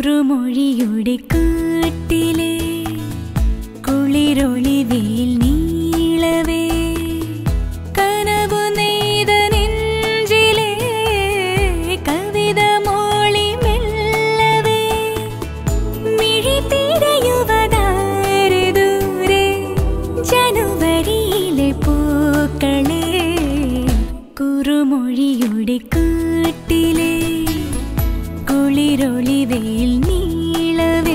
കുറുമൊഴിയുടെ കാട്ടിലെ കുളിരൊളിവേൽ നീളവേ കനവു നെയ്ത നെഞ്ചിലെ കവിത മോളി മെല്ലവേ മിഴി തിരയുവതാര് ദൂരെ ജനുവരിയിലെ പൂക്കളെ കുറുമൊഴിയുടെ കാട്ടിലെ കുളിരൊളിവേൽ നീളവേ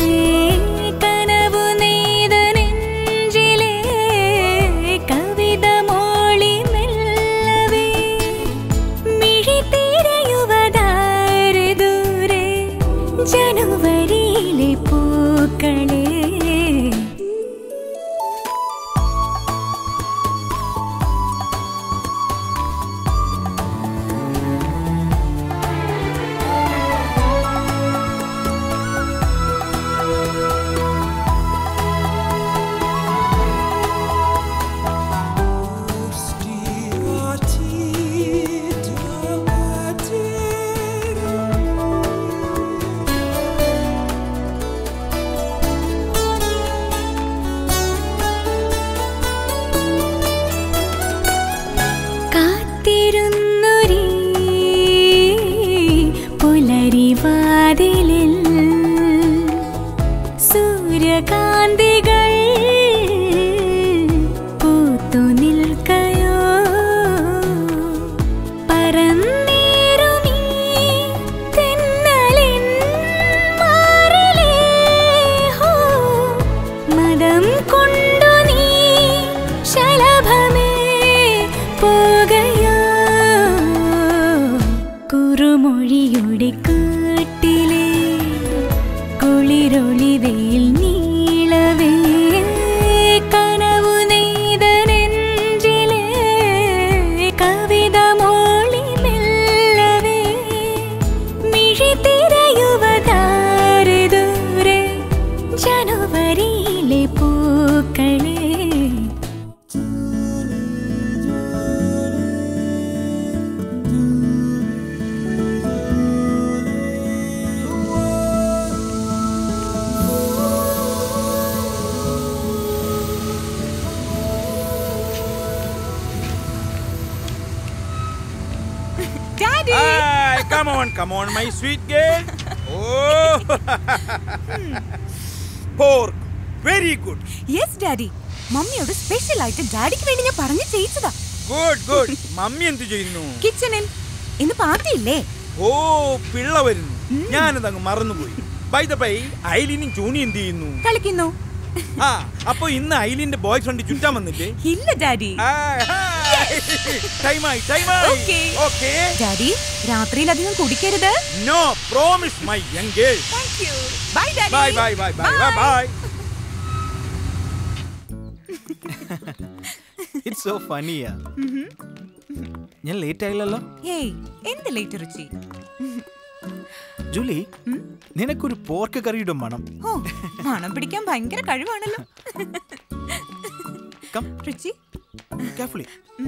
കനവു നെയ്ത നെഞ്ചിലെ കവിത മോളി മെല്ലവേ മിഴി തിരയുവതാര് ദൂരെ ജനുവരിയിലെ പൂക്കളെ കാത്തിരുന്നൊരീ പുലരിവാതിലിൽ സൂര്യകാന്തികൾ പൂത്തു നിൽക്കയോ പറന്നേറുമീ തെന്നലിൻ മാറിലേ ഹോ മദം കൊണ്ടു നീ ശലഭമേ പോകയോ കുറുമൊഴിയുടെ കാട്ടിലെ കുളിരൊളിവേൽ നീളവേ കനവു നെയ്ത നെഞ്ചിലെ കവിത മോളി മെല്ലവേ മിഴി തിരയുവതാര് ദൂരെ ജനുവരിയിലെ പൂക്കളെ Daddy! Hi, come on, come on, my sweet girl. Oh, pork, very good, yes daddy മമ്മിയോട് സ്പെഷ്യൽ ആയിട്ട് ഡാഡിക്ക് വേണ്ടി ഞാൻ പറഞ്ഞു ചെയ്യിച്ചതാ good, good. മമ്മി എന്ത് ചെയ്യുന്നു കിച്ചണിൽ ഇന്ന് പാർട്ടി ഇല്ലേ ഓ പിള്ള വരുന്നു ഞാനത് അങ്ങ് മറന്നുപോയി ബൈ ദ ബൈ ഐലിനും ചൂണി എന്ത് ചെയ്യുന്നു കളിക്കുന്നു ആ അപ്പൊ ഇന്ന് ഐലിന്റെ ബോയ് ഫ്രണ്ട് ചുറ്റാൻ വന്നില്ലേ ഇല്ല ഡാഡി ടൈമായി ടൈമായി Okay. ഓക്കെ ഡാഡി രാത്രിയിൽ അധികം കുടിക്കരുത് no promise my young girl thank you bye daddy bye bye bye bye bye bye it's so ഫണിയാ ഞാൻ ലേറ്റ് ആയില്ലല്ലോ ഹേയ് എന്ത് ലേറ്റ് രുചി ജൂലി നിനക്കൊരു പോർക്ക് കറിയുടെ മണം ഓ മണം പിടിക്കാൻ ഭയങ്കര കഴിവാണല്ലോ come Ruchi carefully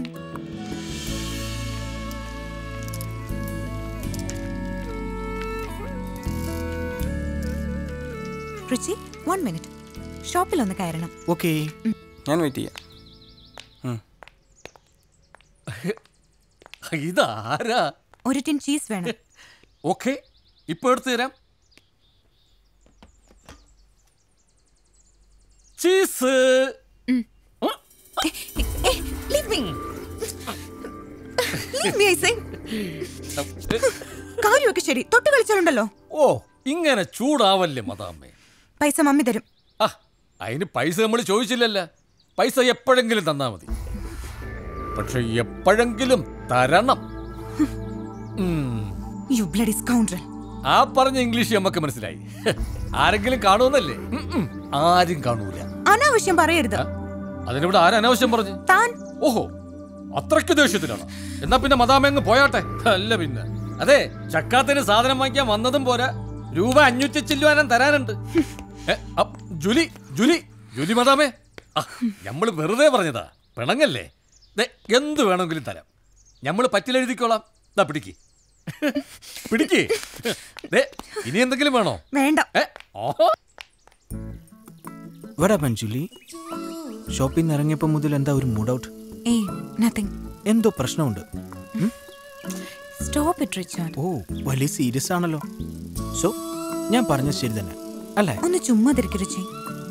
Ruchi one minute ഷോപ്പിൽ ഒന്ന് കയറണം ഓക്കേ ഞാൻ വെയിറ്റ് ചെയ്യാം ഇതാരാ ഒരു ടിൻ ചീസ് വേണം ഓക്കെ ഇപ്പൊ എടുത്തു തരാം cheese Leave me. Leave me, I say. കാര്യമൊക്കെ ശരി തൊട്ട് കളിച്ചാലുണ്ടല്ലോ ഓ ഇങ്ങനെ ചൂടാവല്ലേ മതാമ്മേ പൈസ മമ്മി തരും ആ അതിന് പൈസ നമ്മൾ ചോദിച്ചില്ലല്ലോ പൈസ എപ്പോഴെങ്കിലും തന്നാ മതി പക്ഷെ എപ്പോഴെങ്കിലും തരണം ഉം. യു ബ്ലഡി സ്കൗണ്ടറൽ ആ പറഞ്ഞ ഇംഗ്ലീഷ് നമുക്ക് മനസ്സിലായി ആരെങ്കിലും കാണുമെന്നല്ലേ ഉം, ഉം. ആരും കാണൂല അനാവശ്യം പറയരുത് അതിനിവിടെ ആരും അനാവശ്യം പറഞ്ഞു താൻ ഓഹോ അത്രയ്ക്ക് ദേഷ്യത്തിലാണ് എന്നാ പിന്നെ മദാമയങ്ങ് പോയാട്ടെ അല്ല പിന്നെ അതെ ചക്കാത്തിന് സാധനം വാങ്ങിക്കാൻ വന്നതും പോരാ രൂപ അഞ്ഞൂറ്റി ചില്ലുവാനം തരാനുണ്ട് ഏ, അപ്പ് ജുലി ജുലി ജുലി മദാമേ ആ, ഞമ്മള് വെറുതെ പറഞ്ഞതാ പിണങ്ങല്ലേ ദേ എന്ത് വേണമെങ്കിലും തരാം ഞമ്മള് പറ്റിലെഴുതിക്കോളാം ദാ പിടിക്ക് പിടിക്കേ ദേ, ഇനി എന്തെങ്കിലും വേണോ വേണ്ട ഏ ഓഹോ വടാ പഞ്ചുലി ഷോപ്പിൽ നിന്ന് ഇറങ്ങിയപ്പോൾ മുതൽ എന്താ ഒരു മൂഡ് ഔട്ട് ഏയ് നത്തിങ് എന്തോ പ്രശ്നമുണ്ട് സ്റ്റോപ്പ് ഇറ്റ് റിച്ചാർഡ് ഓ വലിയ സീരിയസ് ആണല്ലോ സോ ഞാൻ പറഞ്ഞത് ശരി തന്നെ അല്ലേ ഒന്ന് ചുമ്മാ തിരിക്കു രുചി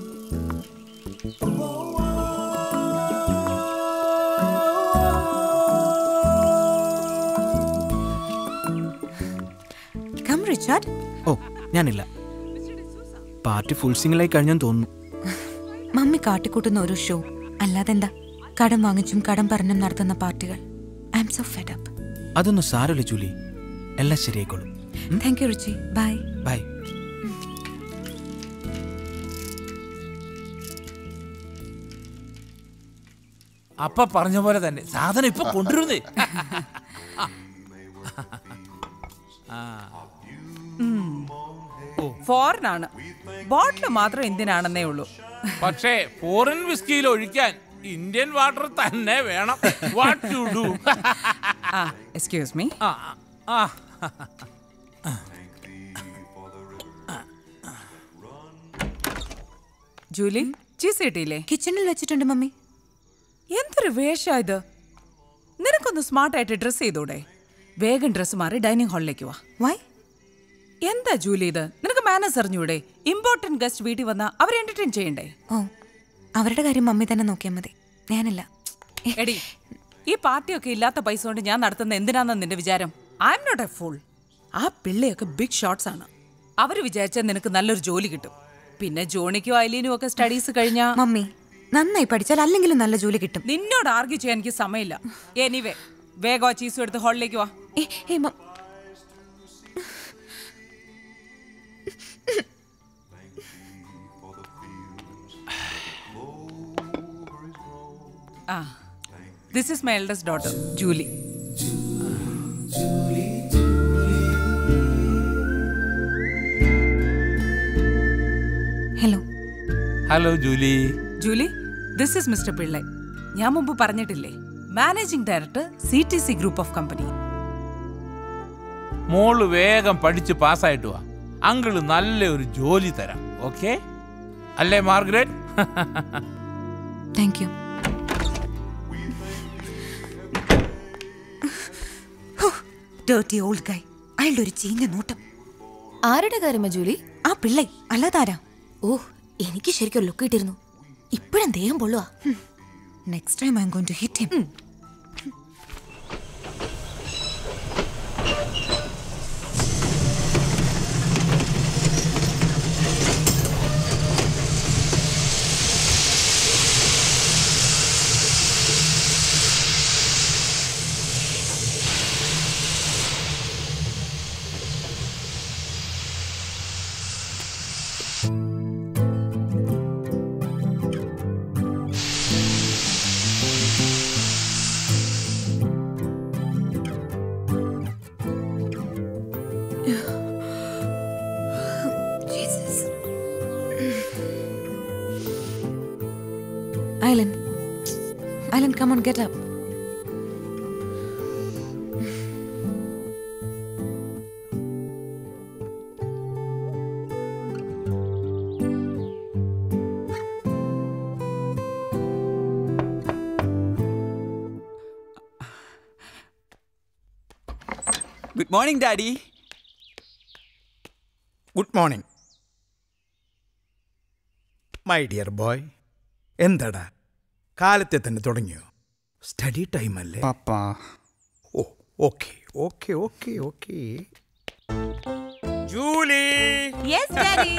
കം റിച്ചാർഡ് ഓ ഞാനില്ല പാർട്ടി ഫുൾ സിംഗിളായി കഴിഞ്ഞെന്ന് തോന്നുന്നു മമ്മി കാട്ടിക്കൂട്ടുന്ന ഒരു ഷോ അല്ലാതെന്താ കടം വാങ്ങിച്ചും കടം പറഞ്ഞും നടത്തുന്ന പാർട്ടികൾ I M so fed up അതൊന്നും സാരമില്ല ജൂലി എല്ലാം ശരിയായിക്കോളും thank you Ruchi bye bye അപ്പ പറഞ്ഞ പോലെ തന്നെ സാധനം ഇപ്പൊ കൊണ്ടുവരുന്നേ ഫോറിൻ ആണ് ബോട്ടിൽ മാത്രം ഇന്ത്യനാണെന്നേ ഉള്ളൂ പക്ഷേ ഫോറിൻ വിസ്കിയിൽ ഒഴിക്കാൻ ഇന്ത്യൻ വാട്ടർ തന്നെ വേണം what to do ah excuse me ah Julie cheese കിട്ടിയില്ലേ കിച്ചണിൽ വെച്ചിട്ടുണ്ട് മമ്മി എന്തൊരു വേഷാ ഇത് നിനക്കൊന്ന് സ്മാർട്ടായിട്ട് ഡ്രസ് ചെയ്തൂടെ വേഗം ഡ്രസ് മാറി ഡൈനിങ് ഹാളിലേക്ക് വാ വൈ എന്താ ജൂലി ഇത് നിനക്ക് മാനേഴ്സ് അറിഞ്ഞൂടെ ഇമ്പോർട്ടന്റ് ഗസ്റ്റ് വീട്ടിൽ വന്നാ അവരെ എന്റർടൈൻ ചെയ്യണ്ടേ ഓ അവരുടെ കാര്യം മമ്മി തന്നെ നോക്കിയാൽ മതി ഞാനല്ല എടി ഈ പാർട്ടിയൊക്കെ ഇല്ലാത്ത പൈസ കൊണ്ട് ഞാൻ നടത്തുന്ന എന്തിനാന്ന് നിന്റെ വിചാരം I M not a fool ah പിള്ളയൊക്കെ ബിഗ് ഷോട്ട്സ് ആണ് അവര് വിചാരിച്ചാൽ നിനക്ക് നല്ലൊരു ജോലി കിട്ടും പിന്നെ ജോണിക്കും ഐലീനും ഒക്കെ സ്റ്റഡീസ് കഴിഞ്ഞാ മമ്മി നന്നായി പഠിച്ചാൽ അല്ലെങ്കിലും നല്ല ജോലി കിട്ടും നിന്നോട് ആർഗ്യൂ ചെയ്യാൻ എനിക്ക് സമയമില്ല എനിവേ വേഗം ആ ചീസും എടുത്ത് ഹോളിലേക്ക് വാ ഏ, ഏ, മ- ah this is my eldest daughter Julie hello hello Julie Julie this is mister Pillai ഞാൻ മുമ്പ് പറഞ്ഞിട്ടില്ലേ managing director C T C group of company മോള് വേഗം പഠിച്ച് പാസ്സായിട്ട് വാ അങ്കിള് നല്ല ഒരു ജോലി തരാം ഓക്കെ അല്ലേ Margaret thank you dirty old guy അയാളുടെ ഒരു ചീഞ്ഞ നോട്ടം ആരുടെ കാര്യമാ ജൂലി ആ പിള്ളை അല്ലാതാരാ ഓ എനിക്ക് ശരിക്കും ലുക്ക് കിട്ടിയിരുന്നു ഇപ്പോഴും ദേഹം പൊള്ളുവാ next time I M going to hit him Jesus. Island. Island, come on, get up. Good morning daddy good morning my dear boy എന്താടാ കാലത്തെ തന്നെ തുടങ്ങിയോ സ്റ്റഡി ടൈം അല്ലേ പപ്പാ oh okay okay okay okay Julie yes daddy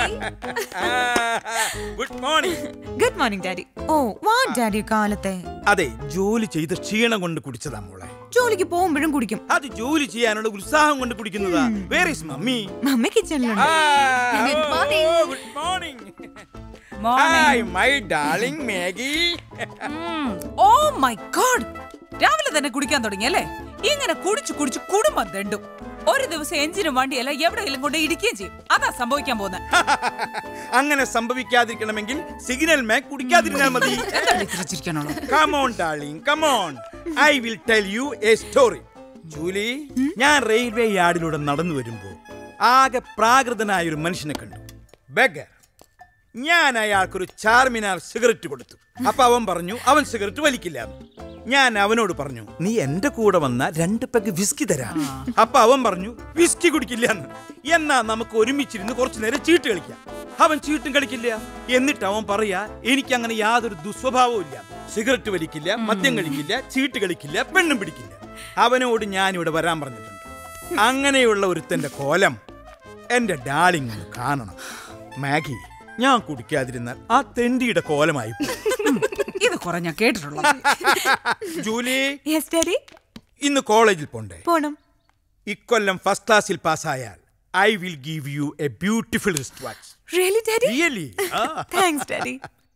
good morning good morning daddy oh വാ daddy കാലത്തെ അതെ ജോലി ചെയ്ത് ക്ഷീണം കൊണ്ട് കുടിച്ചതാ മോളെ ജോലിക്ക് പോകുമ്പോഴും കുടിക്കും അത് ജോലി ചെയ്യാനുള്ള ഉത്സാഹം കൊണ്ട് കുടിക്കുന്നതാ വേർ ഇസ് മമ്മി മമ്മി കിച്ചണിലുണ്ട് Good morning. Good morning Morning. Hi my darling Maggie oh my God രാവിലെ തന്നെ കുടിക്കാൻ തുടങ്ങിയല്ലേ ഇങ്ങനെ കുടിച്ചു കുടിച്ചു കുടുംബം തെണ്ടും ഒരു ദിവസം എഞ്ചിനും വണ്ടിയല്ല എവിടെയെങ്കിലും കൊണ്ട് ഇടിക്കുകയും ചെയ്യും അതാ സംഭവിക്കാൻ പോകുന്നത് അങ്ങനെ സംഭവിക്കാതിരിക്കണമെങ്കിൽ സിഗ്നൽ മാക് കുടിക്കാതിരുന്നാൽ മതി എന്താ ചിരിച്ചിരിക്കണോ Come on, darling, come on. I will tell you a story. ജൂലി ഞാൻ റെയിൽവേ യാർഡിലൂടെ നടന്നു വരുമ്പോ ആകെ പ്രാകൃതനായ ഒരു മനുഷ്യനെ കണ്ടു ബെഗർ ഞാൻ അയാൾക്കൊരു ചാർമിനാർ സിഗരറ്റ് കൊടുത്തു അപ്പൊ അവൻ പറഞ്ഞു അവൻ സിഗരറ്റ് വലിക്കില്ല ഞാൻ അവനോട് പറഞ്ഞു നീ എന്റെ കൂടെ വന്ന രണ്ട് പെഗ് വിസ്കി തരാം അപ്പൊ അവൻ പറഞ്ഞു വിസ്കി കുടിക്കില്ല എന്ന് എന്നാ നമുക്ക് ഒരുമിച്ചിരുന്ന് കുറച്ചു നേരം ചീട്ട് കളിക്കാം അവൻ ചീട്ടും കളിക്കില്ല എന്നിട്ട് അവൻ പറയാ എനിക്ക് അങ്ങനെ യാതൊരു ദുസ്വഭാവവും ഇല്ല സിഗരറ്റ് വലിക്കില്ല മദ്യം കഴിക്കില്ല ചീട്ട് കളിക്കില്ല പെണ്ണും പിടിക്കില്ല അവനോട് ഞാൻ ഇവിടെ വരാൻ പറഞ്ഞിട്ടുണ്ട് അങ്ങനെയുള്ള ഒരുത്തന്റെ കോലം എന്റെ ഡാളിങ് ഒന്ന് കാണണം മാഗി ഞാൻ കുടിക്കാതിരുന്നാൽ ആ തെണ്ടിയുടെ കോലമായി പോകും. ഇത് കുറെ ഞാൻ കേട്ടിട്ടുള്ളത് ജൂലി യെസ് ഡാഡി ഇന്ന് കോളേജിൽ പോണ്ടേ പോണം ഇക്കൊല്ലം ഫസ്റ്റ് ക്ലാസ്സിൽ പാസ്സായാൽ I will give you a beautiful wrist watch really daddy really thanks daddy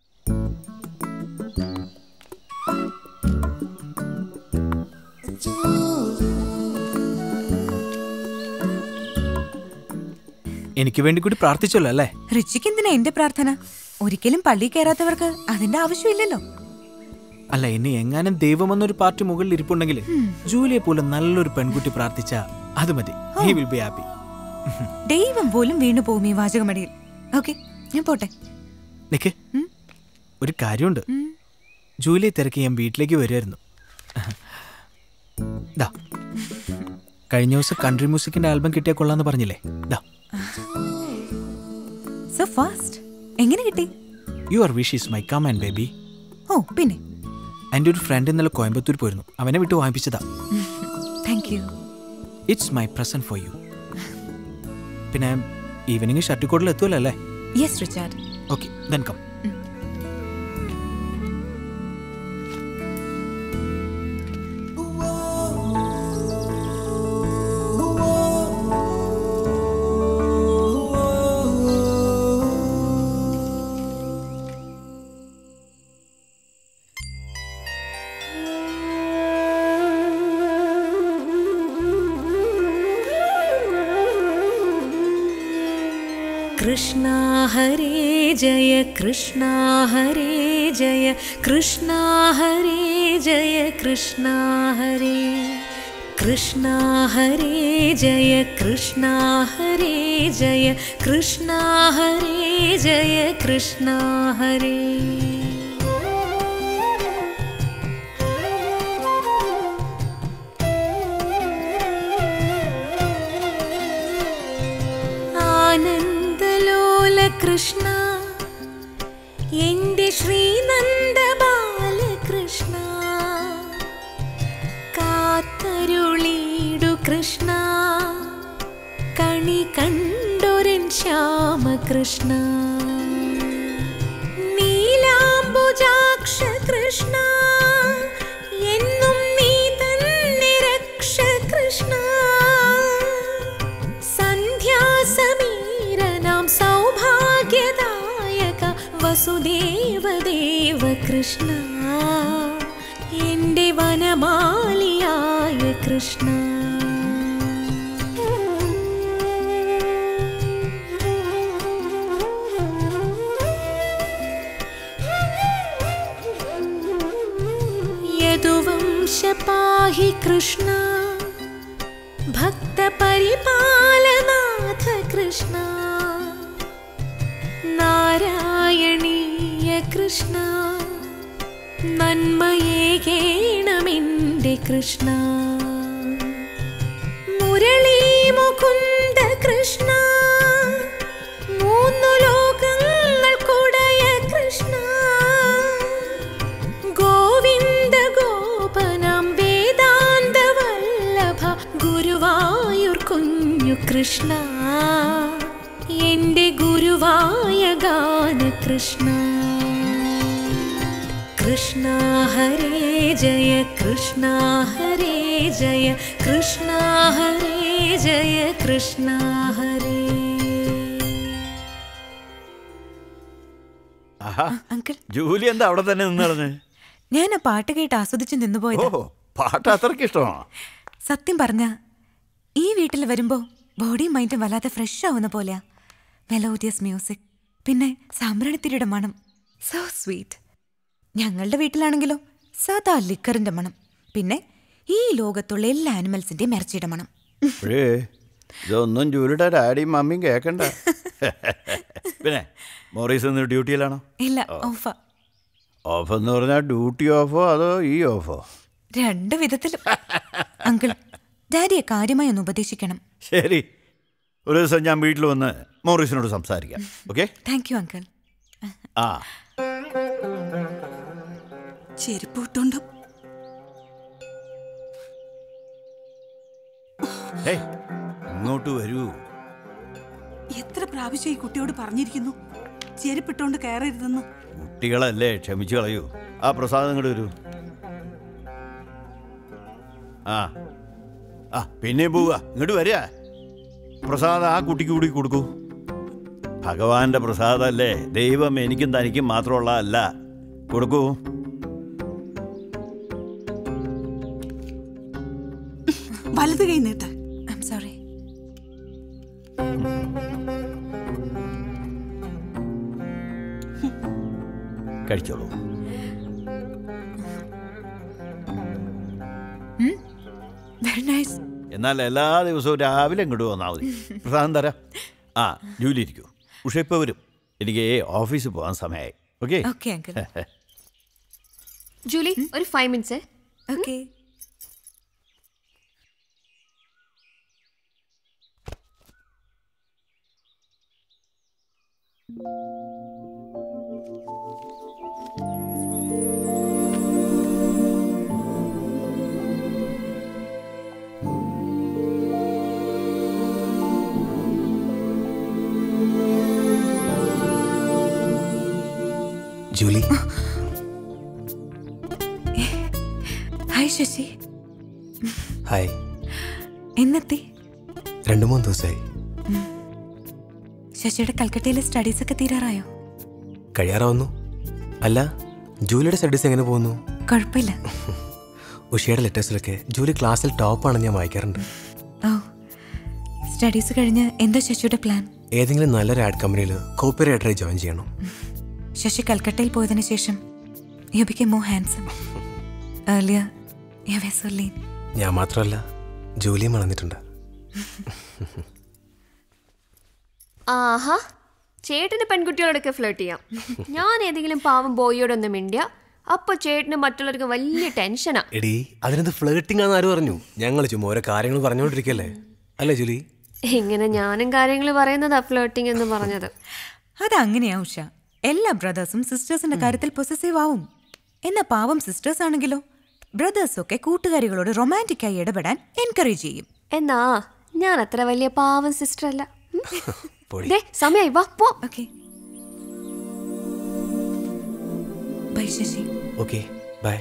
എനിക്ക് വേണ്ടി കൂടി പ്രാർത്ഥിച്ചല്ലോ അല്ലേ റിച്ചിക്ക് എന്തിനാ എന്റെ പ്രാർത്ഥന ഒരിക്കലും പള്ളി കയറാത്തവർക്ക് അതിന്റെ ആവശ്യമില്ലല്ലോ അല്ല ഇനി എങ്ങാനും ദൈവം എന്നൊരു പാർട്ടി മുകളിൽ ഇരിപ്പുണ്ടെങ്കിൽ ജൂലിയെ പോലെ നല്ലൊരു പെൺകുട്ടി പ്രാർത്ഥിച്ച അത് മതി ഹി വിൽ ബി ഹാപ്പി ദൈവം പോലും വീണു പോകും ഈ വാചകമടിയിൽ ഓക്കെ ഞാൻ പോട്ടെ നിക്ക് ഒരു കാര്യമുണ്ട് ജൂലിയെ തിരക്കി ഞാൻ വീട്ടിലേക്ക് വരുമായിരുന്നു ദാ കഴിഞ്ഞ ദിവസം കൺട്രി മ്യൂസിക്കിന്റെ ആൽബം കിട്ടിയാൽ കൊള്ളാന്ന് പറഞ്ഞില്ലേ ദാ സോ ഫാസ്റ്റ് എങ്ങനെ കിട്ടി your wish is my command baby oh പിന്നെ എൻ്റെ ഒരു ഫ്രണ്ട് ഇന്നലെ കോയമ്പത്തൂർ പോയിരുന്നു അവനെ വിട്ട് വാങ്ങിപ്പിച്ചതാ thank you it's my present for you പിന്നെ ഈവനിങ് ഷട്ടിക്കോട്ടിൽ എത്തുമല്ലോ അല്ലേ yes Richard okay then come Krishna Hare जय कृष्णा हरे जय कृष्णा हरे जय कृष्णा हरे कृष्णा हरे जय कृष्णा हरे जय कृष्णा हरे जय कृष्णा हरे ആനന്ദലോല കൃഷ്ണ എന്റെ ശ്രീനന്ദ ബാലകൃഷ്ണ കാത്തരുളീടു കൃഷ്ണ കണി കണ്ടൊരൻ ശ്യാമകൃഷ്ണ നീലാംബുജാക്ഷ കൃഷ്ണ എന്നും നീ തന്നെ രക്ഷ കൃഷ്ണ സന്ധ്യാസമീരനാം സൗഭാഗ്യദായക വസുദേവദേവ കൃഷ്ണ എന്റെ വനമാലിയായ കൃഷ്ണ യദുവംശ പാഹി കൃഷ്ണ ഭക്തപരിപാലനാഥ കൃഷ്ണ നാരായണീയ കൃഷ്ണ നന്മയേകേണമെന്റെ കൃഷ്ണ മുരളീ മുകുന്ദ കൃഷ്ണ മൂന്നു ലോകങ്ങൾക്കുടയ കൃഷ്ണ ഗോവിന്ദ ഗോപനം വേദാന്ത വല്ലഭ ഗുരുവായൂർ കുഞ്ഞു കൃഷ്ണ എന്റെ ഗുരുവായ ഗാന കൃഷ്ണ കൃഷ്ണ ഹരേ ജയ കൃഷ്ണ ഹരേ ജയ കൃഷ്ണ ഹരേ ജയ കൃഷ്ണ ഹരേ ആഹാ അങ്കിൾ ജൂലി എന്താ അവിടെ തന്നെ നിന്ന് കളഞ്ഞ് ഞാൻ ആ പാട്ട് കേട്ട് ആസ്വദിച്ച് നിന്നുപോയത് ഓ പാട്ട് അത്രയ്ക്ക് ഇഷ്ടമാണോ സത്യം പറഞ്ഞ ഈ വീട്ടിൽ വരുമ്പോ ബോഡിയും മൈൻഡും വല്ലാതെ ഫ്രഷ് ആവുന്ന പോലെയാ മെലോഡിയസ് മ്യൂസിക് പിന്നെ സാമ്പ്രാണിത്തിരിയുടെ മണം സോ സ്വീറ്റ് ഞങ്ങളുടെ വീട്ടിലാണെങ്കിലോ സാധാ ലിക്കറിന്റെ മണം പിന്നെ ഈ ലോകത്തുള്ള എല്ലാ ആനിമൽസിന്റെയും ഇറച്ചിയുടെ മണം അപ്പോഴേ ഇതൊന്നും ജൂലിയുടെ ഡാഡിയും മമ്മിയും കേൾക്കണ്ട പിന്നെ മോറീസ് ഇന്ന് ഡ്യൂട്ടിയിലാണോ ഇല്ല ഓഫ ഓഫ് എന്ന് പറഞ്ഞാൽ ഡ്യൂട്ടി ഓഫോ അതോ ഈ ഓഫോ രണ്ട് വിധത്തിലും അങ്കിൾ ഡാഡിയെ കാര്യമായി ഒന്ന് ഉപദേശിക്കണം ശരി ഒരു ദിവസം ഞാൻ വീട്ടിൽ വന്ന് മോറീസിനോട് സംസാരിക്കാം ഓക്കെ താങ്ക് യു അങ്കിൾ ആ ചെരുപ്പ് ഇട്ടോണ്ട് ഹേയ് ഇങ്ങോട്ട് വരൂ എത്ര പ്രാവശ്യം ഈ കുട്ടിയോട് പറഞ്ഞിരിക്കുന്നു ചെരുപ്പിട്ടോണ്ട് കയറരുതെന്ന് കുട്ടികളല്ലേ ക്ഷമിച്ചു കളയൂ ആ പ്രസാദം ഇങ്ങോട്ട് വരൂ ആ ആ പിന്നെയും പോവുക ഇങ്ങോട്ട് വരിക പ്രസാദം ആ കുട്ടിക്ക് കൂടി കൊടുക്കൂ ഭഗവാന്റെ പ്രസാദമല്ലേ ദൈവം എനിക്കും തനിക്കും മാത്രമുള്ള അല്ല കൊടുക്കൂ വലത് കൈ നീട്ട് ഐ എം സോറി കഴിച്ചോളൂ വെരി നൈസ് എന്നാൽ എല്ലാ ദിവസവും രാവിലെ ഇങ്ങോട്ട് വന്നാൽ മതി പ്രസാദം തരാം ആ ജോലി ഇരിക്കൂ ഉഷ ഇപ്പോൾ വരും എനിക്ക് ഓഫീസിൽ പോകാൻ സമയമായി ഓക്കെ ഓക്കെ അങ്കിൾ ജൂലി ഒരു five minutes okay Julie hi Sasi hi എന്നെത്തി രണ്ട് മൂന്ന് ദിവസമായി ശശിയുടെ കൽക്കട്ടയിലെ സ്റ്റഡീസ് ഒക്കെ തീരാറായോ കഴിയാറാവുന്നു അല്ല ജൂലിയുടെ സ്റ്റഡീസ് എങ്ങനെ പോകുന്നു കുഴപ്പമില്ല ഉഷയുടെ ലെറ്റേഴ്സിലൊക്കെ ജൂലി ക്ലാസ്സിൽ ടോപ്പാണെന്ന് ഞാൻ വായിക്കാറുണ്ട് ഓ സ്റ്റഡീസ് കഴിഞ്ഞ് എന്താ ശശിയുടെ പ്ലാൻ ഏതെങ്കിലും നല്ലൊരു ആഡ് കമ്പനിയിൽ കോപ്പി റൈറ്ററായി ജോയിൻ ചെയ്യണം ശശി കൽക്കട്ടയിൽ പോയതിനു ശേഷം you became more handsome earlier you were so lean ഞാൻ മാത്രമല്ല ജൂലിയും വളർന്നിട്ടുണ്ട് ആഹാ ചേട്ടന് പെൺകുട്ടികളോടൊക്കെ ഫ്ലേർട്ട് ചെയ്യാം ഞാൻ ഏതെങ്കിലും പാവം ബോയിയോടൊന്നും മിണ്ടിയ അപ്പൊ ചേട്ടന് മറ്റുള്ളവർക്ക് വലിയ ടെൻഷനാ എടി അതിനത് ഫ്ലേട്ടിംഗ് ആണെന്ന് ആര് പറഞ്ഞു ഞങ്ങൾ ചുമ്മാ ഓരോ കാര്യങ്ങൾ പറഞ്ഞുകൊണ്ടിരിക്കല്ലേ അല്ലേ ജൂലി ഇങ്ങനെ ഞാനും കാര്യങ്ങൾ പറയുന്നതാ ഫ്ലേർട്ടിംഗ് എന്ന് പറഞ്ഞത് അതങ്ങനെയാ ഉഷ എല്ലാ ബ്രദേഴ്സും സിസ്റ്റേഴ്സിന്റെ കാര്യത്തിൽ പൊസസീവ് ആവും എന്നാ പാവം സിസ്റ്റേഴ്സ് ആണെങ്കിലോ ബ്രദേഴ്സ് ഒക്കെ കൂട്ടുകാരികളോട് റൊമാൻറ്റിക് ആയി ഇടപെടാൻ എൻകറേജ് ചെയ്യും എന്നാ ഞാൻ അത്ര വലിയ പാവം സിസ്റ്റർ അല്ല ഉം. പൊടി. ദേ സമയായി വാ പോ okay bye Sasi okay bye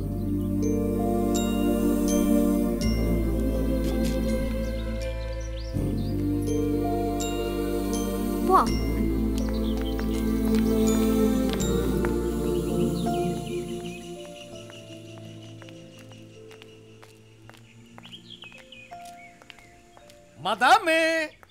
പോ മദാമേ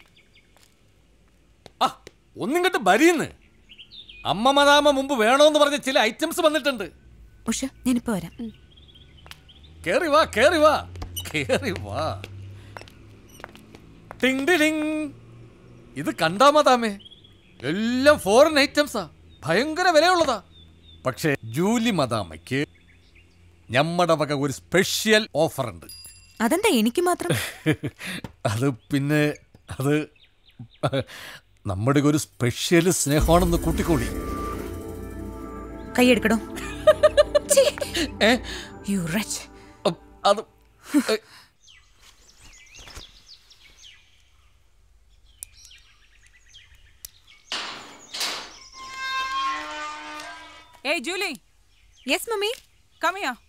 ആ ഒന്നിങ്ങോട്ട് ബരീന്ന് അമ്മ മദാമ മുമ്പ് വേണോന്ന് പറഞ്ഞ ചില ഐറ്റംസ് വന്നിട്ടുണ്ട് ഉഷ ഞാനിപ്പോ വരാം കേറി വാ കേറി വാ കേറി വാ ടിങ് ടിങ് ഇത് കണ്ടാ മതാമേ എല്ലാം ഫോറിൻ ഐറ്റംസാ ഭയങ്കര വിലയുള്ളതാ പക്ഷേ ജൂലി മദാമയ്ക്ക് ഞമ്മടെ വക ഒരു സ്പെഷ്യൽ ഓഫർ ഉണ്ട് അതെന്താ എനിക്ക് മാത്രം അത് പിന്നെ അത് നമ്മുടെ ഒരു സ്പെഷ്യൽ സ്നേഹമാണെന്ന് കൂട്ടിക്കൂടി കൈയെടുക്കടോ ഏ യു റച്ച് അ- അത് ഏ, Hey, Julie, yes mummy come here.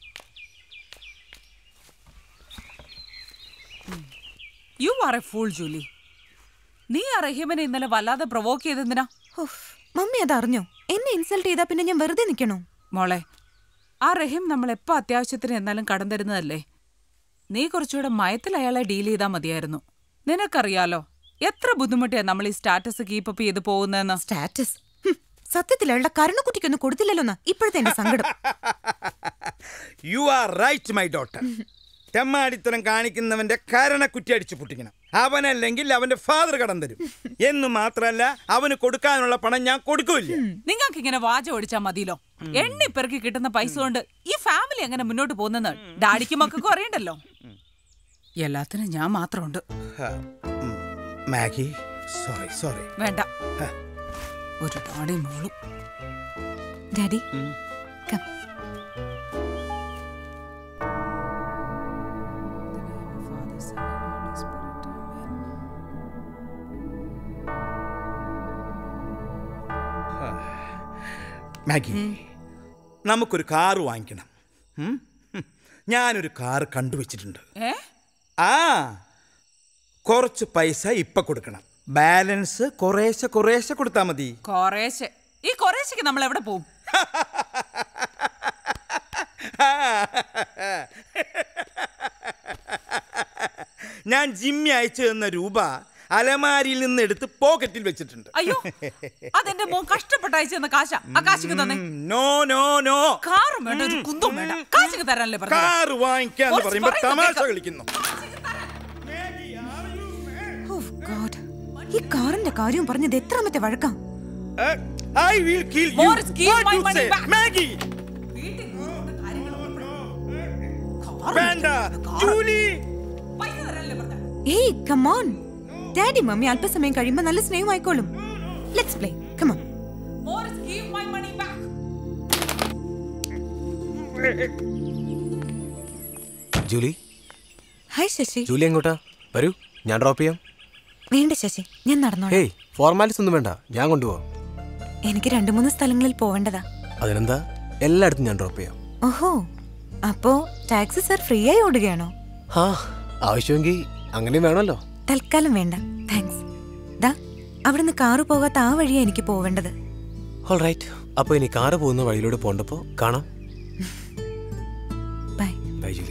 You are a fool, Julie. നീ ആ റഹീമിനെ ഇന്നലെ വല്ലാതെ പ്രൊവോക്ക് ചെയ്തെന്തിനാ ഉഫ്, മമ്മി അതറിഞ്ഞോ എന്നെ ഇൻസൾട്ട് ചെയ്താ പിന്നെ ഞാൻ വെറുതെ നിൽക്കണോ മോളെ ആ റഹീം നമ്മൾ എപ്പോ അത്യാവശ്യത്തിന് എന്നാലും കടം തരുന്നതല്ലേ നീ കുറച്ചുകൂടെ മയത്തിൽ അയാളെ ഡീൽ ചെയ്താൽ മതിയായിരുന്നു നിനക്കറിയാലോ എത്ര ബുദ്ധിമുട്ടിയാ നമ്മൾ ഈ സ്റ്റാറ്റസ് കീപ്പപ്പ് ചെയ്ത് പോകുന്നതെന്ന് സ്റ്റാറ്റസ് സത്യത്തിൽ അയാളുടെ കരണക്കുട്ടിക്കൊന്നും കൊടുത്തില്ലല്ലോ എന്നാ ഇപ്പോഴത്തെ എന്റെ സങ്കടം you are right my daughter തെമ്മാടിത്തരം കാണിക്കുന്നവന്റെ കരണക്കുറ്റി അടിച്ചു പൊട്ടിക്കണം അവനല്ലെങ്കിൽ അവന്റെ ഫാദർ കടം തരും എന്ന് മാത്രല്ല അവന് കൊടുക്കാനുള്ള പണം ഞാൻ കൊടുക്കൂല നിങ്ങൾക്ക് ഇങ്ങനെ വാച ഓടിച്ചാ മതിയല്ലോ എണ്ണി പെറുക്കി കിട്ടുന്ന പൈസ കൊണ്ട് ഈ ഫാമിലി എങ്ങനെ മുന്നോട്ട് പോകുന്നെന്ന് ഡാഡിക്കും മക്കൾക്കും അറിയണ്ടല്ലോ എല്ലാത്തിനും ഞാൻ മാത്രമുണ്ട് മാഗി സോറി സോറി വേണ്ട ഒരു ഡാഡി മോളും ഡാഡി മാഗി നമുക്കൊരു കാറ് വാങ്ങിക്കണം ഉം? ഉം. ഞാനൊരു കാറ് കണ്ടുവച്ചിട്ടുണ്ട് ഏ ആ കുറച്ച് പൈസ ഇപ്പൊ കൊടുക്കണം ബാലൻസ് കുറേശ്ശെ കുറേശ്ശെ കൊടുത്താൽ മതി കൊറേശ്ശെ ഈ കൊറേശ്ശേക്ക് നമ്മൾ എവിടെ പോവും ഞാൻ ജിമ്മി അയച്ചു തന്ന രൂപ അലമാരിയിൽ നിന്ന് എടുത്ത് പോക്കറ്റിൽ വെച്ചിട്ടുണ്ട് അയ്യോ അതെന്റെ മോൻ കഷ്ടപ്പെട്ട് അയച്ചു തന്ന കാശ ആ കാശിക്ക് തന്നെ നോ നോ നോ കാറും വേണ്ട ഒരു കുന്തും വേണ്ട കാശിക്ക് തരാനല്ലേ പറഞ്ഞത്? കാറ് വാങ്ങിക്കാന്ന് കുറച്ച് പറയുമ്പോ പറയുന്നത് തമാശ കേൾക്കാം. കളിക്കുന്നു ഗോഡ് ഈ കാറിന്റെ കാര്യവും പറഞ്ഞത് എത്രാമത്തെ വഴക്കാം I will kill you Morris, give my money back. Maggie വേണ്ട Julie hey come on daddy mummy അല്പസമയം കഴിയുമ്പോൾ നല്ല സ്നേഹമായിക്കോളും let's play come on Morris, give my money back. Julie hi Sasi Julie എങ്ങോട്ടാ വരൂ ഞാൻ ഡ്രോപ്പ് ചെയ്യാം വേണ്ട ശശി ഞാൻ നടന്നോളാം ഹേയ് ഫോർമാലിറ്റീസ് ഒന്നും വേണ്ട ഞാൻ കൊണ്ടുപോവാം എനിക്ക് രണ്ടു മൂന്ന് സ്ഥലങ്ങളിൽ പോവേണ്ടതാ അതിനെന്താ എല്ലായിടത്തും ഞാൻ ഡ്രോപ്പ് ചെയ്യാം ഓഹോ അപ്പോ ടാക്സി സാർ ഫ്രീ ആയി ഓടുകയാണോ ഹാ ആവശ്യമെങ്കിൽ അങ്ങനെയും വേണമല്ലോ തൽക്കാലം വേണ്ട താങ്ക്സ് ദാ അവിടുന്ന് കാറ് പോകാത്ത ആ വഴിയാ എനിക്ക് പോവേണ്ടത് ഓൾ റൈറ്റ് അപ്പോൾ ഇനി കാറ് പോകുന്ന വഴിയിലൂടെ പോണ്ടപ്പോൾ കാണാം bye bye Julie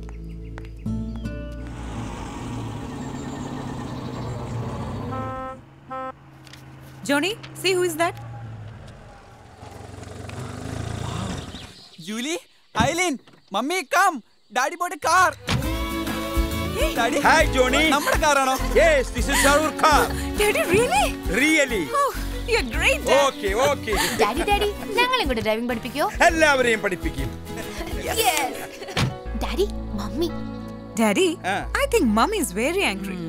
Johnny see who is that Julie Eileen mummy come daddy bought car daddy hi Johnny നമ്മുടെ കാറാണോ yes this is our car daddy really really you are great okay okay daddy daddy ഞങ്ങളെ കൂടെ driving പഠിപ്പിക്കോ എല്ലാവരെയും പഠിപ്പിക്കും daddy mummy daddy I think mummy is very angry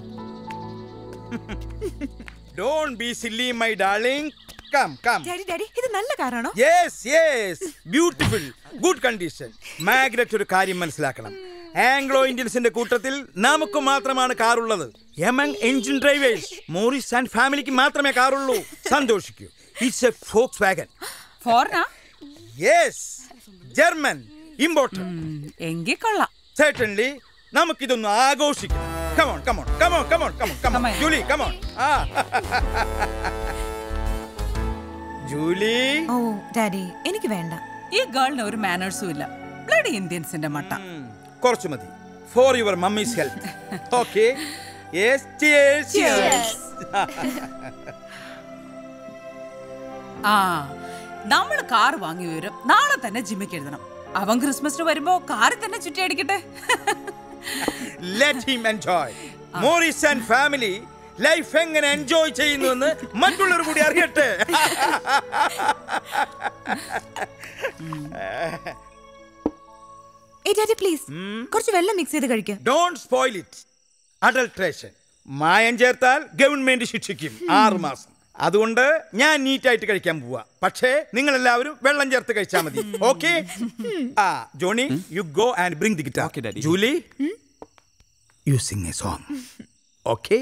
don't be silly my darling come come daddy daddy ഇത് നല്ല കാറാണോ yes yes beautiful good condition Margaret ഒരു കാര്യം മനസ്സിലാക്കണം ആംഗ്ലോ ഇന്ത്യൻസിന്റെ കൂട്ടത്തിൽ നമുക്ക് മാത്രമാണ് കാറുള്ളത് among engine drivers Morris and ഫാമിലിക്ക് മാത്രമേ കാറുള്ളൂ സന്തോഷിക്കൂ ഇറ്റ്സ് എ ഫോക്സ് വാഗൻ ഫോറിനാ യെസ് ജർമ്മൻ ഇമ്പോർട്ടഡ് എങ്കിൽ കൊള്ളാം certainly നമുക്കിതൊന്ന് ആഘോഷിക്കാം come on come on come on come on come on come on Julie come on ah Julie oh daddy എനിക്ക് വേണ്ട ഈ ഗേളിന് ഒരു മാനേഴ്സും ഇല്ല ബ്ലഡി ഇന്ത്യൻസിന്റെ മട്ട കുറച്ച് മതി for your mummy's health okay yes cheers ആ നമ്മൾ കാർ വാങ്ങി വരും നാളെ തന്നെ ജിമ്മിക്ക് എഴുതണം അവൻ ക്രിസ്മസിന് വരുമ്പോ കാറിൽ തന്നെ ചുറ്റി അടിക്കട്ടെ let him enjoy Morris and family life എങ്ങനെ എൻജോയ് ചെയ്യുന്നുവെന്ന് മറ്റുള്ളവർ കൂടി അറിയട്ടെ ഏ ഡാഡി പ്ലീസ് കുറച്ച് വെള്ളം മിക്സ് ചെയ്ത് കഴിക്കാം ഡോണ്ട് സ്പോയിൽ ഇറ്റ് അഡൾട്രേഷൻ മായം ചേർത്താൽ ഗവൺമെന്റ് ശിക്ഷിക്കും ആറ് മാസം അതുകൊണ്ട് ഞാൻ നീറ്റായിട്ട് കഴിക്കാൻ പോവാ പക്ഷേ നിങ്ങൾ എല്ലാവരും വെള്ളം ചേർത്ത് കഴിച്ചാൽ മതി ഓക്കെ ആ Johnny you go and bring the guitar Julie you sing a song okay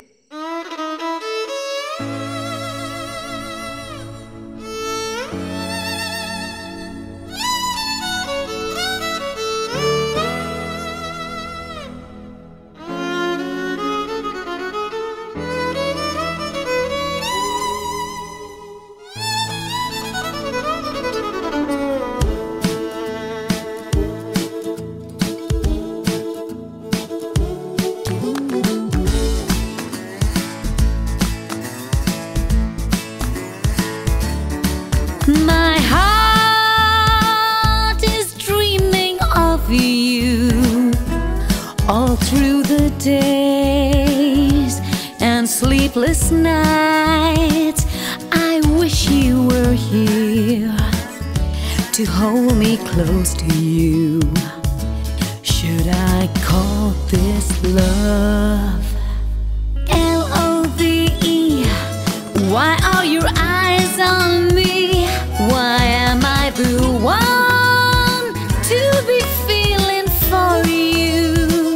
all through the days and sleepless nights. I wish you were here to hold me close to you. Should I call this love? L O V E. Why are your eyes on me? Why am I the one to be feeling for you?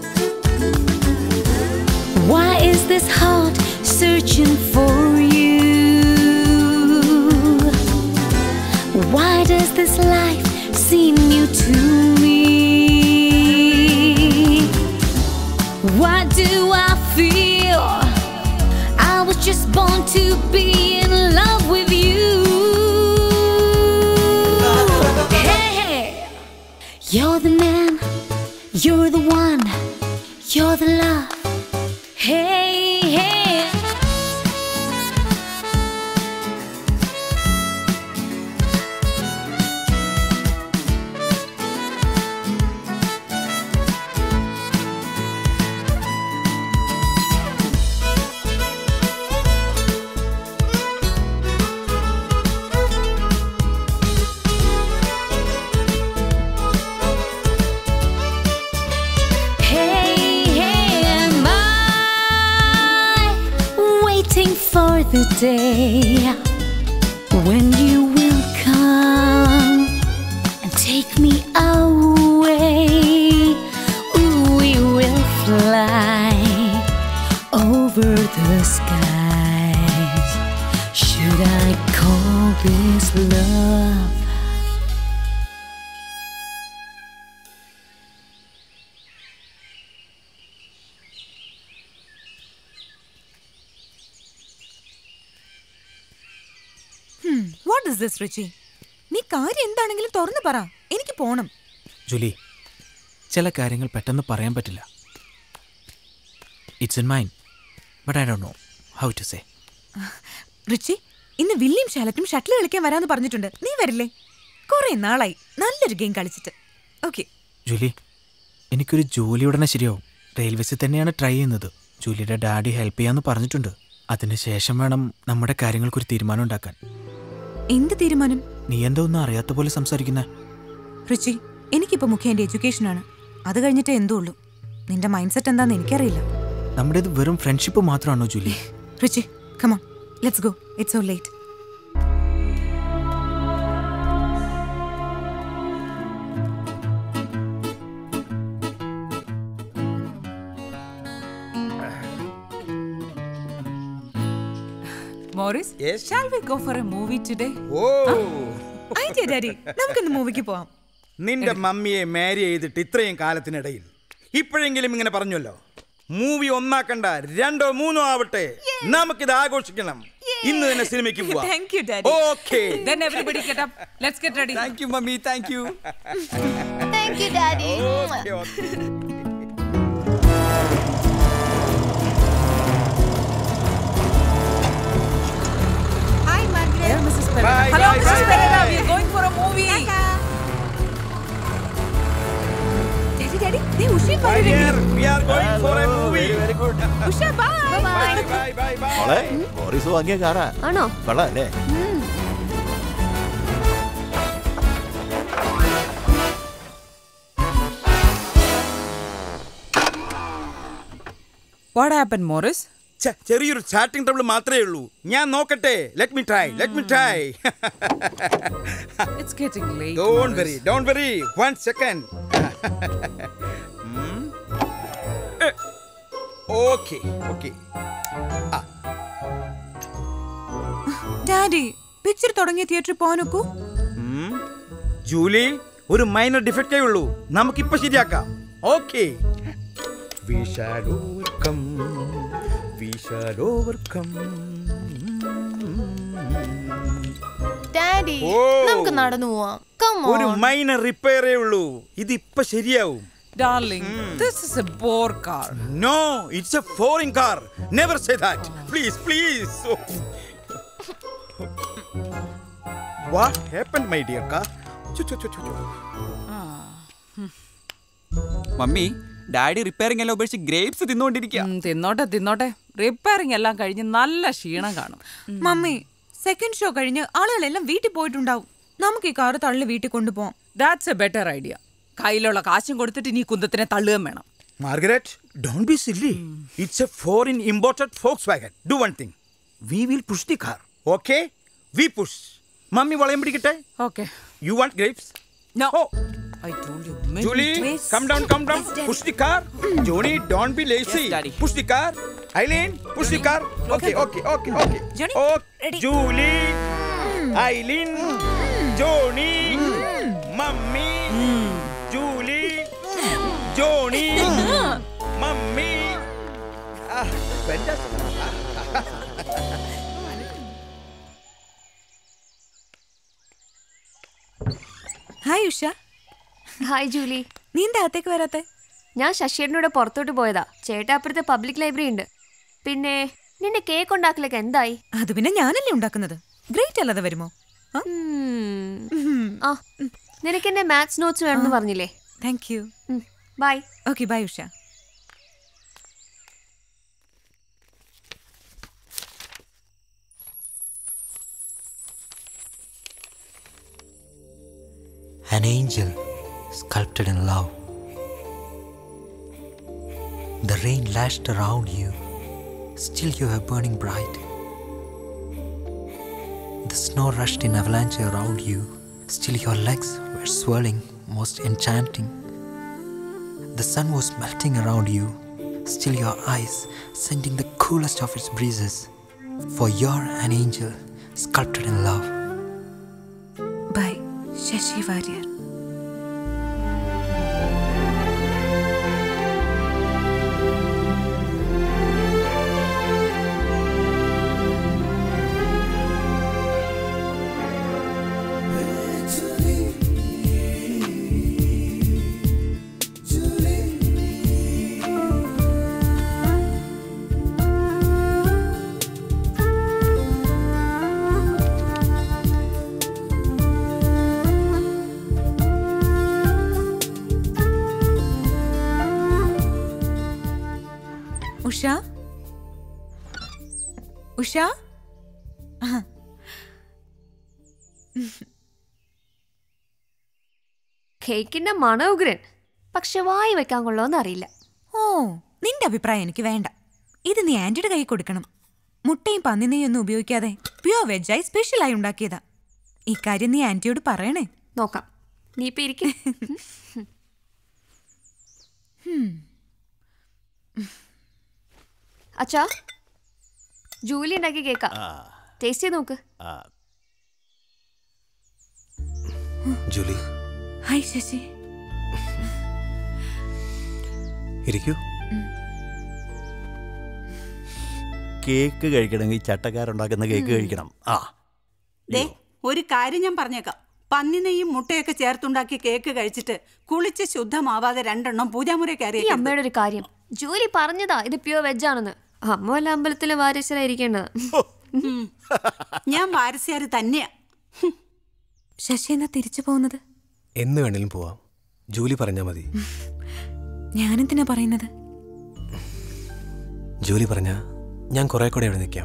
Why is this heart searching for you? Why does this life seem new to me? Why do I feel I was just born to be in love with you? Hey, hey. You're the man, you're the one, you're the love. Hey, hey. Hey, hey, am I waiting for the day when you will come and take me away? Ooh, we will fly over the skies. Should I call this love? What is this Richie നീ കാര്യം എന്താണെങ്കിലും തുറന്നു പറ എനിക്ക് പോണം Julie ചില കാര്യങ്ങൾ പെട്ടെന്ന് പറയാൻ പറ്റില്ല it's in mind but I don't know how to say Richie ഇന്ന് വില്യം ഷാലറ്റും ഷട്ടിൽ കളിക്കാൻ വരാന്ന് പറഞ്ഞിട്ടുണ്ട് നീ വരില്ലേ കുറെ നാളായി നല്ലൊരു ഗെയിം കളിച്ചിട്ട് ഓക്കെ ജൂലി എനിക്കൊരു ജോലി ഉടനെ ശരിയാവും റെയിൽവേസിൽ തന്നെയാണ് ട്രൈ ചെയ്യുന്നത് ജൂലിയുടെ ഡാഡി ഹെൽപ്പ് ചെയ്യാന്ന് പറഞ്ഞിട്ടുണ്ട് അതിനുശേഷം വേണം നമ്മുടെ കാര്യങ്ങൾക്കൊരു തീരുമാനം ഉണ്ടാക്കാൻ എന്ത് തീരുമാനം നീ എന്താ ഒന്നും അറിയാത്ത പോലെ സംസാരിക്കുന്നേ റിച്ചി എനിക്കിപ്പോ മുഖ്യ എന്റെ എഡ്യൂക്കേഷനാണ് അത് കഴിഞ്ഞിട്ടേ എന്തോ ഉള്ളൂ നിന്റെ മൈൻഡ് സെറ്റ് എന്താന്ന് എനിക്കറിയില്ല നമ്മുടേത് വെറും ഫ്രണ്ട്ഷിപ്പ് മാത്രമാണോ Julie Richie come on let's go it's so late Morris shall we go for a movie today oh idea daddy നമുക്കിന്ന് മൂവിക്ക് പോവാം നിന്റെ മമ്മിയെ മാരി ചെയ്തിട്ട് ഇത്രയും കാലത്തിനിടയിൽ ഇപ്പോഴെങ്കിലും ഇങ്ങനെ പറഞ്ഞല്ലോ മൂവി ഒന്നാക്കണ്ട രണ്ടോ മൂന്നോ ആവട്ടെ നമുക്കിത് ആഘോഷിക്കണം ഇന്ന് തന്നെ സിനിമയ്ക്ക് പോവാം Thank you, Daddy. Okay Then everybody get up. Let's get ready. Thank you, mummy. Thank you. Thank you, Daddy. Okay okay Hi, Margaret. Hello, Mrs. Pereira. Bye, Hello, bye, Mrs. bye, Pereira. bye. We are going for a movie. Daddy daddy ദേ ഉഷയും My പറയുന്നുണ്ട് dear, we are going for a movie. Usha bye Bye, bye, bye, bye. മോളെ Boris വാങ്ങിയ കാറാ ആണോ കൊള്ളാല്ലേ What happened, Morris? ഛെ, ചെറിയൊരു ചാറ്റിംഗ് ട്രബിൾ മാത്രമേ ഉള്ളൂ ഞാൻ നോക്കട്ടെ let me try let me try It's getting late. Don't Morris. Worry don't worry one second okay okay daddy picture തുടങ്ങിയ തിയേറ്ററിൽ പോകാനൊക്കൂ ജൂലി ഒരു മൈനർ ഡിഫക്റ്റേ ഉള്ളൂ നമുക്കിപ്പോ ശരിയാക്കാം okay we shall overcome we shall overcome daddy oh. നമുക്ക് നടന്നു പോവാം Come ഒരു on. മൈനർ റിപ്പയറേ ഉള്ളൂ ഇത് ഇപ്പൊ ശരിയാവും Darling, this is a bore car. No it's a foreign car never say that please please what happen my dear car mummy daddy repairing എല്ലാം ഉപേക്ഷിച്ച് ഗ്രേപ്സ് തിന്നുകൊണ്ടിരിക്കുക ഉം, തിന്നോട്ടെ തിന്നോട്ടെ റിപ്പയറിംഗ് എല്ലാം കഴിഞ്ഞ് നല്ല ക്ഷീണം കാണും മമ്മി സെക്കൻഡ് ഷോ കഴിഞ്ഞ് ആളുകളെല്ലാം വീട്ടിൽ പോയിട്ടുണ്ടാവും നമുക്ക് ഈ കാറ് തള്ളി വീട്ടിൽ കൊണ്ടുപോകാം ദാറ്റ്സ് എ ബെറ്റർ ഐഡിയ കയ്യിലുള്ള കാശും കൊടുത്തിട്ട് നീ കുന്തത്തിനെ തള്ളുകയും വേണം Margaret, don't be silly. It's a foreign imported Volkswagen. Do one thing. We will push the car. Okay? We push. Mummy, വളയം പിടിക്കട്ടെ okay You want grapes? No. Oh. I told you. Julie, come down, come down. Push the car. Johnny, don't be lazy. push the car. Eileen, push the car. Okay, okay, okay, okay. Johnny, oh, ready. Julie, Eileen, Johnny, Mummy, Julie, Johnny, Mummy. Ah, fantastic. Hi Usha hi Julie നീ എന്താ അകത്തേക്ക് വരാത്തെ ഞാൻ ശശിയേട്ടനോട് പുറത്തോട്ട് പോയതാ ചേട്ടാ അപ്പുറത്തെ public library ഉണ്ട് പിന്നെ നിന്റെ കേക്ക് ഉണ്ടാക്കലൊക്കെ എന്തായി അത് പിന്നെ ഞാനല്ലേ ഉണ്ടാക്കുന്നത് ഗ്രേറ്റ് അല്ലാതെ വരുമോ ആ? ആ നിനക്ക് എന്റെ മാത്സ് നോട്ട്സ് വേണമെന്ന് പറഞ്ഞില്ലേ thank you bye okay bye Usha An angel sculpted in love. The rain lashed around you, still you were burning bright. The snow rushed in avalanche around you, still your legs were swirling, most enchanting. The sun was melting around you, still your eyes sending the coolest of its breezes. For you're an angel sculpted in love. Bye Sasi Warrier Usha Usha ആ. കേക്കിന്റെ മണോഗ്രൻ പക്ഷെ വായി വെക്കാൻ കൊള്ളോന്ന് അറിയില്ല ഓ നിന്റെ അഭിപ്രായം എനിക്ക് വേണ്ട ഇത് നീ ആന്റിയുടെ കൈ കൊടുക്കണം മുട്ടയും പന്നിനെയും ഒന്നും ഉപയോഗിക്കാതെ പ്യുവർ വെജായി സ്പെഷ്യലായി ഉണ്ടാക്കിയതാ ഇക്കാര്യം നീ ആന്റിയോട് പറയണേ നോക്കാം നീ ഇപ്പൊ ഇരിക്കും അച്ഛാ ജൂലി ഉണ്ടാക്കി കേക്കാം ടേസ്റ്റ് ചെയ്ത് നോക്ക് ജൂലി ഹായ് ശശി ഇരിക്കൂ കേക്ക് കഴിക്കണമെങ്കിൽ ചട്ടക്കാരുണ്ടാക്കുന്ന കേക്ക് കഴിക്കണം ആ ദേ ഒരു കാര്യം ഞാൻ പറഞ്ഞേക്കാം പന്നിനെയും മുട്ടയൊക്കെ ചേർത്തുണ്ടാക്കിയ കേക്ക് കഴിച്ചിട്ട് കുളിച്ച് ശുദ്ധമാവാതെ രണ്ടെണ്ണം പൂജാമുറി ഈ കയറി അമ്മയുടെ ഒരു കാര്യം ജൂലി പറഞ്ഞതാ ഇത് പ്യുവർ വെജ് ആണെന്ന് അമ്മ വല്ല അമ്പലത്തിലെ വാരശ്വരായിരിക്കേണ്ടത് ഞാൻ വാരസ്യാര് തന്നെയാ ശശി എന്നാ തിരിച്ചു പോകുന്നത് എന്ന് വേണേലും പോവാം ജൂലി പറഞ്ഞാൽ മതി ഞാനെന്തിനാ പറയുന്നത് ജൂലി പറഞ്ഞാ ഞാൻ കുറെ കൂടെ ഇവിടെ നിൽക്കാം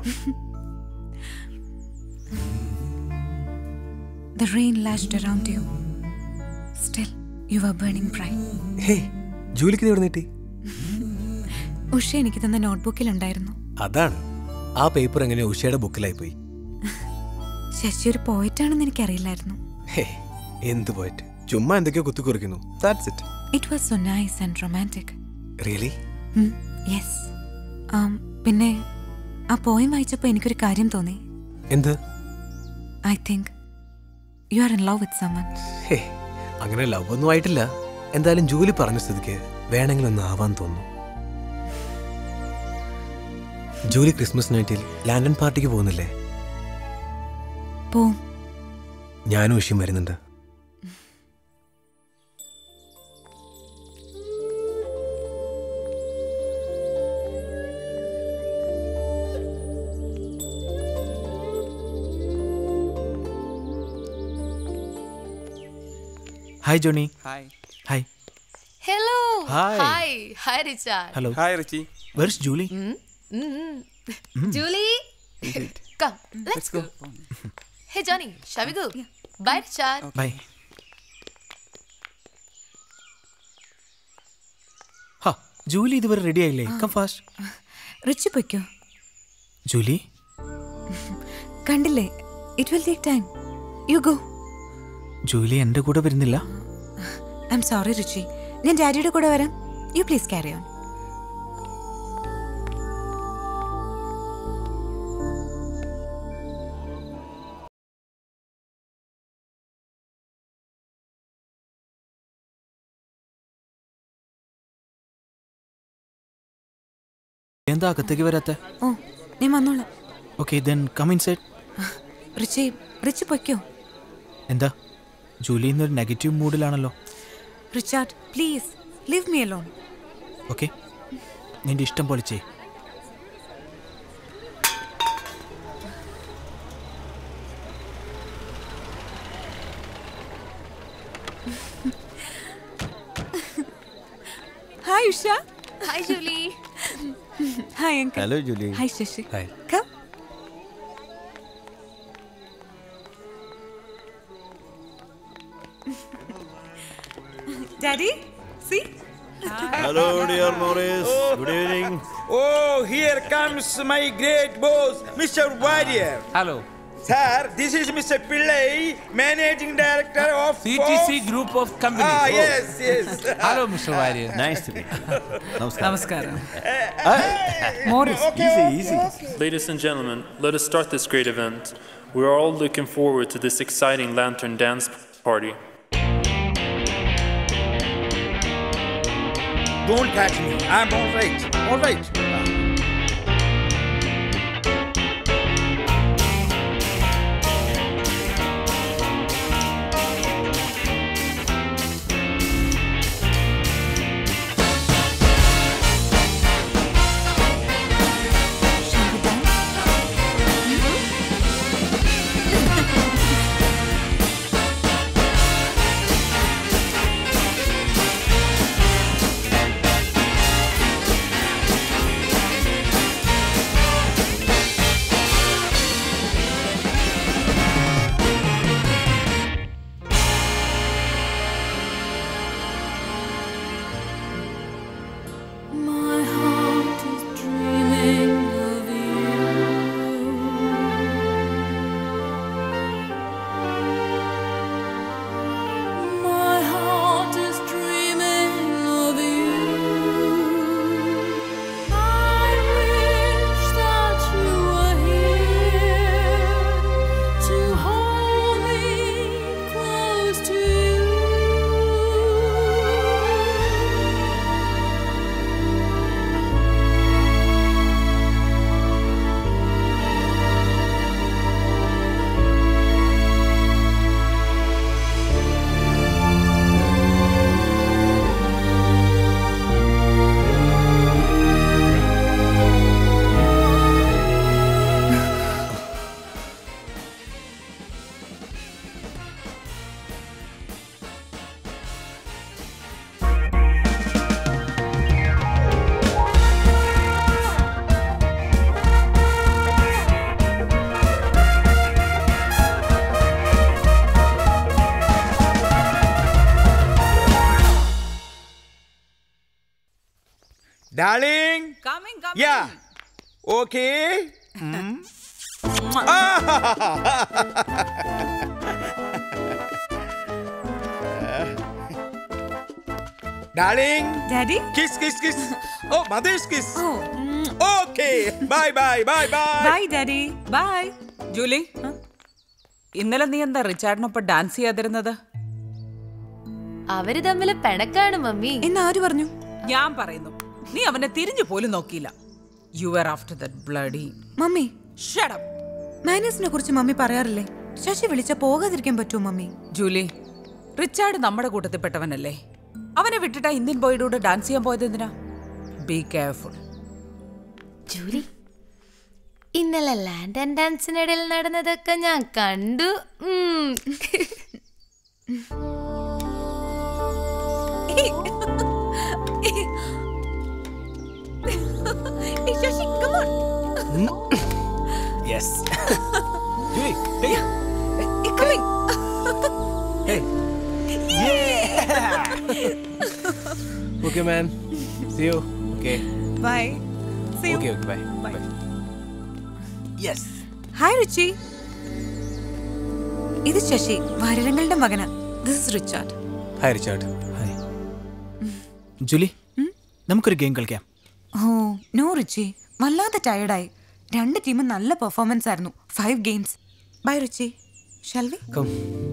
The rain lashed around you. Still, you were burning bright. ഹേ ജൂലിക്ക് നീ ഇവിടെ നീട്ടി ഉഷ എനിക്ക് തന്ന നോട്ട്ബുക്കിൽ ഉണ്ടായിരുന്നു അതാണ് ആ പേപ്പർ എങ്ങനെ ഉഷയുടെ ബുക്കിലായി പോയി ശശി ഒരു പോയിട്ടാണെന്ന് എനിക്കറിയില്ലായിരുന്നു ഹേ എന്ത് പോയിട്ട് ചുമ്മാ എന്തൊക്കെയോ കുത്തിക്കുറിക്കുന്നു that's it it was so nice and romantic really yes പിന്നെ ആ പോയം വായിച്ചപ്പോൾ എനിക്കൊരു കാര്യം തോന്നി എന്ത് I think you are in love with someone hey അങ്ങനെ ലവ് ഒന്നും ആയിട്ടില്ല എന്തായാലും ജൂലി പറഞ്ഞ സ്ഥിതിക്ക് വേണമെങ്കിൽ ഒന്ന് ആവാൻ തോന്നുന്നു ജൂലി ക്രിസ്മസ് നൈറ്റിൽ ലാൻഡൻ പാർട്ടിക്ക് പോകുന്നില്ലേ പോവും ഞാനും ഉഷിയും വരുന്നുണ്ട് hi Johnny hi hi hello Hi. Hi Hi, Richard. Hello Hi, Richie. Where's Julie Mm. Julie, come, let's, go. Hey, Johnny, shall we go? Bye, Richard. Bye ഹാ ജൂലി ഇതുവരെ റെഡി ആയില്ലേ കം ഫാസ്റ്റ് റിച്ച് പൊയ്ക്കോ Julie കണ്ടില്ലേ it will take time you go Julie എൻ്റെ കൂടെ വരുന്നില്ല I I'm sorry Ritchie ഞാൻ ഡാഡിയുടെ കൂടെ വരാം യു പ്ലീസ് ക്യാരി ഓൺ എന്താ അകത്തേക്ക് വരാത്ത ഓ ഞാൻ വന്നോളാം okay then come inside Richie Rich പൊയ്ക്കോ എന്താ ജൂലി ഇന്നൊരു നെഗറ്റീവ് മൂഡിലാണല്ലോ Richard please leave me alone okay നിന്റെ ഇഷ്ടം പോലെ ചെയ് hi Usha Hi, Julie. Hi uncle hello Julie hi Sasi hi come daddy see hello dear Morris good evening Oh, here comes my great boss, Mr. Warrior. Hello. Sir, this is Mr. Pillai, Managing Director of CTC Fox- Group of Companies. Ah, yes, yes. Hello, Mr. Warrior. Nice to meet you. നമസ്കാരം നമസ്കാരം Morris. Okay, Easy, easy. Ladies and gentlemen, let us start this great event. We are all looking forward to this exciting lantern dance party. Don't catch me. I'm all right. All right. My heart is dreaming of you. My heart is dreaming of you. I wish that you were here to hold me close to you. Darling. Coming, coming. Yeah. Okay. Mm. Darling. Daddy? Kiss, kiss, kiss. Oh, mother's kiss. Oh. Okay. Bye, bye, bye, bye. Bye daddy bye Julie ഇന്നലെ നീ എന്താ റിച്ചാർഡിനൊപ്പം dance ചെയ്യാതിരുന്നത് അവര് തമ്മിൽ പിണക്കാണ് mummy എന്ന് ആര് പറഞ്ഞു ഞാൻ പറയുന്നു നീ അവനെ തിരിഞ്ഞു പോലും നോക്കിയില്ല you are after that bloody mummy shut up മാനേഴ്സിനെ കുറിച്ച് മമ്മി പറയാറില്ലേ ശശി വിളിച്ച പോകാതിരിക്കാൻ പറ്റുമോ മമ്മി ജൂലി റിച്ചാർഡ് നമ്മുടെ കൂട്ടത്തിൽപ്പെട്ടവനല്ലേ അവനെ വിട്ടിട്ടാ ഇന്ത്യൻ ബോയുടെ കൂടെ ഡാൻസ് ചെയ്യാൻ പോയത് എന്തിനാ ബി കെയർഫുൾ ജൂലി ഇന്നലെ ലാൻഡ് ആൻഡ് ഡാൻസിനിടയിൽ നടന്നതൊക്കെ ഞാൻ കണ്ടു ഉം. Yes Julie take it. coming. Hey. Okay, man. See you. Okay. Bye. See you. Okay, okay, bye. Bye. Yes. Hi Ruchi ഇത് ശശി വാരരങ്ങളുടെ മകനാ this is Richard hi Richard hi Julie നമുക്കൊരു ഗെയിം കളിക്കാം ഓ നോ രുചി വല്ലാതെ ടയർഡായി രണ്ട് ടീമും നല്ല പെർഫോമൻസ് ആയിരുന്നു five games bye Ruchi shall we Come.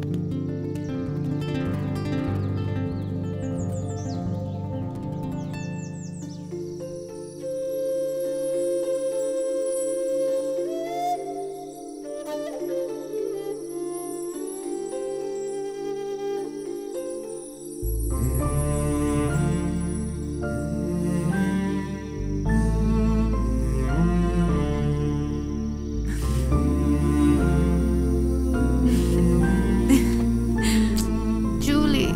Julie.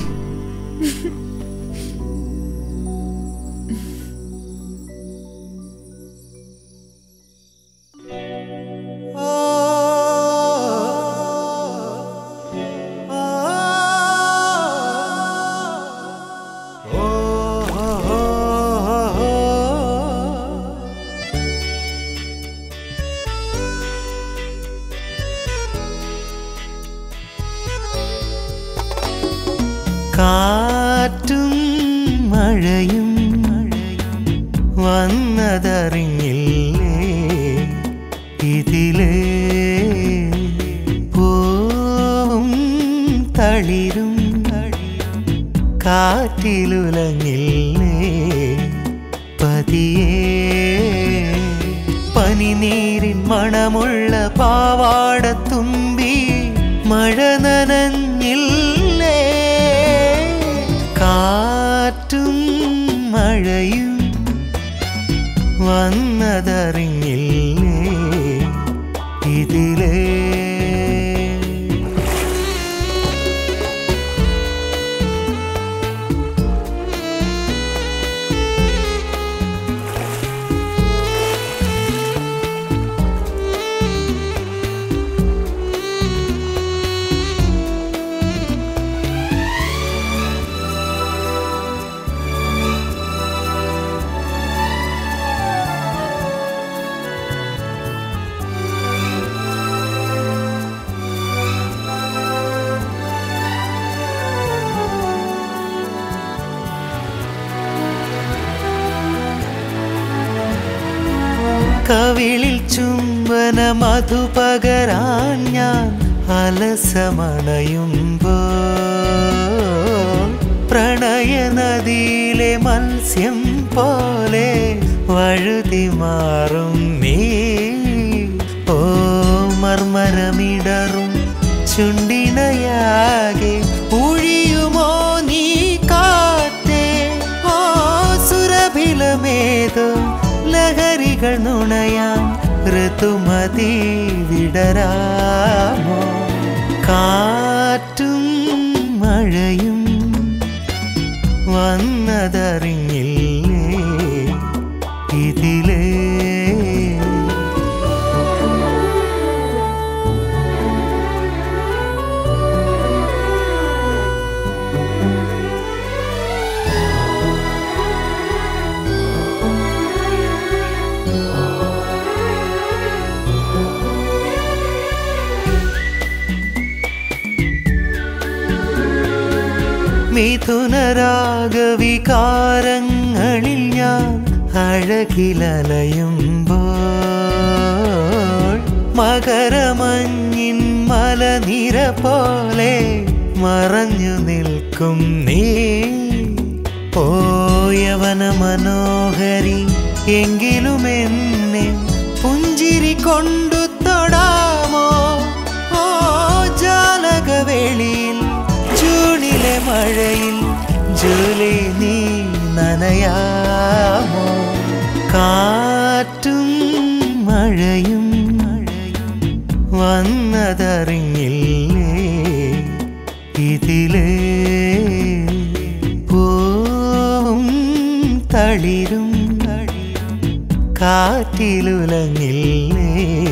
കാറ്റും മഴയും വന്നതറിഞ്ഞില്ലേ ഇതിലേ പൂവും തളിരും കാറ്റിലുലഞ്ഞില്ലേ പതിയേ പനിനീരിൻ മണമുള്ള പാവാടത്തുമ്പി മഴ നനഞ്ഞില്ലേ കാറ്റും മഴയും വന്നതറിഞ്ഞില്ലേ ഇതിലേ കവിളിൽ ചുംബന മധുപകരാൻ ഞാൻ അലസമണയുമ്പോൾ പ്രണയ നദിയിലെ മത്സ്യം പോലെ വഴുതി മാറും നീ ഓ മർമരമിടറും ചുണ്ടിണയാകെ ഒഴിയുമോ നീ കാറ്റേ ഓ സുരഭിലമേതോ ലഹരികൾ നുണയാൻ ഋതുമതി വിടരാമോ കാറ്റും മഴയും വന്നതറിഞ്ഞില്ലേ ഇതിലേ മിഥുനരാഗവികാരങ്ങളിൽ ഞാൻ അഴകിലലയുമ്പോൾ മകരമഞ്ഞിൻ മലനിര പോലെ മറഞ്ഞു നിൽക്കും നീ പോയവന മനോഹരി എങ്കിലും എന്നെ പുഞ്ചിരി കൊണ്ടു തൊടാമോ ഓ ജാലകവേളിയിൽ ജൂണിലെ മഴയിൽ ജൂലി നീ നനയാമോ കാറ്റും മഴയും വന്നതറിഞ്ഞില്ലേ ഇതിലേ പൂവും തളിരും കാറ്റിലുലങ്ങില്ലേ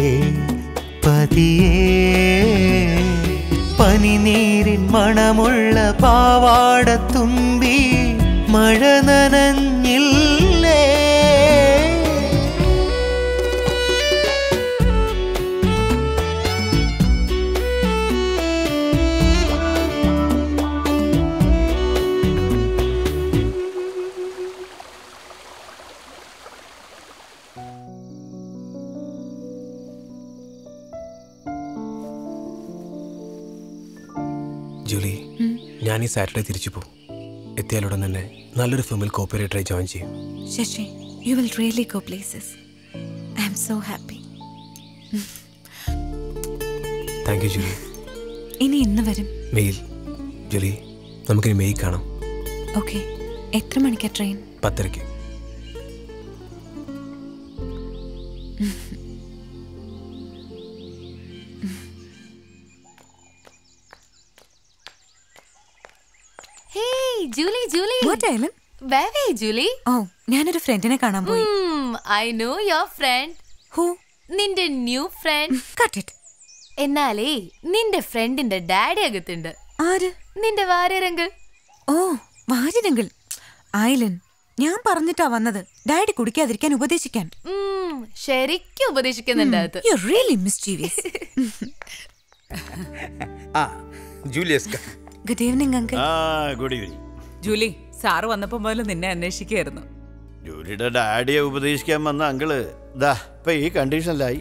പതിയേ പനിനീരിൻ മണമുള്ള പാവാടത്തുമ്പി മഴ നനഞ്ഞില്ലേ ജൂലി ഞാൻ ഈ സാറ്റർഡേ തിരിച്ചു പോകും എത്തിയാലുടൻ തന്നെ നല്ലൊരു ഫിലിമിൽ കോപ്പറേറ്ററായി ജോയിൻ ചെയ്യും Sasi you will really go places I M so happy thank you Julie ഇനി ഇന്ന് വരും മെയിൽ ജൂലി നമുക്കിനി മെയ് കാണാം ഓക്കെ എത്ര മണിക്കാ ട്രെയിൻ പത്തരയ്ക്ക് Hey, Julie, Julie. What, Ellen? Where were you, Julie? ഓ ഞാനൊരു ഫ്രണ്ടിനെ കാണാൻ പോയി Hmm, I know your friend. Who? നിന്റെ ന്യൂ ഫ്രണ്ട് കട്ട് ഇറ്റ് എന്നാലേ നിന്റെ ഫ്രണ്ടിന്റെ ഡാഡി അകത്തുണ്ട് ആര് നിന്റെ വാര്യരങ്കിൾ ഓ വാര്യരങ്കിൾ ഐലൻ ഞാൻ പറഞ്ഞിട്ടാ വന്നത് ഡാഡി കുടിക്കാതിരിക്കാൻ ഉപദേശിക്കാൻ ശരിക്കും ഉപദേശിക്കുന്നുണ്ട് അത് യു റിയലി മിസ്റ്റീവിയസ് ആ ജൂലിയസ് ഗുഡ് ഈവനിങ് അങ്കിൾ ആ ഗുഡ് ഈവനിങ് ജൂലി സാറ് വന്നപ്പോ മുതൽ നിന്നെ അന്വേഷിക്കുകയായിരുന്നു ജൂലിയുടെ ഡാഡിയെ ഉപദേശിക്കാൻ വന്ന അങ്കിള് ദാ ഇപ്പൊ ഈ കണ്ടീഷനിലായി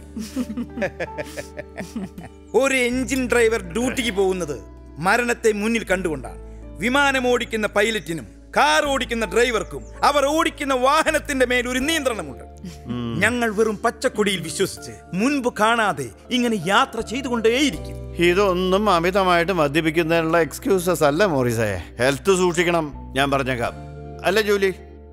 ഒരു എഞ്ചിൻ ഡ്രൈവർ ഡ്യൂട്ടിക്ക് പോകുന്നത് മരണത്തെ മുന്നിൽ കണ്ടുകൊണ്ടാണ് വിമാനം ഓടിക്കുന്ന പൈലറ്റിനും കാർ ഓടിക്കുന്ന ഡ്രൈവർക്കും അവർ ഓടിക്കുന്ന വാഹനത്തിന്റെ മേൽ ഒരു നിയന്ത്രണമുണ്ട് ഞങ്ങൾ വെറും പച്ചക്കൊടിയിൽ വിശ്വസിച്ച് മുൻപ് കാണാതെ ഇങ്ങനെ യാത്ര ചെയ്തുകൊണ്ടേയിരിക്കും ഇതൊന്നും അമിതമായിട്ട് മദ്യപിക്കുന്നതിനുള്ള എക്സ്ക്യൂസസ് അല്ല മോറിസേ ഹെൽത്ത് സൂക്ഷിക്കണം ഞാൻ പറഞ്ഞേക്കാം അല്ല ജൂലി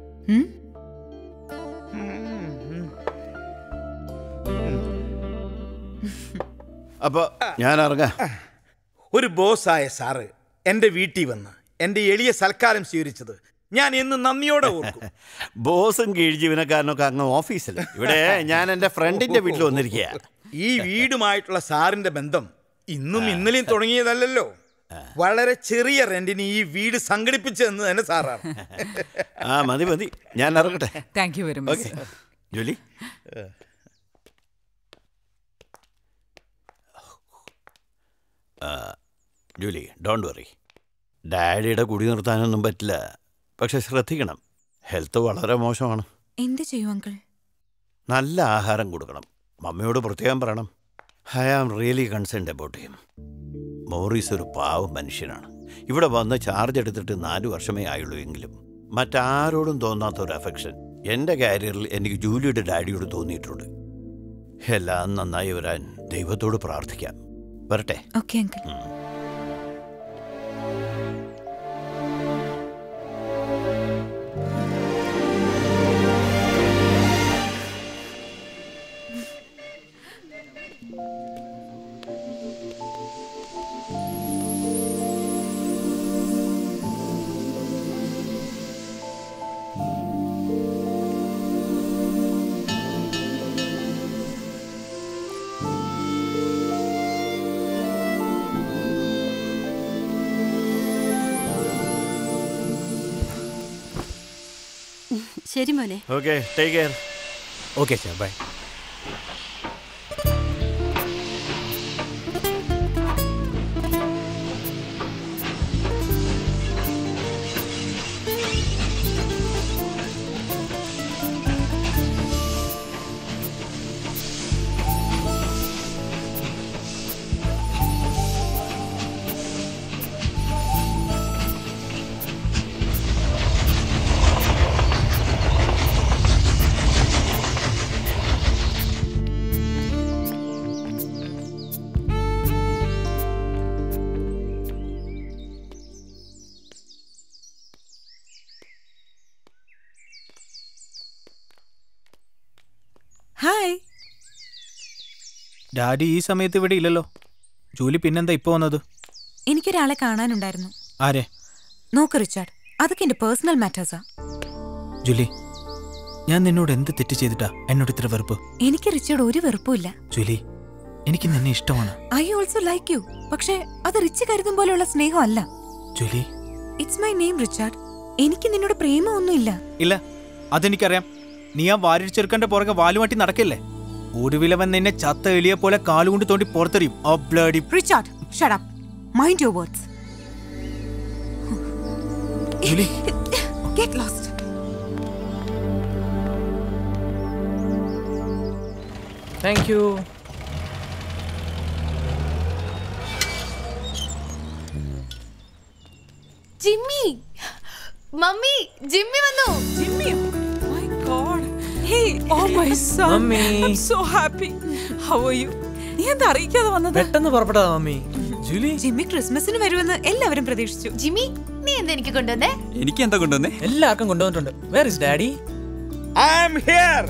അപ്പൊ ഞാൻ ഇറങ്ങാം ഒരു ബോസായ സാറ് എന്റെ വീട്ടിൽ വന്ന് എന്റെ എളിയ സൽക്കാരം സ്വീകരിച്ചത് ഞാൻ എന്ന് നന്ദിയോടെ ഓർക്കും ബോസും കീഴ് ജീവനക്കാരനൊക്കെ അങ്ങ് ഓഫീസിൽ ഇവിടെ ഞാൻ എന്റെ ഫ്രണ്ടിന്റെ വീട്ടിൽ വന്നിരിക്കുക ഈ വീടുമായിട്ടുള്ള സാറിന്റെ ബന്ധം ഇന്നും ഇന്നലെയും തുടങ്ങിയതല്ലല്ലോ വളരെ ചെറിയ റെന്റിന് ഈ വീട് സംഘടിപ്പിച്ചതെന്ന് തന്നെ സാറാണ് ആ മതി മതി ഞാൻ ഇറങ്ങട്ടെ thank you very much okay ജോലി ജൂലി ഡോണ്ട് വറി ഡാഡിയുടെ കുടി നിർത്താനൊന്നും പറ്റില്ല പക്ഷെ ശ്രദ്ധിക്കണം ഹെൽത്ത് വളരെ മോശമാണ് എന്ത് ചെയ്യും അങ്കിൾ നല്ല ആഹാരം കൊടുക്കണം മമ്മിയോട് പ്രത്യേകം പറയണം I am really concerned about him Morris ഒരു പാവം മനുഷ്യനാണ് ഇവിടെ വന്ന് ചാർജ് എടുത്തിട്ട് നാല് വർഷമേ ആയുള്ളൂ എങ്കിലും മറ്റാരോടും തോന്നാത്ത ഒരു അഫെക്ഷൻ എൻ്റെ കാരിയറിൽ എനിക്ക് ജൂലിയുടെ ഡാഡിയോട് തോന്നിയിട്ടുണ്ട് എല്ലാം നന്നായി വരാൻ ദൈവത്തോട് പ്രാർത്ഥിക്കാം വരട്ടെ ഓക്കെ അങ്കിൾ ശരി മോനെ ഓക്കെ ടേക്ക് കെയർ ഓക്കെ ചാ ബൈ ഹായ് ഡാഡി ഈ സമയത്ത് ഇവിടെ ഇല്ലല്ലോ ജൂലി പിന്നെന്താ ഇപ്പൊ വന്നത് എനിക്കൊരാളെ കാണാനുണ്ടായിരുന്നു ആരെ നോക്ക് റിച്ചാർഡ് അതൊക്കെ എന്റെ പേഴ്സണൽ മാറ്റേഴ്സാ ജൂലി ഞാൻ നിന്നോട് എന്ത് തെറ്റ് ചെയ്തിട്ടാ എന്നോട് ഇത്ര വെറുപ്പ് എനിക്ക് റിച്ചോട് ഒരു വെറുപ്പുമില്ല ജൂലി എനിക്ക് നിന്നെ ഇഷ്ടമാണ് ഐ ഓൾസോ ലൈക്ക് യു പക്ഷേ അത് റിച്ച് കരുതും പോലെയുള്ള സ്നേഹമല്ല Julie it's my name Richard എനിക്ക് നിന്നോട് പ്രേമമൊന്നുമില്ല ഇല്ല അതെനിക്കറിയാം നീ ആ വാരി ചെറുക്കന്റെ പുറകെ വാലുമാട്ടി നടക്കല്ലേ ഒടുവിലവൻ നിന്നെ ചത്ത എളിയെ പോലെ കാലുകൊണ്ട് തോണ്ടി പുറത്തെറിയും ആ bloody Richard shut up mind your words Julie get lost thank you Jimmy mummy Jimmy വന്നു ജിമ്മിയോ my god hey oh my son mummy. I am so happy how are you നീ എന്താ അറിയിക്കാതെ വന്നത് പെട്ടെന്ന് പുറപ്പെടാ മമ്മി ജൂലി ജിമ്മി ക്രിസ്മസിന് വരുമെന്ന് എല്ലാവരും പ്രതീക്ഷിച്ചു ജിമ്മി നീ എന്താ എനിക്ക് കൊണ്ടുവന്നേ എനിക്ക് എന്താ കൊണ്ടുവന്നേ എല്ലാവർക്കും കൊണ്ടുവന്നിട്ടുണ്ട് where is daddy I am here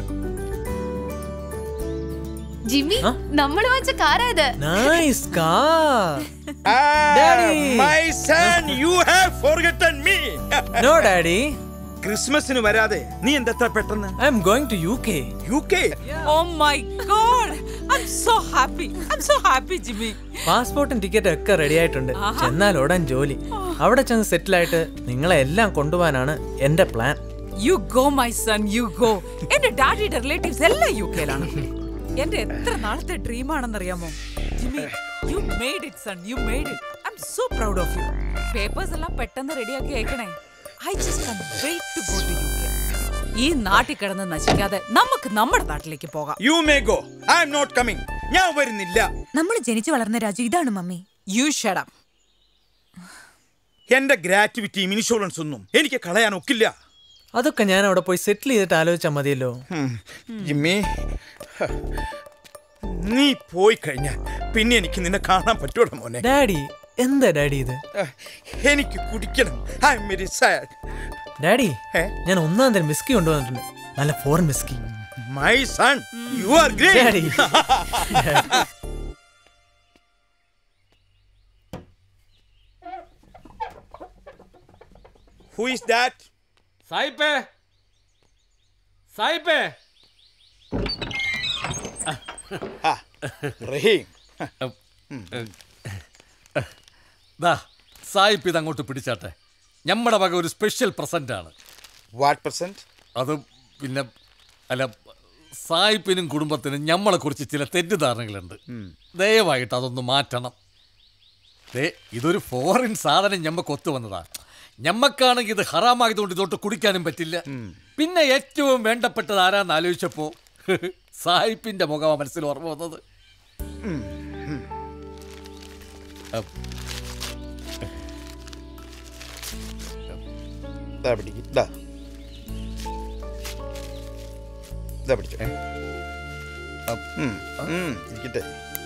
Jimmy നമ്മൾ വാങ്ങിച്ച കാറാ ഇത് nice car my son you have forgotten me no daddy ക്രിസ്മസിന് വരാതെ നീ എന്തെത്ര പെട്ടെന്ന് I M going to UK UK oh my god I am so happy I am so happy Jimmy പാസ്പോർട്ടും ടിക്കറ്റും ഒക്കെ റെഡി ആയിട്ടുണ്ട് ചെന്നാൽ ഉടൻ ജോലി അവിടെ ചെന്ന് സെറ്റിൽ ആയിട്ട് നിങ്ങളെ എല്ലാം കൊണ്ടുപോകാനാണ് എന്റെ plan you go my son you go എന്റെ ഡാഡിയുടെ റിലേറ്റീവ്സ് എല്ലാം യു കെയിലാണ് എന്റെ എത്ര നാളത്തെ ഡ്രീം ആണെന്നറിയാമോ Jimmy you made it son you made it I M so proud of you papers എല്ലാം പെട്ടെന്ന് റെഡിയാക്കി അയക്കണേ I just can wait to go to UK ഈ നാട്ടിൽ കിടന്ന് നശിക്കാതെ നമുക്ക് നമ്മുടെ നാട്ടിലേക്ക് പോകാം you may go I M not coming ഞാൻ വരുന്നില്ല നമ്മൾ ജനിച്ചു വളർന്ന രാജ്യം ഇതാണ് മമ്മി യു ഷടം എന്റെ ഗ്രാറ്റുവിറ്റിയും ഇൻഷുറൻസ് ഒന്നും എനിക്ക് കളയാൻ ഒക്കില്ല അതൊക്കെ ഞാൻ അവിടെ പോയി സെറ്റിൽ ചെയ്തിട്ട് ആലോചിച്ചാൽ മതിയല്ലോ ജിമ്മി നീ പോയി കഴിഞ്ഞാൽ പിന്നെ എനിക്ക് നിന്നെ കാണാൻ പറ്റൂടാ മോനെ ഡാഡി എന്താ ഡാഡി ഇത് എനിക്ക് കുടിക്കണം I am very sad daddy ഞാൻ ഒന്നാം തരം വിസ്കി കൊണ്ടുവന്നിട്ടുണ്ട് നല്ല foreign whisky my son you are great Daddy. Who is that സായിപ്പേ സായിപ്പേ റഹീം ദാ സായിപ്പ് ഇത് അങ്ങോട്ട് പിടിച്ചാട്ടെ നമ്മുടെ വക ഒരു സ്പെഷ്യൽ പ്രസന്റ് ആണ് വാട്ട് പ്രസന്റ് അത് പിന്നെ അല്ല സായിപ്പിനും കുടുംബത്തിനും ഞമ്മളെ കുറിച്ച് ചില തെറ്റിദ്ധാരണകളുണ്ട് ദയവായിട്ട് അതൊന്ന് മാറ്റണം ദേ ഇതൊരു ഫോറിൻ സാധനം ഞമ്മക്ക് ഒത്തു വന്നതാ ഞമ്മക്കാണെങ്കിൽ ഇത് ഹറാമായതുകൊണ്ട് ഇതോട്ട് കുടിക്കാനും പറ്റില്ല പിന്നെ ഏറ്റവും വേണ്ടപ്പെട്ടത് ആരാന്ന് ആലോചിച്ചപ്പോ സായിപ്പിന്റെ മുഖമാണ് മനസ്സിൽ ഓർമ്മ വന്നത് അപ്പ് ദാ പിടിക്ക് ദാ ദാ പിടിച്ചോ ഉം, ഉം, ഇരിക്കട്ടെ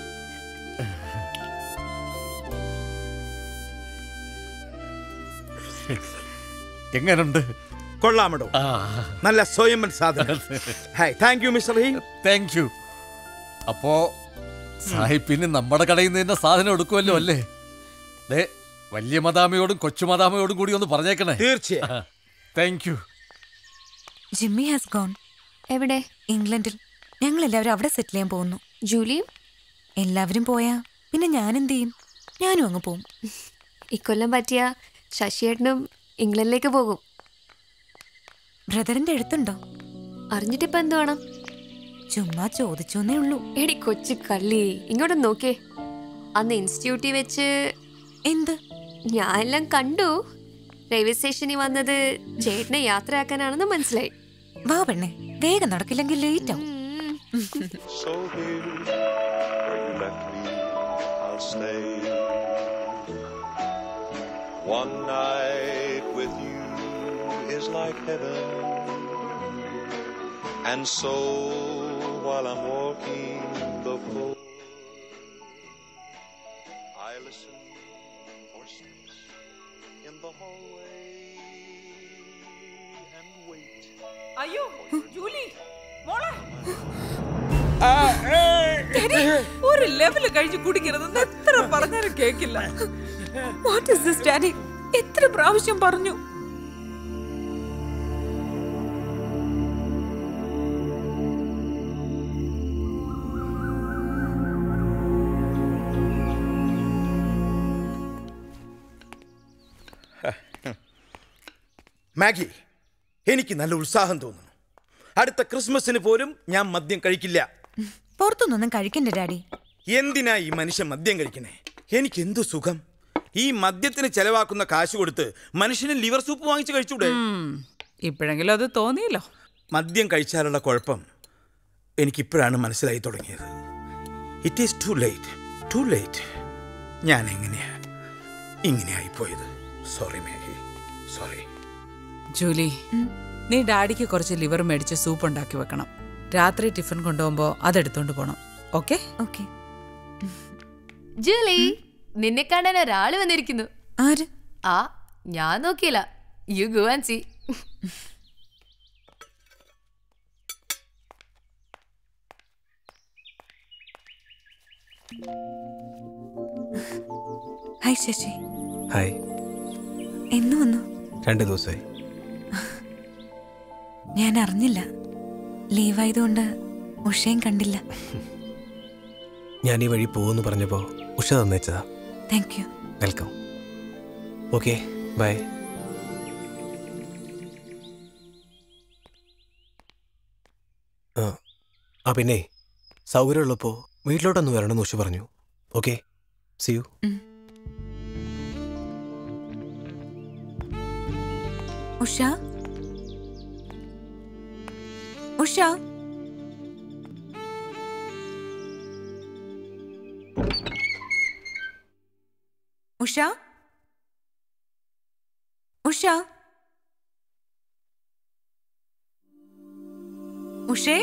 എങ്ങനുണ്ട് കൊള്ളാമടോ നല്ല സ്വയംഭൻ സാധനം hi thank you mister Rahim thank you അപ്പോ സാഹിബിന് നമ്മുടെ കടയിൽ നിന്ന് തന്നെ സാധനം എടുക്കുമല്ലോ അല്ലേ ദേ വലിയ മദാമയോടും കൊച്ചു മദാമയോടും കൂടി ഒന്ന് പറഞ്ഞേക്കണേ തീർച്ചയായും thank you Jimmy has gone എവിടെ ഇംഗ്ലണ്ടിൽ ഞങ്ങൾ എല്ലാവരും അവിടെ സെറ്റിൽ ചെയ്യാൻ പോകുന്നു ജൂലിയും എല്ലാവരും പോയാ പിന്നെ ഞാൻ എന്ത് ചെയ്യും ഞാനും അങ്ങ് പോവും ഇക്കൊല്ലം പറ്റിയ ശശിയേട്ടനും ഇംഗ്ലണ്ടിലേക്ക് പോകും ബ്രദറിന്റെ അടുത്തുണ്ടോ അറിഞ്ഞിട്ടിപ്പോ എന്ത് വേണം ചുമ്മാ ചോദിച്ചോന്നേ ഉള്ളൂ എടി കൊച്ചു കള്ളി ഇങ്ങോട്ട് നോക്കേ അന്ന് ഇൻസ്റ്റിറ്റ്യൂട്ടിൽ വെച്ച് എന്ത് ഞാൻ എല്ലാം കണ്ടു റെയിൽവേ സ്റ്റേഷനിൽ വന്നത് ചേട്ടനെ യാത്രയാക്കാനാണെന്ന് മനസ്സിലായി വാ പെണ്ണെ വേഗം നടക്കില്ലെങ്കിൽ ലേറ്റ് ആവും So here, where you left me, I'll stay. One night with you is like heaven. And so, while I'm walking the floor, I listen for steps in the hallway and wait. അയ്യോ Julie മോളെ ഒരു level കഴിഞ്ഞ് കുടിക്കരുതെന്ന് എത്ര പറഞ്ഞാലും കേക്കില്ല what is this daddy എത്ര പ്രാവശ്യം പറഞ്ഞു മാഗി എനിക്ക് നല്ല ഉത്സാഹം തോന്നുന്നു അടുത്ത ക്രിസ്മസിന് പോലും ഞാൻ മദ്യം കഴിക്കില്ല പുറത്തുനിന്നൊന്നും കഴിക്കണ്ട ഡാഡി എന്തിനാ ഈ മനുഷ്യൻ മദ്യം കഴിക്കണേ എനിക്ക് എന്തു സുഖം ഈ മദ്യത്തിന് ചെലവാക്കുന്ന കാശ് കൊടുത്ത് മനുഷ്യന് ലിവർ സൂപ്പ് വാങ്ങിച്ച് കഴിച്ചൂടെ ഇപ്പോഴെങ്കിലും അത് തോന്നിയല്ലോ മദ്യം കഴിച്ചാലുള്ള കുഴപ്പം എനിക്കിപ്പോഴാണ് മനസ്സിലായി തുടങ്ങിയത് it is too late too late ഞാൻ എങ്ങനെയാ ഇങ്ങനെയായിപ്പോയത് സോറി മേഘി സോറി ജൂലി നീ ഡാഡിക്ക് കുറച്ച് ലിവർ മേടിച്ച് സൂപ്പ് ഉണ്ടാക്കി വെക്കണം രാത്രി ടിഫിൻ കൊണ്ടുപോകുമ്പോ അതെടുത്തോണ്ട് പോണം ഓക്കെ ഓക്കെ ജൂലി നിന്നെ കാണാൻ ഒരാള് വന്നിരിക്കുന്നു ആര് ആ ഞാൻ നോക്കിയില്ല you go and see hi Sasi hi എന്ന് വന്നു രണ്ട് ദിവസമായി ഞാൻ അറിഞ്ഞില്ല ലീവായതുകൊണ്ട് ഉഷയും കണ്ടില്ല ഞാൻ ഈ വഴി പോകുമെന്ന് പറഞ്ഞപ്പോൾ ഉഷ തന്നേച്ചതാ thank you welcome okay bye ആ ആ പിന്നെ സൗകര്യമുള്ളപ്പോൾ വീട്ടിലോട്ടൊന്ന് വരണമെന്ന് ഉഷ പറഞ്ഞു okay see you Usha Usha Usha Usha ഉഷേ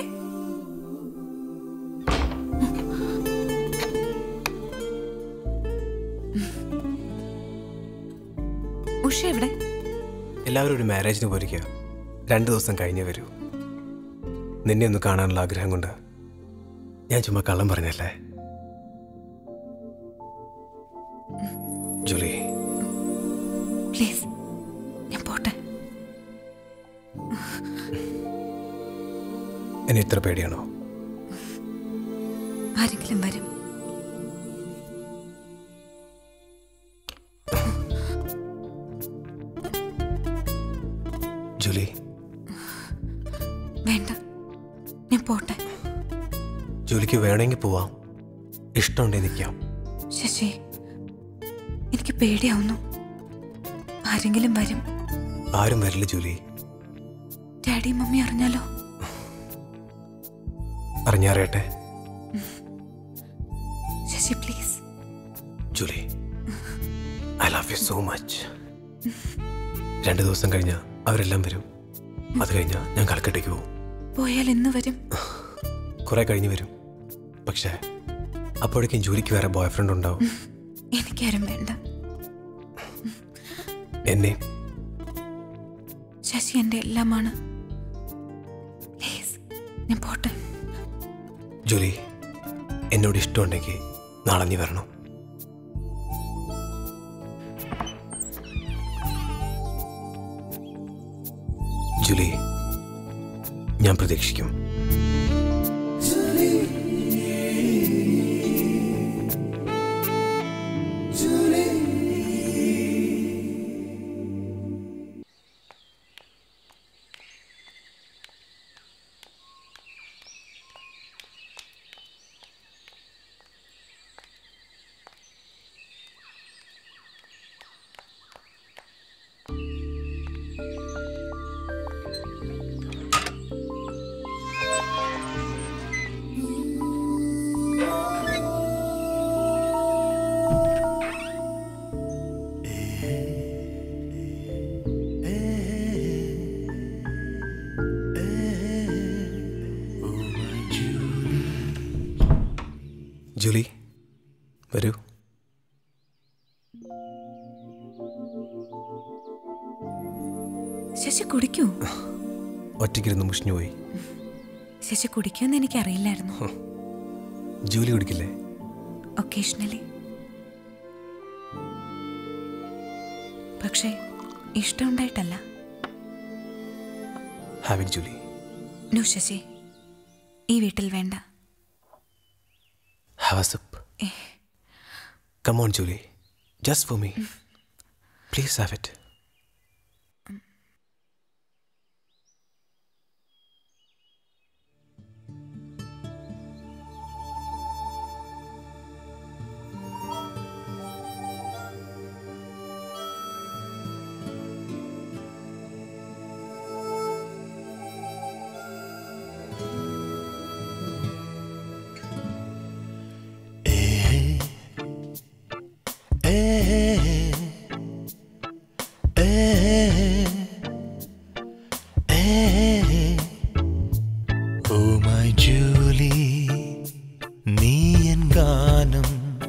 ഉഷ എവിടെ എല്ലാവരും ഒരു മാരേജിന് പോയിരിക്കുക രണ്ട് ദിവസം കഴിഞ്ഞേ വരൂ നിന്നെ ഒന്ന് കാണാനുള്ള ആഗ്രഹം കൊണ്ട് ഞാൻ ചുമ്മാ കള്ളം പറഞ്ഞല്ലേ ജൂലി പ്ലീസ് ഞാൻ പോട്ടെ എന്നെ ഇത്ര പേടിയാണോ ആരെങ്കിലും വരും ജൂലി വേണ്ട ഞാൻ പോട്ടെ ജൂലിക്ക് വേണമെങ്കിൽ പോവാം ഇഷ്ടമുണ്ടെങ്കിൽ നിൽക്കാം ശശി എനിക്ക് പേടിയാവുന്നു ആരെങ്കിലും വരും ആരും വരില്ല ജൂലി ഡാഡി മമ്മി അറിഞ്ഞാലോ അറിഞ്ഞാറിയട്ടെ Sasi please Julie I love you so much രണ്ട് ദിവസം കഴിഞ്ഞാൽ അവരെല്ലാം വരും അത് കഴിഞ്ഞാൽ ഞാൻ കൽക്കട്ടയ്ക്ക് പോകും പോയാൽ എന്ന് വരും കുറെ കഴിഞ്ഞ് വരും പക്ഷേ അപ്പോഴേക്കും ജൂലിക്ക് വേറെ ബോയ് ഫ്രണ്ട് ഉണ്ടാവും എനിക്കാരും വേണ്ട എന്നെ ശശി എൻ്റെ എല്ലാമാണ് പ്ലീസ് ഞാൻ പോട്ടെ ജൂലി എന്നോട് ഇഷ്ടമുണ്ടെങ്കിൽ നാളെ നീ വരണം ജൂലി ഞാൻ പ്രതീക്ഷിക്കും ജൂലി വരൂ ശശി കുടിക്കൂ ഒറ്റയ്ക്കിരുന്ന് മുഷിഞ്ഞുപോയി ശശി കുടിക്കുമെന്ന് എനിക്കറിയില്ലായിരുന്നു ജൂലി കുടിക്കില്ലേ ഒക്കേഷണലി പക്ഷേ ഇഷ്ടമുണ്ടായിട്ടല്ല have it Julie no Sasi ഈ വീട്ടിൽ വേണ്ട have a sip come on Julie just for me please have it oh my Julie നീ എൻ ഗാനം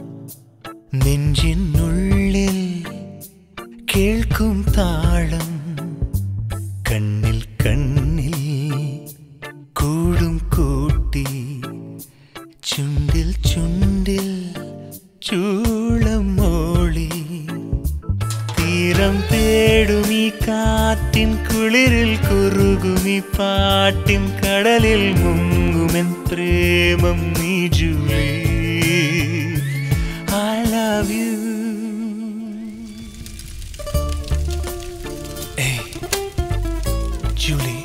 നെഞ്ചിനുള്ളിൽ കേൾക്കും താളം കണ്ണിൽ കണ്ണിൽ കൂടും കൂട്ടി ചുണ്ടിൽ ചുണ്ടിൽ ചൂളം മോളി തീരം തേടുമീ കാറ്റിൻ കുളിരിൽ കുറുകുമി പാട്ടിൻ കടലിൽ മുങ്ങുമെൻ പ്രേമം നീ Julie I love you Julie,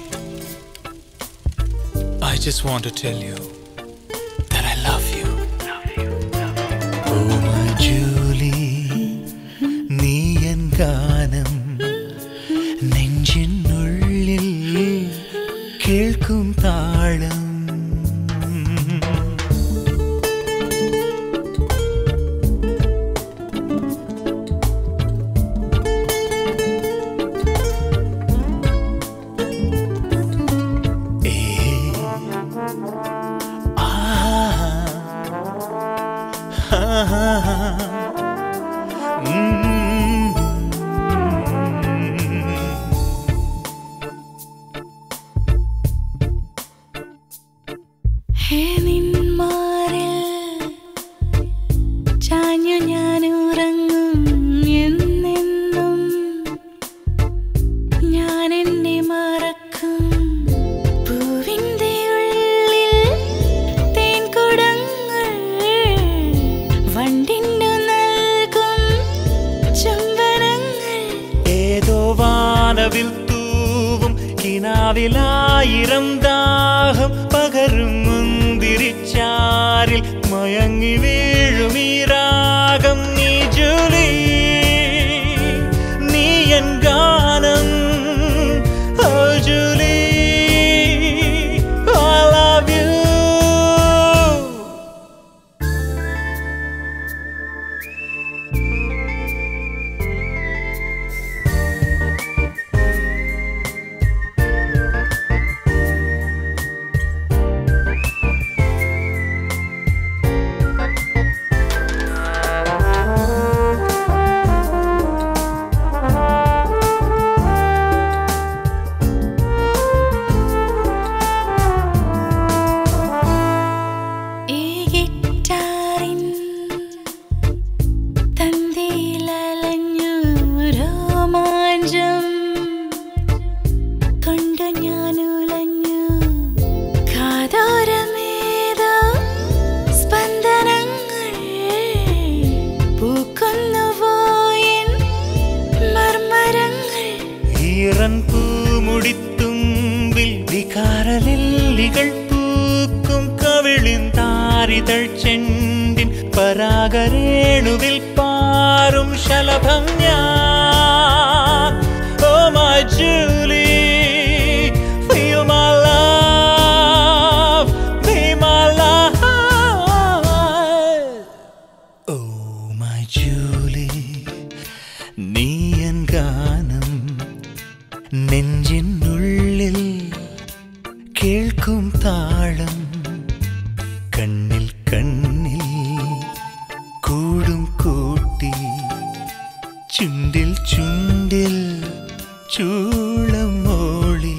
I just want to tell you that I love you. Oh my Julie നീ എൻ ഗാനം നെഞ്ചിനുള്ളിൽ കേൾക്കും താളം ഹേ നിന്മാറിൽ ചാഞ്ഞു ഞാൻ ഉറങ്ങും എന്നെന്നും ഞാൻ എന്നെ മറക്കും പൂവിൻ്റെ ഉള്ളിൽ തേൻകുടങ്ങൾ വണ്ടിന്നു നൽകും ചുംബനങ്ങൾ ഏതോ വാനവിൽ തൂവും കിനാവിലായിരം ദാഹം പകരും മുന്തിരിച്ചാരിൽ മയങ്ങി വീഴും ഈ രാഗം നീ ജൂലി നീ എൻ ഗാനം oh Julie I love you ഈ ഗിറ്റാറിൻ തന്തിയിലലഞ്ഞു രോമാഞ്ചം കൊണ്ടു ഞാൻ ഉലഞ്ഞു കാതോരമേതോ സ്പന്ദനങ്ങൾ പൂക്കുന്നുപോയൻ മർമരങ്ങൾ ഈറൻ പൂമുടിത്തുമ്പിൽ വികാരലില്ലികൾ പൂക്കും കവിളിൻ താരിതൾ ചെണ്ടിൻ പരാഗരേണുവിൽ പാറും ശലഭം ഞാൻ oh my Julie Feel my love, be my life. Oh, my Julie, നീ എൻ ഗാനം നെഞ്ചിനുള്ളിൽ കേൾക്കും താളം കണ്ണിൽ കണ്ണിൽ കൂടും കൂട്ടി ചുണ്ടിൽ ചുണ്ടിൽ ചൂളം മോളി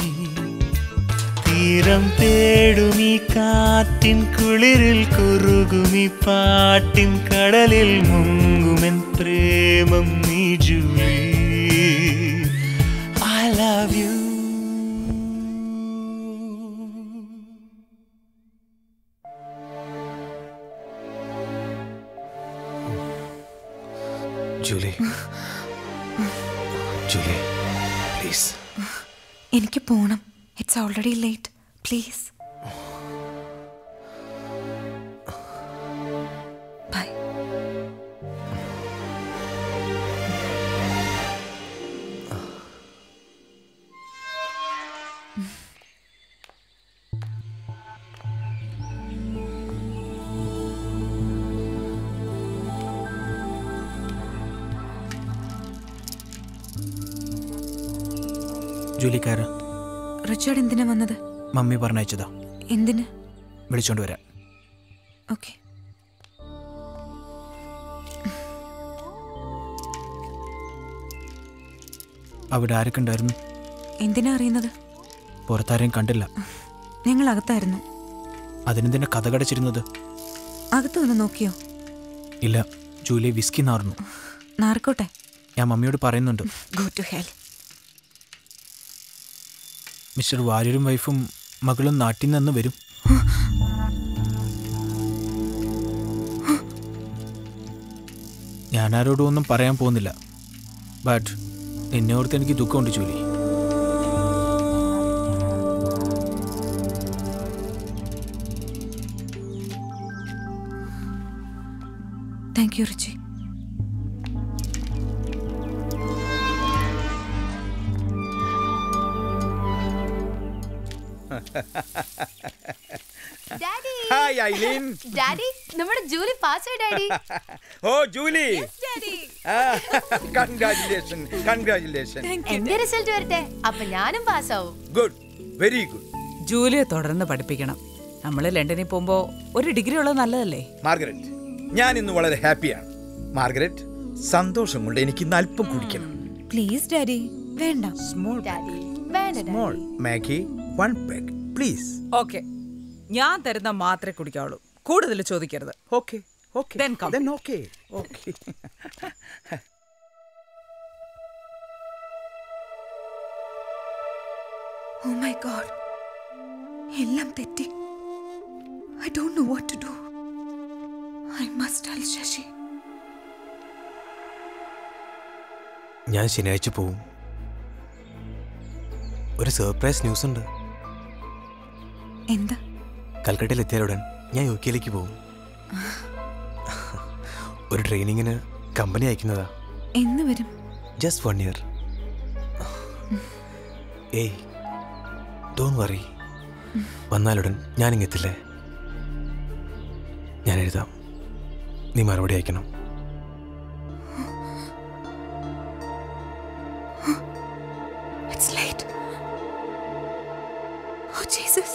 തീരം തേടുമീ കാറ്റിൻ കുളിരിൽ കുറുകുമി പാട്ടിൻ കടലിൽ മുങ്ങുമെൻ പ്രേമം നീ Julie I love you Julie Julie please എനിക്ക് പോണം it's already late please bye ജോലിക്കാരൻ റിച്ചാർഡ് എന്തിനാ വന്നത് മമ്മി പറഞ്ഞയച്ചതാ എന്തിന് വിളിച്ചോണ്ട് വരാം ഓക്കെ അവിടെ ആരൊക്കെ ഉണ്ടായിരുന്നു എന്തിനാ അറിയുന്നത് പുറത്താരെയും കണ്ടില്ല ഞങ്ങൾ അകത്തായിരുന്നു അതിനെന്തിനാ കഥ കടച്ചിരുന്നത് അകത്ത് വന്ന് നോക്കിയോ ഇല്ല ജൂലി വിസ്കി നാർന്നു നാർക്കോട്ടെ ഞാൻ മമ്മിയോട് പറയുന്നുണ്ട് ഗോ ടു ഹെൽ മിസ്റ്റർ വാര്യരും വൈഫും മകളും നാട്ടിൽ നിന്ന് വരും ഞാൻ ആരോടും ഒന്നും പറയാൻ പോകുന്നില്ല ബട്ട് നിന്നെ ഓർത്ത് എനിക്ക് ദുഃഖമുണ്ട് Julie thank you Richie daddy hi Eileen daddy നമ്മുടെ ജൂലി പാസ്സായി daddy oh Julie congratulation congratulation എന്റെ റിസൾട്ട് വരട്ടെ അപ്പൊ ഞാനും പാസ്സാവും ഗുഡ് വെരി ഗുഡ് ജൂലിയെ തുടർന്ന് പഠിപ്പിക്കണം നമ്മൾ ലണ്ടനിൽ പോകുമ്പോ ഒരു ഡിഗ്രി ഉള്ളത് നല്ലതല്ലേ മാർഗരറ്റ് ഞാൻ ഇന്ന് വളരെ ഹാപ്പിയാണ് മാർഗരറ്റ് സന്തോഷം കൊണ്ട് എനിക്ക് ഇന്ന് അല്പം കുടിക്കണം പ്ലീസ് ഡാഡി വേണ്ട സ്മോൾ ഡാഡി വേണ്ട small Maggie one peg please okay ഞാൻ തരുന്ന മാത്രമേ കുടിക്കാവുള്ളൂ കൂടുതൽ ചോദിക്കരുത് okay okay Then come. Then okay. Okay. Oh my god എല്ലാം തെറ്റി I don't know what to do I must tell Sasi ഞാൻ ശനിയാഴ്ച പോവും ഒരു സർപ്രൈസ് ന്യൂസ് ഉണ്ട് എന്താ കൽക്കട്ടയിൽ എത്തിയാലുടൻ ഞാൻ യു കെയിലേക്ക് പോകും ഒരു ട്രെയിനിങ്ങിന് കമ്പനി അയക്കുന്നതാ എന്ന് വരും ജസ്റ്റ് വൺ ഇയർ ഏയ് ഡോൺ വറി വന്നാലുടൻ ഞാനിങ്ങെത്തില്ലേ ഞാൻ എഴുതാം നീ മറുപടി അയക്കണം it's late oh Jesus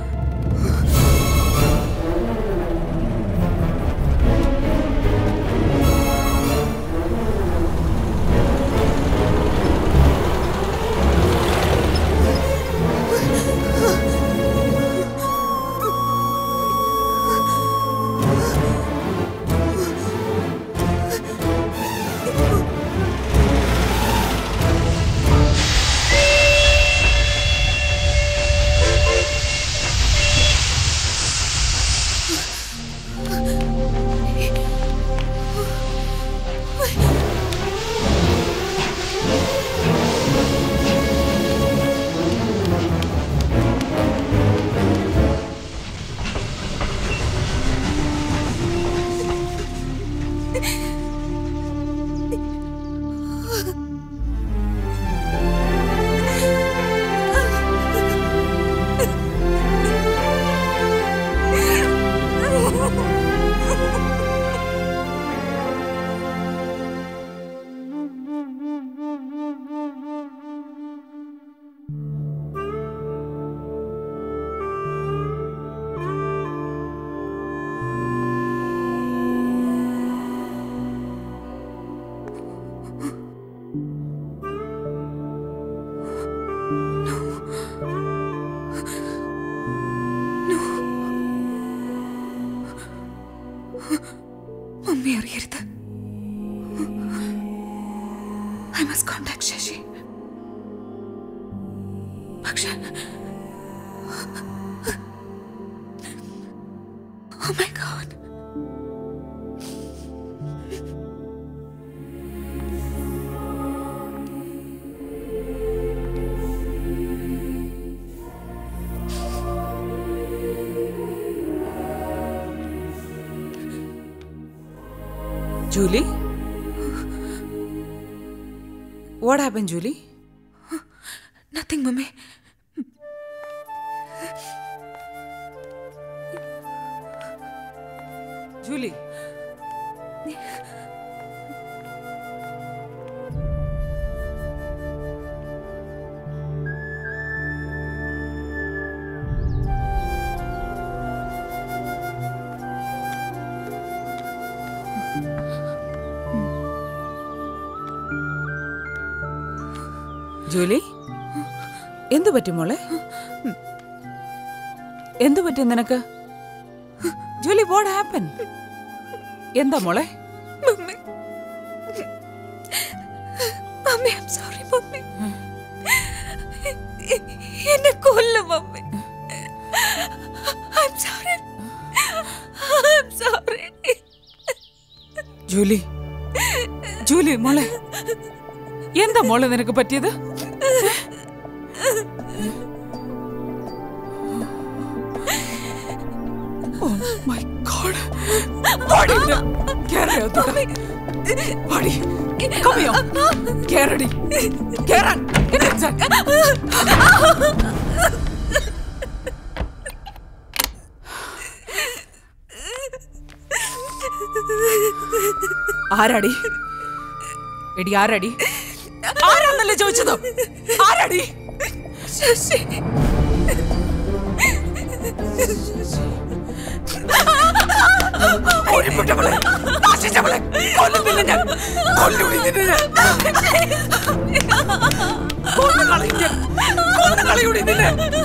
mummy അറിയരുത് ഐ മസ്റ്റ് കോണ്ടാക്ട് ശശി പക്ഷേ Oh my god. Julie what happen Julie Nothing, mummy. Julie Julie എന്തു പറ്റി മോളെ എന്തു പറ്റി നിനക്ക് ജൂലി വാട്ട് ഹാപ്പൻ എന്താ മോളെ mummy mummy I'm sorry mummy എന്നെ കൊല്ലും mummy I'm sorry I'm sorry Julie Julie മോളെ എന്താ മോളെ നിനക്ക് പറ്റിയത് Oh my God. പാടി ഇവിടെ. കേറ് അകത്തോട്ട്. പാടി. Come here. കേറടി. കേറാൻ. Get inside. ആരാടി എടി ആരാടി ആരാന്നല്ലേ ചോദിച്ചത് ആരാടി ശശി ഒഴിപ്പിട്ടവളെ നാശിച്ചവളെ കൊല്ലുന്നില്ല ഞാൻ കൊല്ലുവിടി നിന്നെ ഞാൻ കൊന്നുകളയും ഞാൻ കൊന്നുകളയൂടി നിന്നെ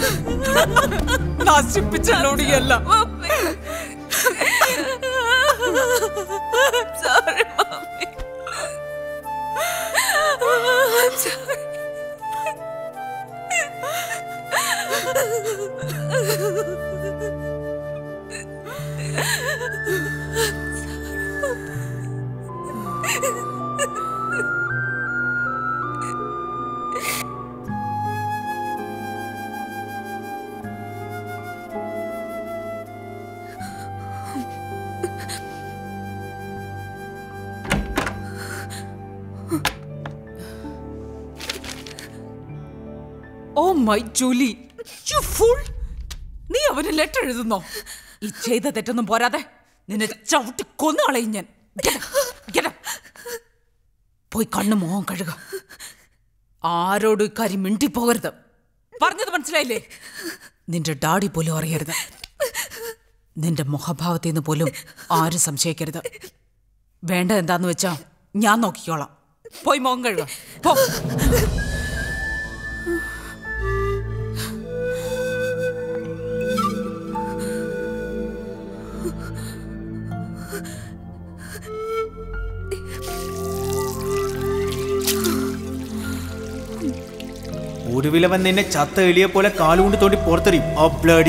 നശിപ്പിച്ചല്ലോടിയല്ല sorry mummy I'm sorry oh my Julie you fool നീ അവന് ലെറ്റർ എഴുതുന്നോ ഈ ചെയ്ത തെറ്റൊന്നും പോരാതെ നിന്നെ ചവിട്ടി കൊന്നു കളയും ഞാൻ Get up, get up. പോയി കണ്ണു മോഹം കഴുക ആരോടും ഇക്കാര്യം മിണ്ടി പോകരുത് പറഞ്ഞത് മനസ്സിലായില്ലേ നിന്റെ ഡാഡി പോലും അറിയരുത് നിന്റെ മുഖഭാവത്തിൽ നിന്ന് പോലും ആരും സംശയിക്കരുത് വേണ്ട എന്താന്ന് വെച്ചാ ഞാൻ നോക്കിക്കോളാം പോയി മോഹം കഴുക പോ ഒടുവിലവൻ നിന്നെ ചത്ത എളിയെ പോലെ കാലുകൊണ്ട് തോണ്ടി പുറത്തെറിയും ആ ബ്ലഡി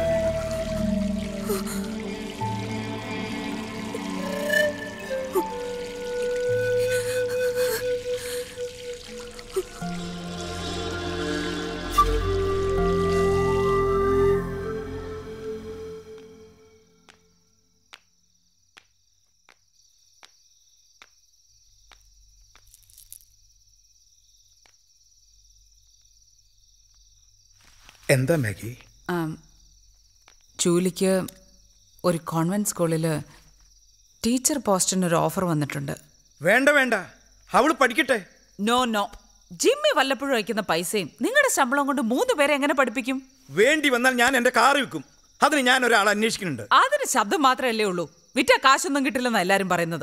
എന്താ മാഗി ആം, ജൂലിക്ക് ഒരു കോൺവെന്റ് സ്കൂളിൽ ടീച്ചർ പോസ്റ്റിന് ഒരു ഓഫർ വന്നിട്ടുണ്ട് വേണ്ട വേണ്ട അവള് പഠിക്കട്ടെ നോ നോ ജിമ്മി വല്ലപ്പോഴും അയക്കുന്ന പൈസയും നിങ്ങളുടെ ശമ്പളം കൊണ്ട് മൂന്ന് പേരെ എങ്ങനെ പഠിപ്പിക്കും വേണ്ടി വന്നാൽ ഞാൻ എന്റെ കാർ വിൽക്കും അതിന് ഞാൻ ഒരാൾ അന്വേഷിക്കുന്നുണ്ട് അതിന് ശബ്ദം മാത്രമല്ലേ ഉള്ളൂ വിറ്റ കാശൊന്നും കിട്ടില്ലെന്നാ എല്ലാരും പറയുന്നത്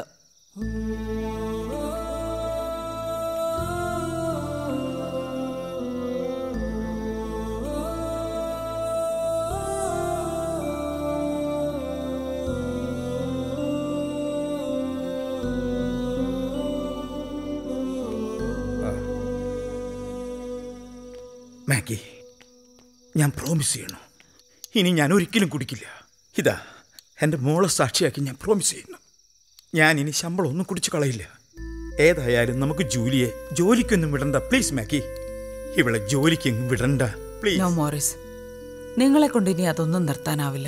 മാഗി ഞാൻ പ്രോമിസ് ചെയ്യണു ഇനി ഞാൻ ഒരിക്കലും കുടിക്കില്ല ഇതാ എൻ്റെ മോളെ സാക്ഷിയാക്കി ഞാൻ പ്രോമിസ് ചെയ്യുന്നു ഞാൻ ഇനി ശമ്പളം ഒന്നും കുടിച്ചു കളയില്ല ഏതായാലും നമുക്ക് ജൂലിയെ ജോലിക്കൊന്നും വിടണ്ട പ്ലീസ് മാഗി ഇവളെ ജോലിക്കെങ്ങും വിടണ്ട പ്ലീസ് നോ മോറിസ് നിങ്ങളെ കൊണ്ട് ഇനി അതൊന്നും നിർത്താനാവില്ല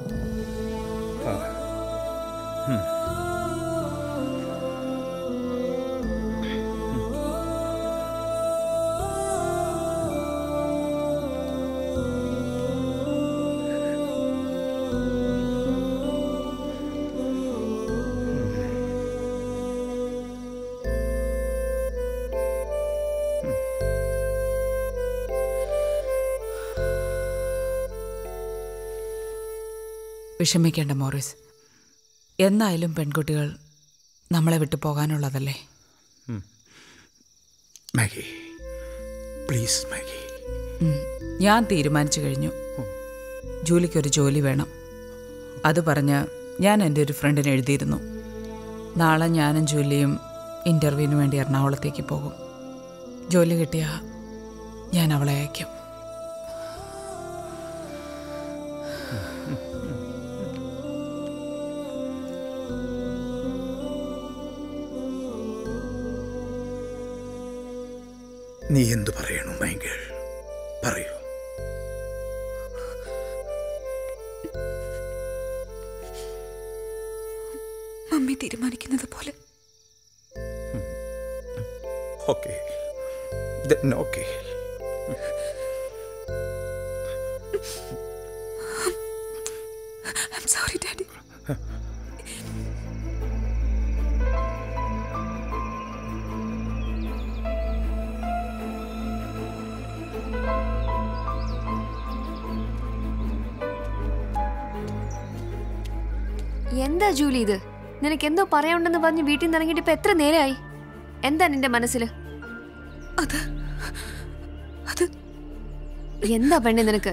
വിഷമിക്കേണ്ട മോറിസ് എന്തായാലും പെൺകുട്ടികൾ നമ്മളെ വിട്ടു പോകാനുള്ളതല്ലേ മാഗി പ്ലീസ് മാഗി ഉം. ഞാൻ തീരുമാനിച്ചു കഴിഞ്ഞു ജൂലിക്കൊരു ജോലി വേണം അത് പറഞ്ഞ് ഞാൻ എൻ്റെ ഒരു ഫ്രണ്ടിന് എഴുതിയിരുന്നു നാളെ ഞാനും ജൂലിയും ഇൻ്റർവ്യൂവിന് വേണ്ടി എറണാകുളത്തേക്ക് പോകും ജോലി കിട്ടിയാ ഞാൻ അവളെ അയക്കും നീ എന്തു പറയണു മൈങ്കിൾ പറയൂ മമ്മി തീരുമാനിക്കുന്നത് പോലെ okay then okay I'm sorry, Daddy. എന്താ ജൂലി ഇത് നിനക്ക് എന്തോ പറയാനുണ്ടെന്ന് പറഞ്ഞ് വീട്ടിൽ നിന്ന് ഇറങ്ങിയിട്ട് ഇപ്പൊ എത്ര നേരമായി എന്താ നിന്റെ മനസ്സിൽ അത് അത് എന്താ പെണ്ണെ നിനക്ക്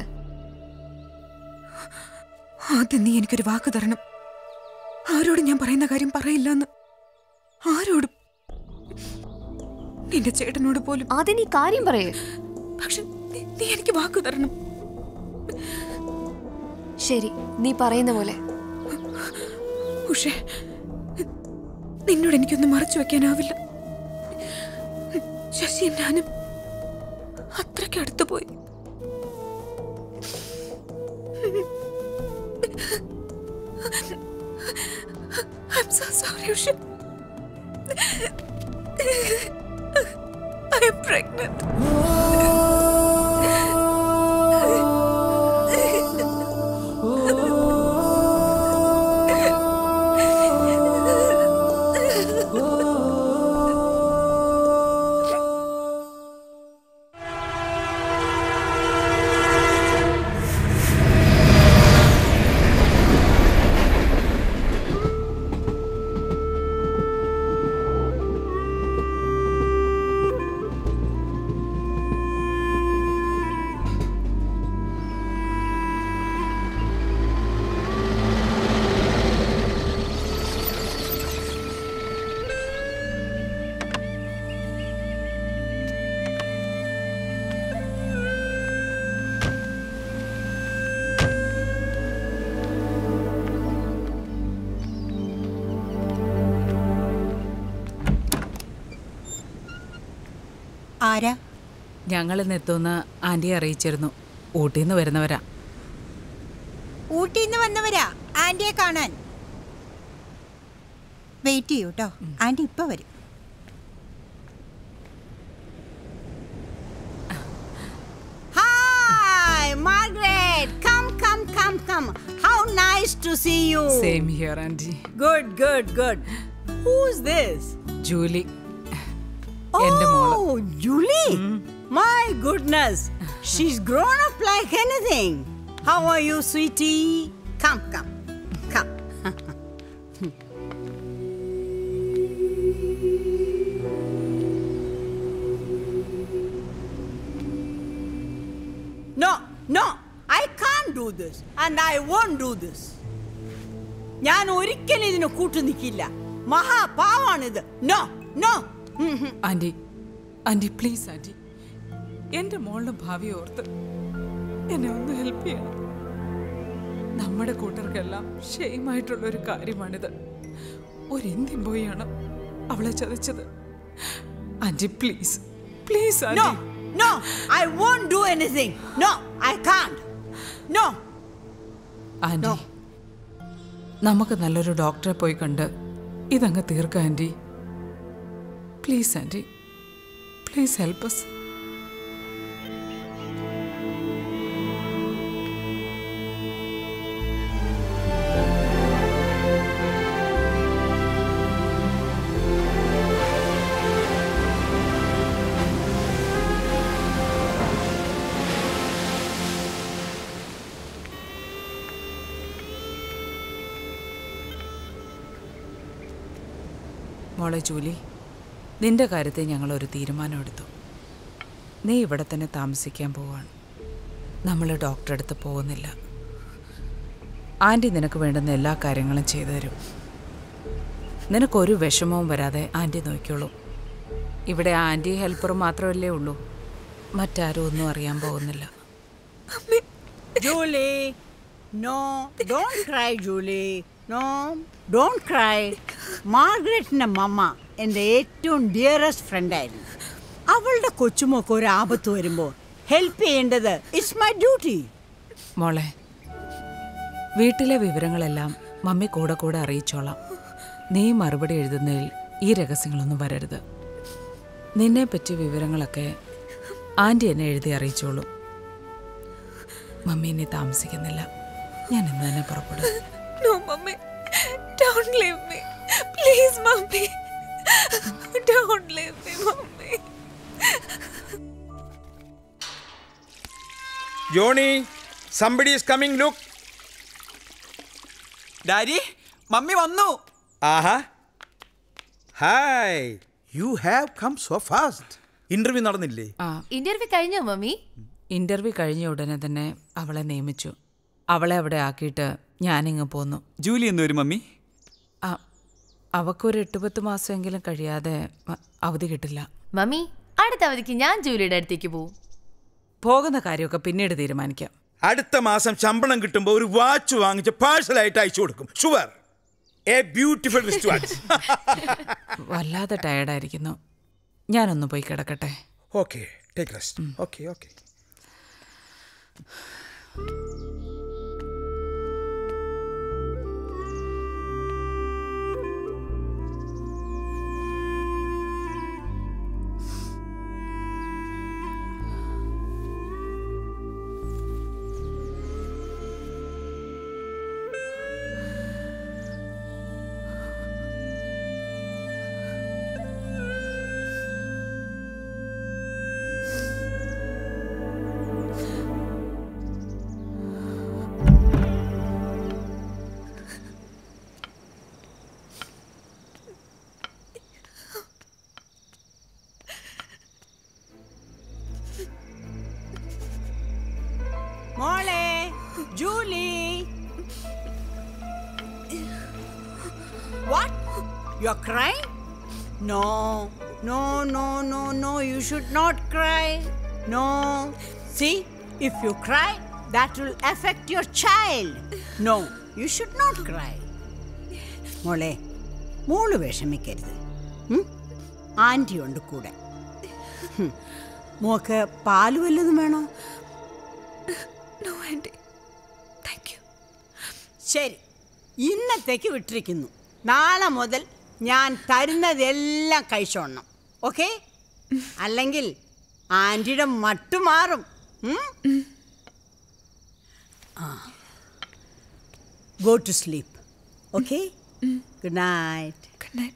ആദ്യം നീ എനിക്കൊരു വാക്ക് തരണം ആരോടും ഞാൻ പറയുന്ന കാര്യം പറയില്ലെന്ന് ആരോടും നിന്റെ ചേട്ടനോട് പോലും ആദ്യം നീ കാര്യം പറയേ പക്ഷെ നീ- നീ എനിക്ക് വാക്ക് തരണം ശരി നീ പറയുന്ന പോലെ ഉഷേ നിന്നോട് എനിക്കൊന്നും മറച്ചു വെക്കാനാവില്ല ശശി ഞാനും അത്രയ്ക്ക് അടുത്തു പോയി I'm so sorry, Usha. I am pregnant. ആരാ ഞങ്ങൾ ഇന്ന് എത്തുമെന്ന് ആൻറ്റിയെ അറിയിച്ചിരുന്നു ഊട്ടിയിൽ നിന്ന് വരുന്നവരാ ഊട്ടിന്ന് വന്നവരാ ആന്റിയെ കാണാൻ വെയിറ്റ് ചെയ്യൂ കേട്ടോ ആന്റി ഇപ്പൊ വരും Hi, Margaret. Come, come, come, come. How nice to see you. Same here aunty Good, good, good. Who's this? Julie എൻ്റെ മോള് Oh, Julie. My goodness. She's grown up like anything. How are you, sweetie? Come, come, come. no, no. I can't do this. And I won't do this. ഞാൻ ഒരിക്കലും ഇതിന് കൂട്ടു നിൽക്കില്ല മഹാപാവാണിത് no no aunty aunty please aunty എൻ്റെ മോളുടെ ഭാവി ഓർത്ത് എന്നെ ഒന്ന് ഹെൽപ്പ് ചെയ്യണം നമ്മുടെ കൂട്ടർക്കെല്ലാം ഷെയിമായിട്ടുള്ള ഒരു കാര്യമാണിത് ഒരു ഇന്ത്യൻ ബോയാണ് അവളെ ചതച്ചത് aunty please please No, aunty no, I won't do anything. No, I can't. No. Aunty നമുക്ക് നല്ലൊരു ഡോക്ടറെ പോയി കണ്ട് ഇതങ്ങ് തീർക്കാം aunty please aunty please help us മോളെ ജൂലി നിന്റെ കാര്യത്തിൽ ഞങ്ങൾ ഒരു തീരുമാനമെടുത്തു നീ ഇവിടെ തന്നെ താമസിക്കാൻ പോവാണ് നമ്മൾ ഡോക്ടറെ അടുത്ത് പോകുന്നില്ല ആൻറ്റി നിനക്ക് വേണ്ടുന്ന എല്ലാ കാര്യങ്ങളും ചെയ്തു തരും നിനക്കൊരു വിഷമവും വരാതെ ആൻറ്റി നോക്കിയോളൂ ഇവിടെ ആൻറ്റി ഹെൽപ്പർ മാത്രമല്ലേ ഉള്ളൂ മറ്റാരും ഒന്നും അറിയാൻ പോകുന്നില്ല Julie, no, don't cry, Julie. No, don't cry. മാർഗ്രറ്റിന്റെ മമ്മ എൻ്റെ ഏറ്റവും ഡിയറസ്റ്റ് ഫ്രണ്ടായിരുന്നു അവളുടെ കൊച്ചുമൊക്കെ ഒരു ആപത്ത് വരുമ്പോൾ ഹെൽപ്പ് ചെയ്യേണ്ടത് ഇറ്റ്സ് മൈ ഡ്യൂട്ടി മോളെ വീട്ടിലെ വിവരങ്ങളെല്ലാം മമ്മി കൂടെ കൂടെ അറിയിച്ചോളാം നീ മറുപടി എഴുതുന്നതിൽ ഈ രഹസ്യങ്ങളൊന്നും വരരുത് നിന്നെ പറ്റിയ വിവരങ്ങളൊക്കെ ആൻറ്റി എന്നെ എഴുതി അറിയിച്ചോളൂ മമ്മി ഇനി താമസിക്കുന്നില്ല ഞാൻ ഇന്ന് തന്നെ പുറപ്പെടും No, mommy. Don't leave me. Please, mommy. Don't leave me, mommy. Johnny somebody is coming look daddy mummy വന്നു ആഹാ hi you have come so fast interview നടന്നില്ലേ ആ ഇന്റർവ്യൂ കഴിഞ്ഞോ മമ്മി ഇന്റർവ്യൂ കഴിഞ്ഞ ഉടനെ തന്നെ അവളെ നിയമിച്ചു അവളെ അവിടെ ആക്കിയിട്ട് ഞാനിങ്ങ് പോന്നു ജൂലി എന്ന് വരും മമ്മി ആ അവക്കൊരു എട്ട് പത്ത് മാസമെങ്കിലും കഴിയാതെ അ- അവധി കിട്ടില്ല മമ്മി അടുത്ത അവധിക്ക് ഞാൻ ജൂലിയുടെ അടുത്തേക്ക് പോവും പോകുന്ന കാര്യമൊക്കെ പിന്നീട് തീരുമാനിക്കാം അടുത്ത മാസം ശമ്പളം കിട്ടുമ്പോൾ ഒരു വാച്ച് വാങ്ങിച്ച് പാഴ്സലായിട്ട് അയച്ചു കൊടുക്കും sure a beautiful wrist watch വല്ലാതെ ടയർഡായിരിക്കുന്നു ഞാനൊന്ന് പോയി കിടക്കട്ടെ okay take rest okay okay മോളെ Julie What? You're crying? No, no, no, no, no, you should not cry. No. See, if you cry, that will affect your child. No, you should not cry. മോളെ മോള് വിഷമിക്കരുത് ഉം? Anti ഉണ്ട് കൂടെ ഹും. Mock പാല് വല്ലതും വേണോ No, auntie. Thank you. ശരി ഇന്നത്തേക്ക് വിട്ടിരിക്കുന്നു നാളെ മുതൽ ഞാൻ തരുന്നതെല്ലാം കഴിച്ചോണം ഓക്കെ അല്ലെങ്കിൽ ആൻറ്റിയുടെ മട്ടു മാറും go to sleep okay good night Good night.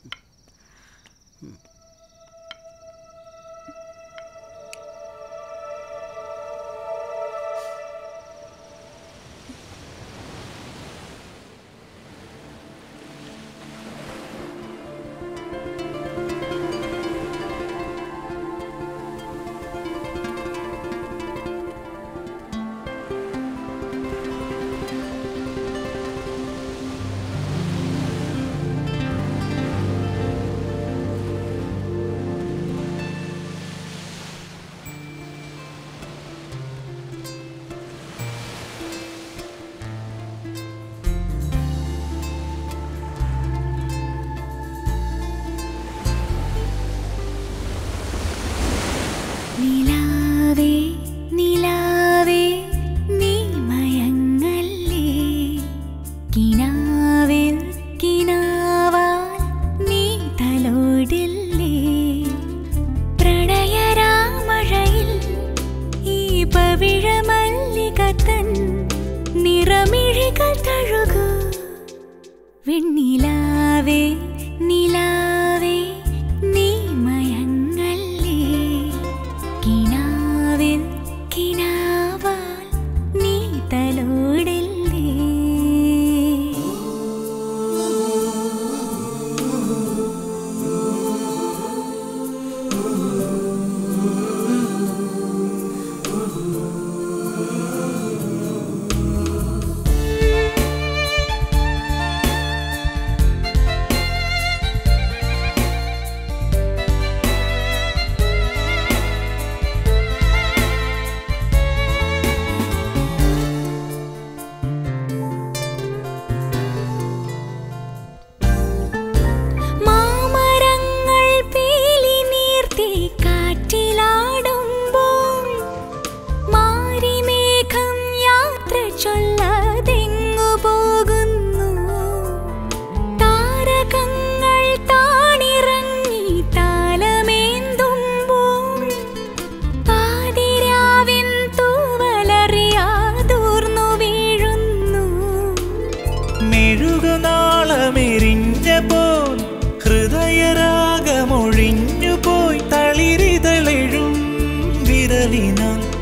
നിലാവേ നിലാവേ നീ മയങ്ങല്ലേ കിനാവിൽ കിനാവാൽ നീ തലോടില്ലേ പ്രണയരാമഴയിൽ ഈ പവിഴമല്ലിക തൻ നിറമിഴികൾ തഴുകൂ വെണ്ണിലാവേ നിലാവേ നീ മയങ്ങല്ലേ കിനാവിൽ കിനാവാൽ നീ തലോടില്ലേ ആ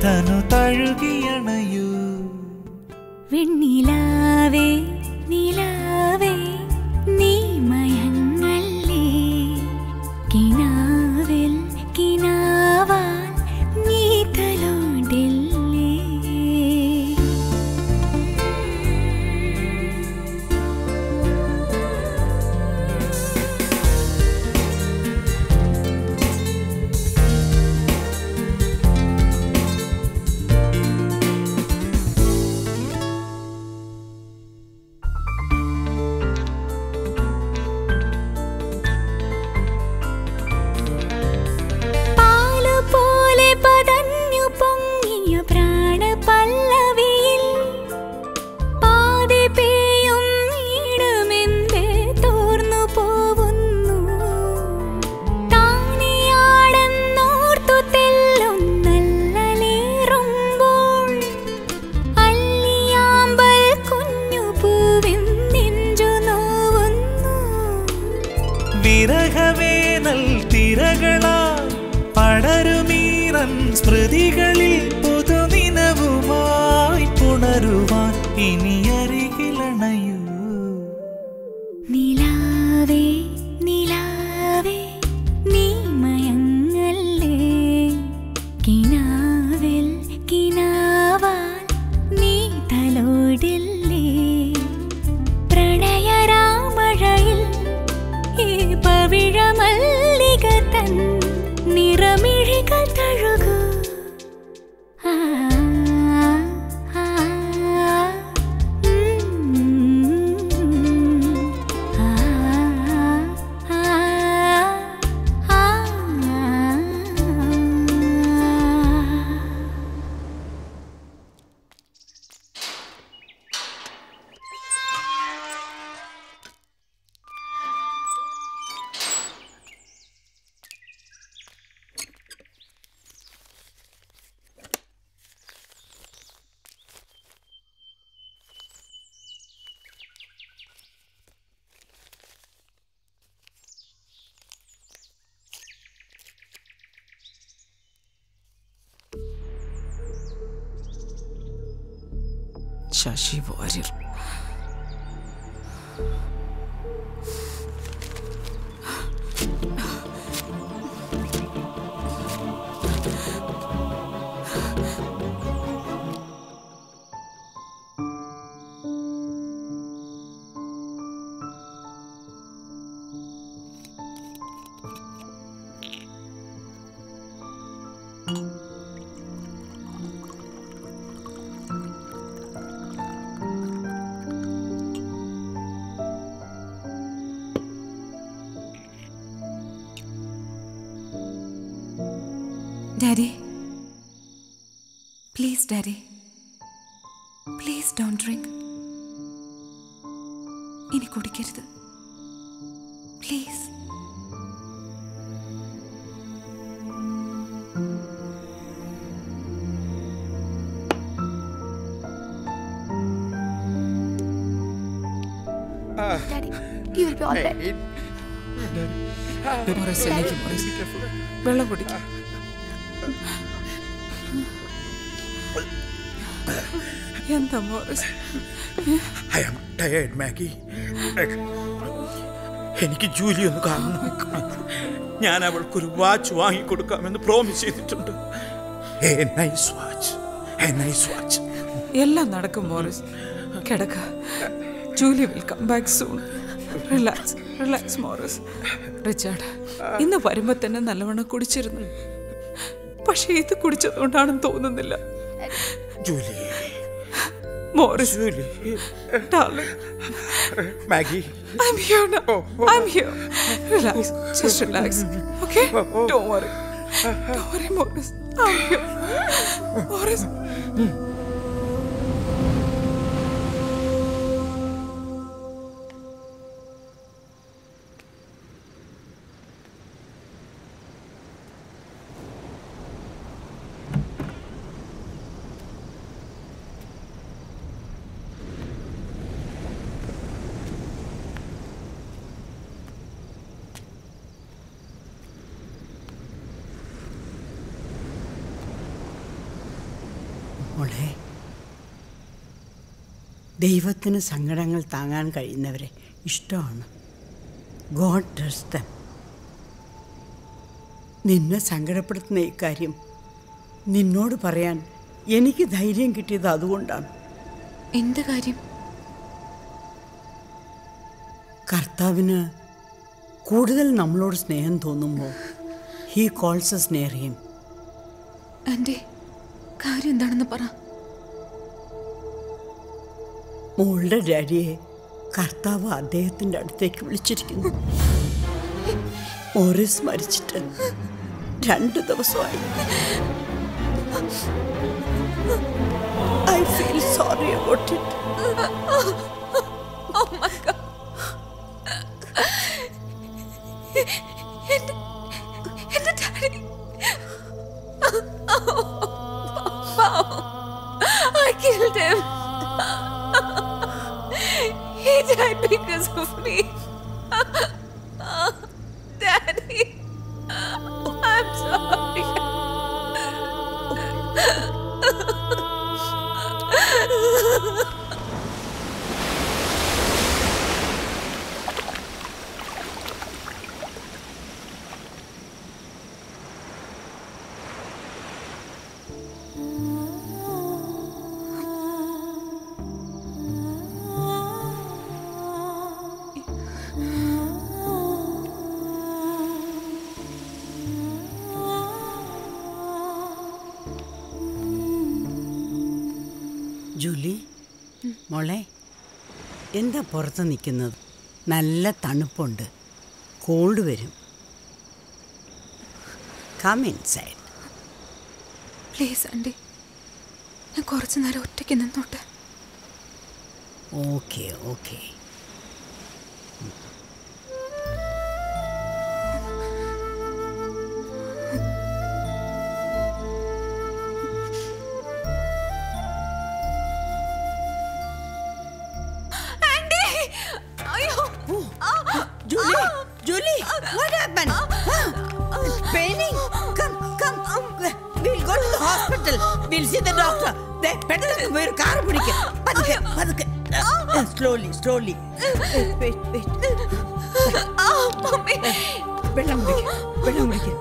തനു തഴുകിയണയൂ വെണ്ണിലാവേ നിലാവേ നീ മയങ്ങല്ലേ കിനാവിൽ കിനാവാൻ നീ തലോടില്ലേ പാലുപോലെ പതഞ്ഞു പൊങ്ങിയ പ്രാണപല്ലവിയിൽ പാതി പേയും ഈടുമെന്തേ തോർന്നു പോവുന്നു താനെയാടെന്നോർത്തു തെല്ലുന്നല്ലേറുമ്പോൾ അല്ലിയാമ്പൽ കുഞ്ഞു പൂവിൻ നെഞ്ചു നോവുന്നു വിരഹവേനൽ തിരകളാ പടരുമീറൻ സ്മൃതികളിൽ പുതുനിനവുമായി പുണരുവാൻ ഇനി അരികിലണയൂ നിലാവേ നിലാവേ നീ മയങ്ങല്ലേ കിനാവിൽ കിനാവാൻ നീ തലോടില്ലേ പ്രണയരാമഴയിൽ ഈ പവിഴമല്ലിക തൻ നിറമിഴികൾ തഴുകൂ ആ, ആ, ഉം, ആ, ആ, ആ, ആ. Sashi Warrier daddy please daddy please don't drink ഇനി കുടിക്കരുത് please Daddy, you will be all right. Morris, എണീക്ക്, മോറിസ്. വെള്ളം കുടിക്കും എന്താ Morris I am tired Maggie എനിക്ക് ജൂലി ഒന്ന് കാണണം ഞാൻ അവൾക്കൊരു വാച്ച് വാങ്ങിക്കൊടുക്കാമെന്ന് പ്രോമിസ് ചെയ്തിട്ടുണ്ട് a nice watch a nice watch എല്ലാം നടക്കും മോറിസ് കിടക്ക Julie will come back soon relax relax Morris Richard ഇന്ന് വരുമ്പോ തന്നെ നല്ലവണ്ണം കുടിച്ചിരുന്നു പക്ഷെ ഇത് കുടിച്ചതുകൊണ്ടാണെന്ന് തോന്നുന്നില്ല Julie Morris Julie darling Maggie I'm here now. I'm here. Relax. Just relax. Okay? Don't worry. Don't worry, Morris. I'm here. Morris. ദൈവത്തിന് സങ്കടങ്ങൾ താങ്ങാൻ കഴിയുന്നവരെ ഇഷ്ടമാണ് ഗോഡ് ഡസ് ദം നിന്നെ സങ്കടപ്പെടുത്തുന്ന ഇക്കാര്യം നിന്നോട് പറയാൻ എനിക്ക് ധൈര്യം കിട്ടിയത് അതുകൊണ്ടാണ് എന്ത് കാര്യം കർത്താവിന് കൂടുതൽ നമ്മളോട് സ്നേഹം തോന്നുമ്പോൾ ഹീ കോൾസ് സ്നേഹിയും ആന്റി കാര്യം എന്താണെന്ന് പറ മോളുടെ ഡാഡിയെ കർത്താവ് അദ്ദേഹത്തിൻ്റെ അടുത്തേക്ക് വിളിച്ചിരിക്കുന്നു മോറിസ് മരിച്ചിട്ട് രണ്ട് ദിവസമായി I feel sorry about it Oh my God. എന്റെ എന്റെ daddy I killed him. He died because of me. Daddy, I'm sorry. Julie മോളെ എന്താ പുറത്ത് നിൽക്കുന്നത് നല്ല തണുപ്പുണ്ട് കോൾഡ് വരും കം ഇൻസൈഡ് പ്ലീസ് ആൻറ്റി ഞാൻ കുറച്ചു നേരം ഒറ്റയ്ക്ക് നിന്നോട്ടെ ഓക്കെ ഓക്കെ ആൻറ്റി അയ്യോ Julie, Julie, what happened? It's paining. Come, come. We'll go to the hospital. We'll see the doctor. ദേ, പെട്ടെന്ന് പോയി ഒരു കാർ പിടിക്കും പതുക്കെ പതുക്കെ സ്ലോലി സ്ലോലി വെള്ളം കുടിക്കും വെള്ളം കുടിക്കും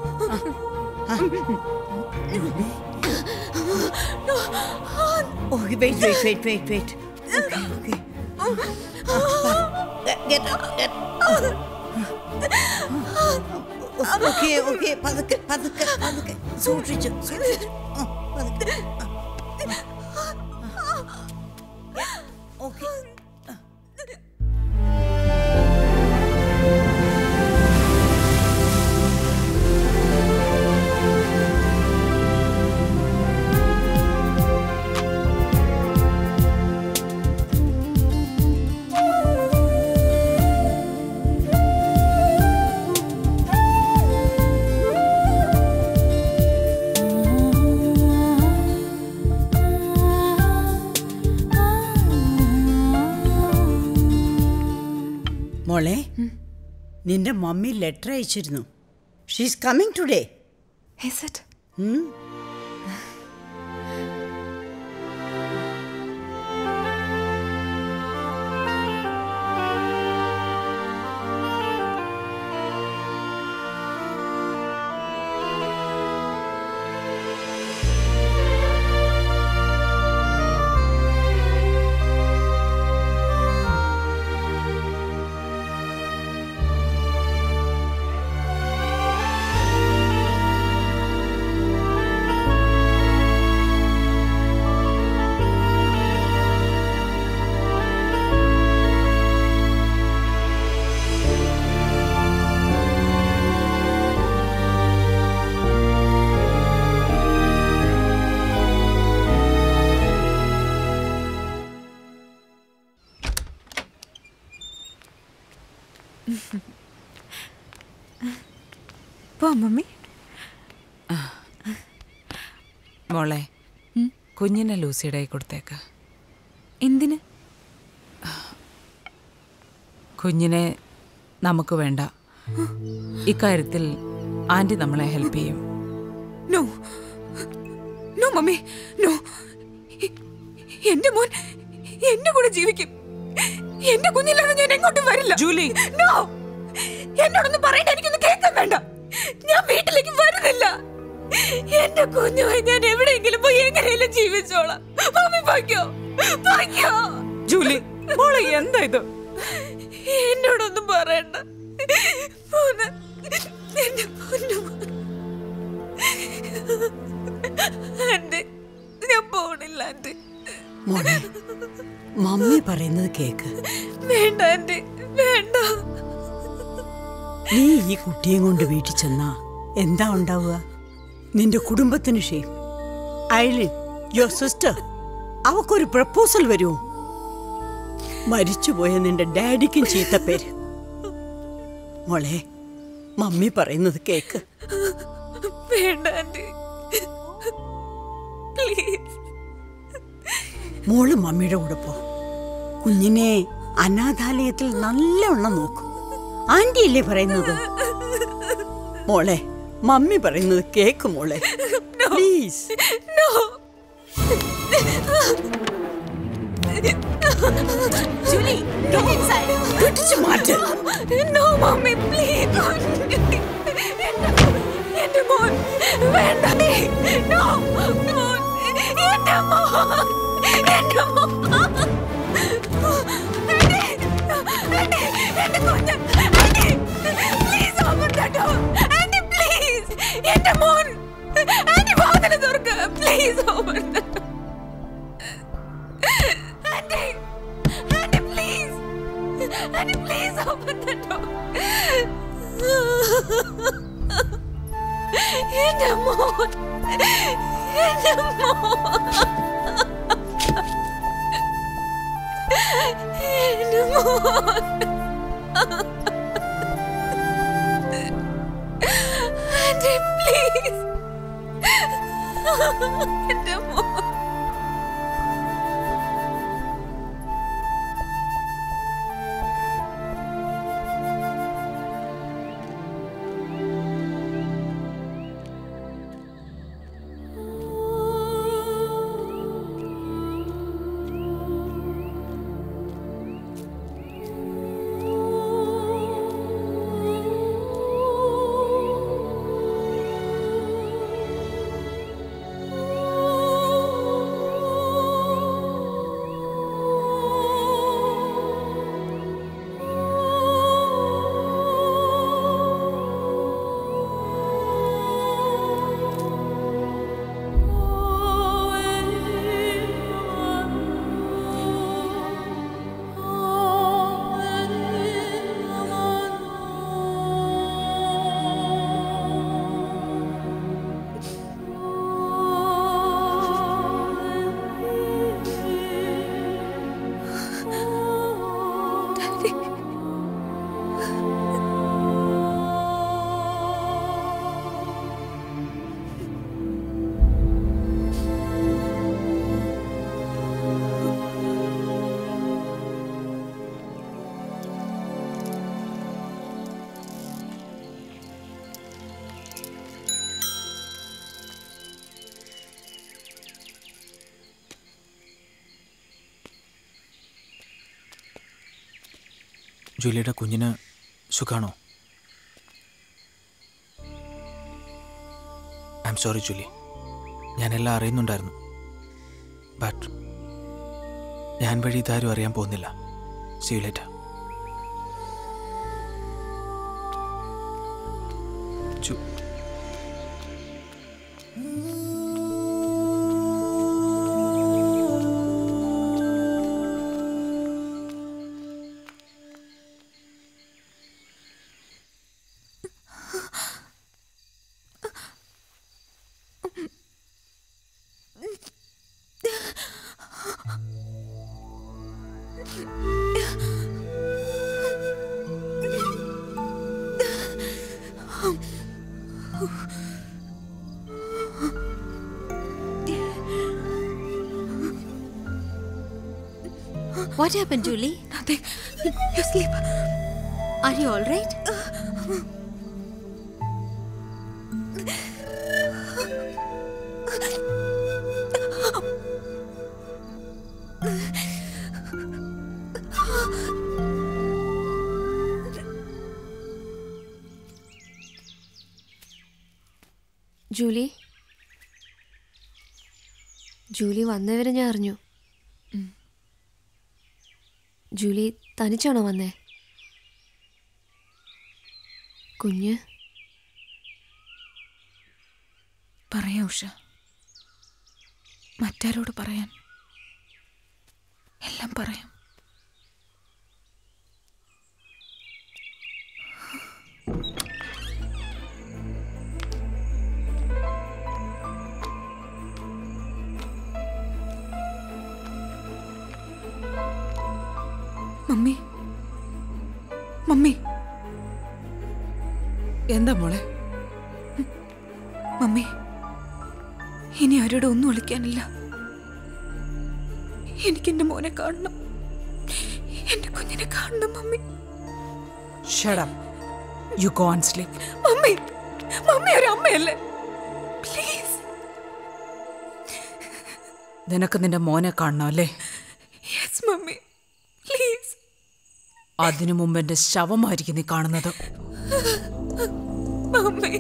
okay wait wait wait wait wait okay okay Get up, get okay okay പതുക്കെ പതുക്കെ പതുക്കെ സൂക്ഷിച്ചു സൂക്ഷിച്ചു ആ, പതുക്കെ ഓക്കെ മോളെ നിന്റെ മമ്മി ലെറ്റർ അയച്ചിരുന്നു she's coming today Is it? പോ മമ്മി മോളെ കുഞ്ഞിനെ ലൂസിയുടെ കൈ കൊടുത്തേക്ക് എന്തിന് കുഞ്ഞിനെ നമുക്ക് വേണ്ട ഇക്കാര്യത്തിൽ ആന്റി നമ്മളെ ഹെൽപ്പ് ചെയ്യും നോ നോ മമ്മി നോ എന്റെ മോൻ എന്റെ കൂടെ ജീവിക്കും എന്റെ കുഞ്ഞില്ലാതെ ഞാൻ എങ്ങോട്ടും വരില്ല ജൂലി നോ എന്നോടൊന്നും പറയണ്ട എനിക്കൊന്നും കേൾക്കാൻ വേണ്ട ഞാൻ വീട്ടിലേക്ക് വരുന്നില്ല എന്റെ കുഞ്ഞുമായി ഞാൻ എവിടെയെങ്കിലും പോയി എങ്ങനെയെങ്കിലും ജീവിച്ചോളാം മമ്മി പൊയ്ക്കോ പൊയ്ക്കോ ജൂലി മോളെ എന്താ ഇത് എന്നോടൊന്നും പറയണ്ട പോന്ന്. എന്റെ പൊന്നു ആന്റി ഞാൻ പോണില്ല ആന്റി മോളെ മമ്മി പറയുന്നത് കേക്ക് വേണ്ട ആന്റി വേണ്ട നീ ഈ കുട്ടിയെ കൊണ്ട് വീട്ടിൽ ചെന്നാ എന്താ ഉണ്ടാവുക നിന്റെ കുടുംബത്തിന് ഷെയിം ഐലിൻ യുവർ സിസ്റ്റർ അവക്കൊരു പ്രപ്പോസൽ വരുമോ മരിച്ചുപോയ നിന്റെ ഡാഡിക്കും ചീത്തപ്പേര് മോളെ മമ്മി പറയുന്നത് കേക്ക് വേണ്ട ആന്റി പ്ലീസ് മോള് മമ്മിയുടെ കൂടെ പോ കുഞ്ഞിനെ അനാഥാലയത്തിൽ നല്ലവണ്ണം നോക്കും ആന്റിയല്ലേ പറയുന്നത് മോളെ മമ്മി പറയുന്നത് കേക്ക് മോളെ പ്ലീസ് നോ ജൂലി പിടിച്ചു മാറ്റ് നോ മമ്മി പ്ലീസ് എന്റെ മോൻ വേണ്ട നോ മോൻ എന്റെ മോൻ എന്റെ മോൻ എന്റെ കുഞ്ഞ് please open the door aunty please എന്റെ മോൻ ആന്റി വാതിൽ തുറക്ക് please open the door aunty aunty please aunty please open the door എന്റെ മോൻ എന്റെ മോൻ എന്റെ മോൻ ആന്റി പ്ലീസ് എന്റെ മോൻ ജൂലിയുടെ കുഞ്ഞിന് സുഖാണോ ഐ എം സോറി ജൂലി ഞാനെല്ലാം അറിയുന്നുണ്ടായിരുന്നു ബട്ട് ഞാൻ വഴി ഇതാരും അറിയാൻ പോകുന്നില്ല see you later What happened, Julie? Nothing. You sleep. Are you all right? Julie Julie വന്നവരെ ഞാൻ അറിഞ്ഞു ജൂലി തനിച്ചാണോ വന്നേ കുഞ്ഞ് പറയാം ഉഷ മറ്റാരോട് പറയാൻ എല്ലാം പറയാം മമ്മി മമ്മി എന്താ മോളെ മമ്മി ഇനി ആരോടും ഒന്നും വിളിക്കാനില്ല എനിക്ക് എന്റെ മോനെ കാണണം എന്റെ കുഞ്ഞിനെ കാണണം mummy shut up you go and sleep mummy mummy ഒരു അമ്മയല്ലേ പ്ലീസ് നിനക്ക് നിന്റെ മോനെ കാണണം അല്ലേ യെസ് മമ്മി പ്ലീസ് അതിനു മുമ്പ് എന്റെ ശവമായിരിക്കും നീ കാണുന്നത് മമ്മി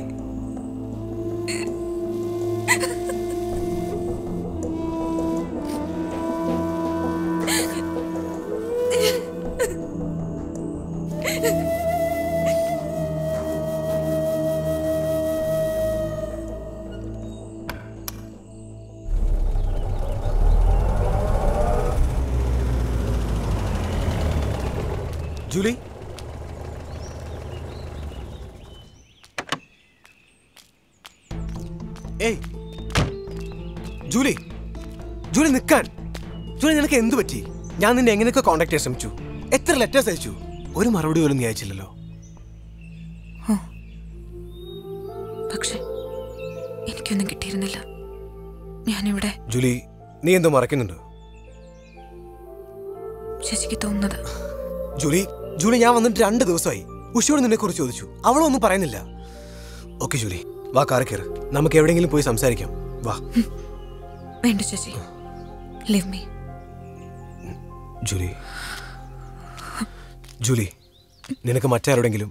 ജൂലി ഏയ് ജൂലി ജൂലി നിൽക്കാൻ ജൂലി നിനക്ക് എന്ത് പറ്റി ഞാൻ നിന്നെ എങ്ങനെയൊക്കെ കോണ്ടാക്ട് ചെയ്യാൻ ശ്രമിച്ചു എത്ര ലെറ്റേഴ്സ് അയച്ചു ഒരു മറുപടി പോലും നീ അയച്ചില്ലല്ലോ പക്ഷെ എനിക്കൊന്നും കിട്ടിയിരുന്നില്ല ഞാനിവിടെ ജൂലി നീ എന്തോ മറക്കുന്നുണ്ട് ശശിക്ക് തോന്നുന്നത് ജൂലി ജൂലി ഞാൻ വന്നിട്ട് രണ്ട് ദിവസമായി ഉഷയോട് നിന്നെ കുറിച്ച് ചോദിച്ചു അവളൊന്നും പറയുന്നില്ല ഓക്കെ ജൂലി വാ കാറി കയറ് നമുക്ക് എവിടെയെങ്കിലും പോയി സംസാരിക്കാം വാ വേണ്ട Sashi leave me Julie Julie നിനക്ക് മറ്റാരോടെങ്കിലും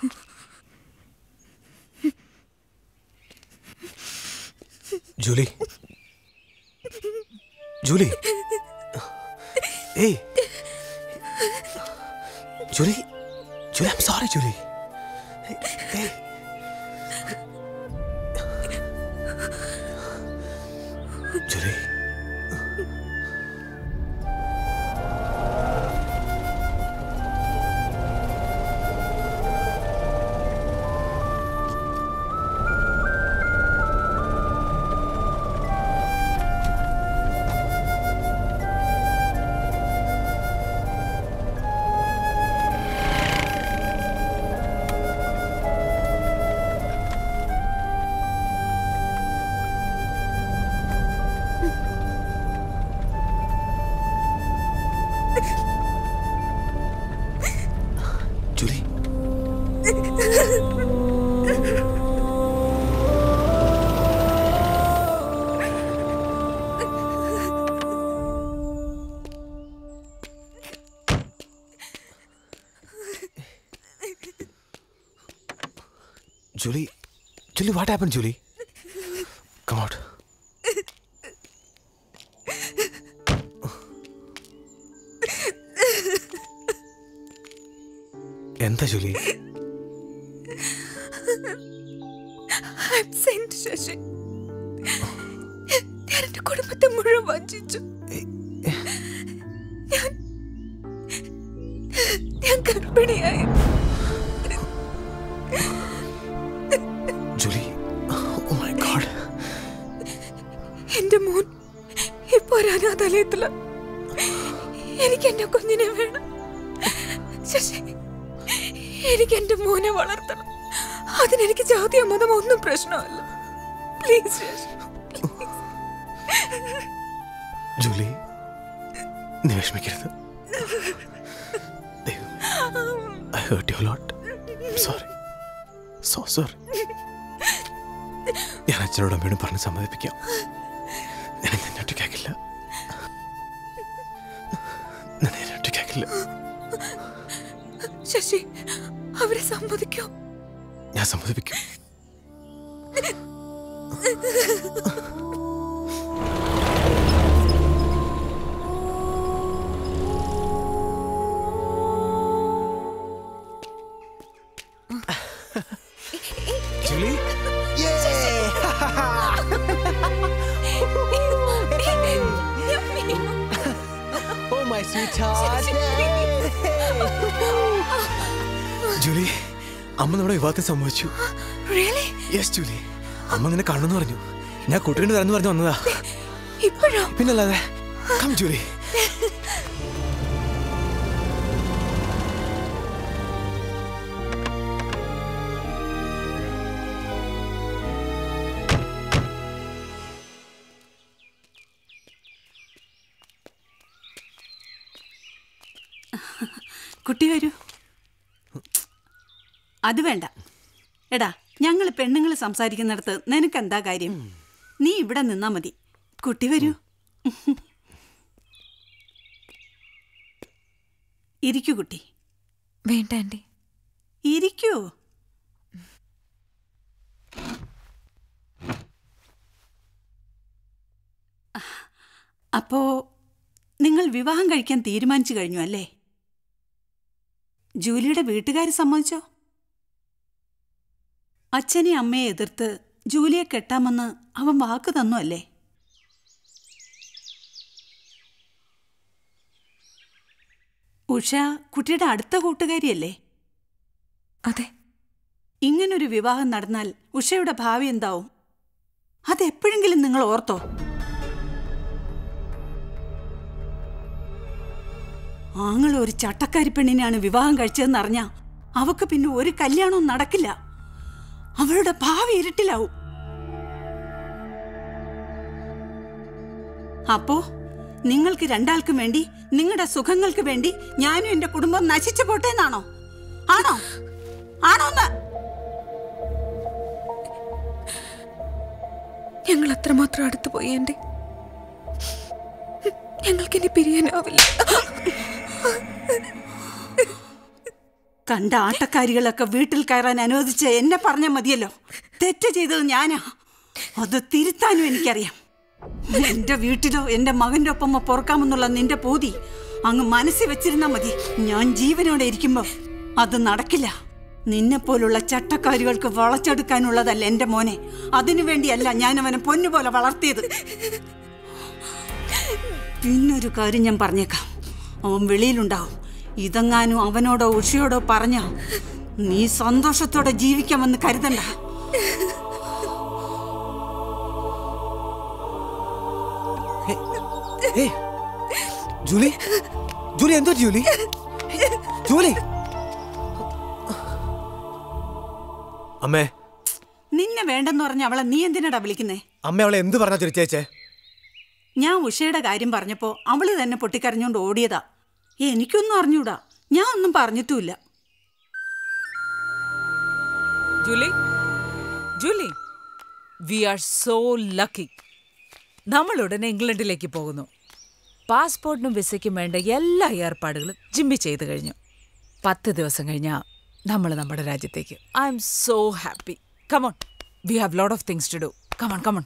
ജൂലി ജൂലി ഏയ് Julie Julie I'm sorry Julie ഏയ് Julie Julie Julie Julie what happen Julie come out എന്താ ജൂലി I'm saint ശശി ഞാൻ എന്റെ കുടുംബത്തെ മുഴുവൻ വഞ്ചിച്ചു ഞാൻ ഞാൻ ഗർഭിണിയായി ജൂലി ഓ മൈ ഗോഡ് എന്റെ മോൻ ഇപ്പൊ ഒരു അനാഥാലയത്തില എനിക്ക് എന്റെ കുഞ്ഞിനെ വേണം ശശി എനിക്ക് എന്റെ മോനെ വളർത്തണം അതിനെനിക്ക് ജാതിയോ മതമോ ഒന്നും പ്രശ്നമല്ല പ്ലീസ് ശശി ജൂലി നീ വിഷമിക്കരുത് I hurt you lot sorry so sorry ഞാൻ അച്ഛനോട് അമ്മയോടും പറഞ്ഞ് സമ്മതിപ്പിക്കാം ഞാൻ നിന്നെ ഒറ്റയ്ക്കാക്കില്ല ഞാൻ നിന്നെ ഒറ്റയ്ക്കാക്കില്ല ശശി അവരെ സമ്മതിക്കോ ഞാൻ സമ്മതിപ്പിക്കും Julie Oh, my sweetheart. Julie അമ്മ നമ്മുടെ വിവാഹത്തെ സംഭവിച്ചു യെസ് ജൂലി അമ്മ നിന്നെ കാണുന്നു പറഞ്ഞു ഞാൻ കൂട്ടുകൊണ്ട് തരന്നു പറഞ്ഞു വന്നതാ ഇപ്പോഴോ പിന്നല്ലാതെ കം ജൂലി കുട്ടി വരൂ അത് വേണ്ട എടാ ഞങ്ങൾ പെണ്ണുങ്ങൾ സംസാരിക്കുന്നിടത്ത് നിനക്ക് എന്താ കാര്യം നീ ഇവിടെ നിന്നാ മതി കുട്ടി വരൂ ഇരിക്കൂ കുട്ടി വേണ്ട ആൻറ്റി ഇരിക്കൂ അപ്പോ നിങ്ങൾ വിവാഹം കഴിക്കാൻ തീരുമാനിച്ചു കഴിഞ്ഞു അല്ലേ ജൂലിയുടെ വീട്ടുകാർ സമ്മതിച്ചോ അച്ഛനെ അമ്മയെ എതിർത്ത് ജൂലിയെ കെട്ടാമെന്ന് അവൻ വാക്ക് തന്നു അല്ലേ ഉഷ കുട്ടിയുടെ അടുത്ത കൂട്ടുകാരിയല്ലേ അതെ ഇങ്ങനൊരു വിവാഹം നടന്നാൽ ഉഷയുടെ ഭാവി എന്താവും അതെപ്പോഴെങ്കിലും നിങ്ങൾ ഓർത്തോ ആങ്ങൾ ഒരു ചട്ടക്കാരി പെണ്ണിനെയാണ് വിവാഹം കഴിച്ചതെന്ന് അറിഞ്ഞാ അവക്ക് പിന്നെ ഒരു കല്യാണവും നടക്കില്ല അവളുടെ ഭാവി ഇരുട്ടിലാവും അപ്പോ നിങ്ങൾക്ക് രണ്ടാൾക്കും വേണ്ടി നിങ്ങളുടെ സുഖങ്ങൾക്ക് വേണ്ടി ഞാനും എന്റെ കുടുംബം നശിച്ചു പോട്ടെ എന്നാണോ ആണോ ആണോ എന്ന് ഞങ്ങൾ അത്രമാത്രം അടുത്തു പോയി എന്റെ ഞങ്ങൾക്കിനി പിരിയാനാവില്ല കണ്ട ആട്ടക്കാരികളൊക്കെ വീട്ടിൽ കയറാൻ അനുവദിച്ച് എന്നെ പറഞ്ഞാൽ മതിയല്ലോ തെറ്റ് ചെയ്തത് ഞാനാ അത് തിരുത്താനും എനിക്കറിയാം എന്റെ വീട്ടിലോ എന്റെ മകന്റെ ഒപ്പമോ പൊറുക്കാമെന്നുള്ള നിന്റെ പൂതി അങ്ങ് മനസ്സിൽ വെച്ചിരുന്നാ മതി ഞാൻ ജീവനോടെ ഇരിക്കുമ്പോ അത് നടക്കില്ല നിന്നെ പോലുള്ള ചട്ടക്കാരികൾക്ക് വളച്ചെടുക്കാനുള്ളതല്ല എന്റെ മോനെ അതിനു വേണ്ടിയല്ല ഞാൻ അവനെ പൊന്നുപോലെ വളർത്തിയത് പിന്നൊരു കാര്യം ഞാൻ പറഞ്ഞേക്കാം അവൻ വെളിയിലുണ്ടാവും ഇതെങ്ങാനും അവനോടോ ഉഷയോടോ പറഞ്ഞ നീ സന്തോഷത്തോടെ ജീവിക്കാമെന്ന് കരുതണ്ട ഏയ്, ജൂലി ജൂലി എന്തോ ജൂലി ജൂലി അമ്മേ നിന്നെ വേണ്ടെന്ന് പറഞ്ഞ അവളെ നീ എന്തിനാടാ വിളിക്കുന്നേ അമ്മ അവളെ എന്ത് പറഞ്ഞാ തിരിച്ചേച്ചേ ഞാൻ ഉഷയുടെ കാര്യം പറഞ്ഞപ്പോ അവള് തന്നെ പൊട്ടിക്കരഞ്ഞോണ്ട് ഓടിയതാ എനിക്കൊന്നും അറിഞ്ഞൂടാ ഞാൻ ഒന്നും പറഞ്ഞിട്ടുമില്ല Julie Julie we are so lucky നമ്മൾ ഉടനെ ഇംഗ്ലണ്ടിലേക്ക് പോകുന്നു പാസ്പോർട്ടിനും വിസയ്ക്കും വേണ്ട എല്ലാ ഏർപ്പാടുകളും ജിമ്മി ചെയ്തു കഴിഞ്ഞു പത്ത് ദിവസം കഴിഞ്ഞാൽ നമ്മൾ നമ്മുടെ രാജ്യത്തേക്ക് I M so happy come on we have lot of things to do come on come on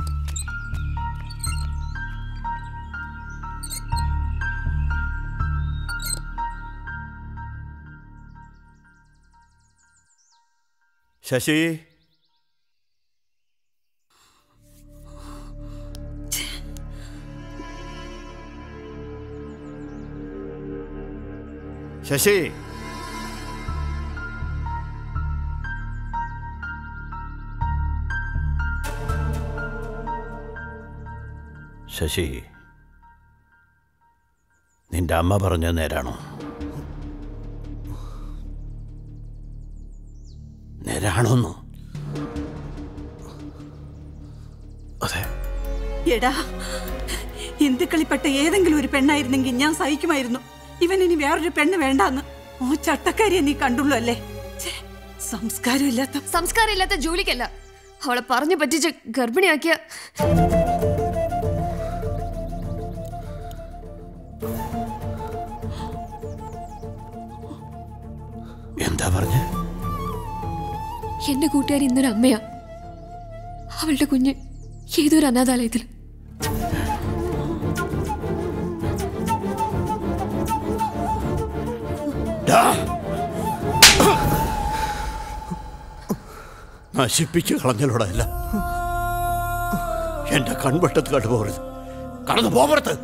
Sashi Sashi Sashi നിന്റെ അമ്മ പറഞ്ഞ നേരാണോ നേരാണോന്നു അതെ എടാ ഹിന്ദുക്കളിൽപ്പെട്ട ഏതെങ്കിലും ഒരു പെണ്ണായിരുന്നെങ്കിൽ ഞാൻ സഹിക്കുമായിരുന്നു ഇവൻ ഇനി വേറൊരു പെണ്ണ് വേണ്ടാന്ന് ഓ ചട്ടക്കാരിയെ നീ കണ്ടുള്ളൂ അല്ലേ ഛേ, സംസ്കാരമില്ലാത്ത സംസ്കാരമില്ലാത്ത ജോലിക്കല്ല അവളെ പറഞ്ഞു പറ്റിച്ച് ഗർഭിണിയാക്കിയ എന്താ പറഞ്ഞ എന്റെ കൂട്ടുകാരി ഇന്നൊരു അമ്മയാ അവളുടെ കുഞ്ഞ് ഏതൊരു അനാഥാലയത്തിൽ നശിപ്പിച്ച് കളഞ്ഞലോടാ എല്ലാം എന്റെ കൺവട്ടത്ത് കണ്ടുപോകരുത് കടന്നു പോകരുത്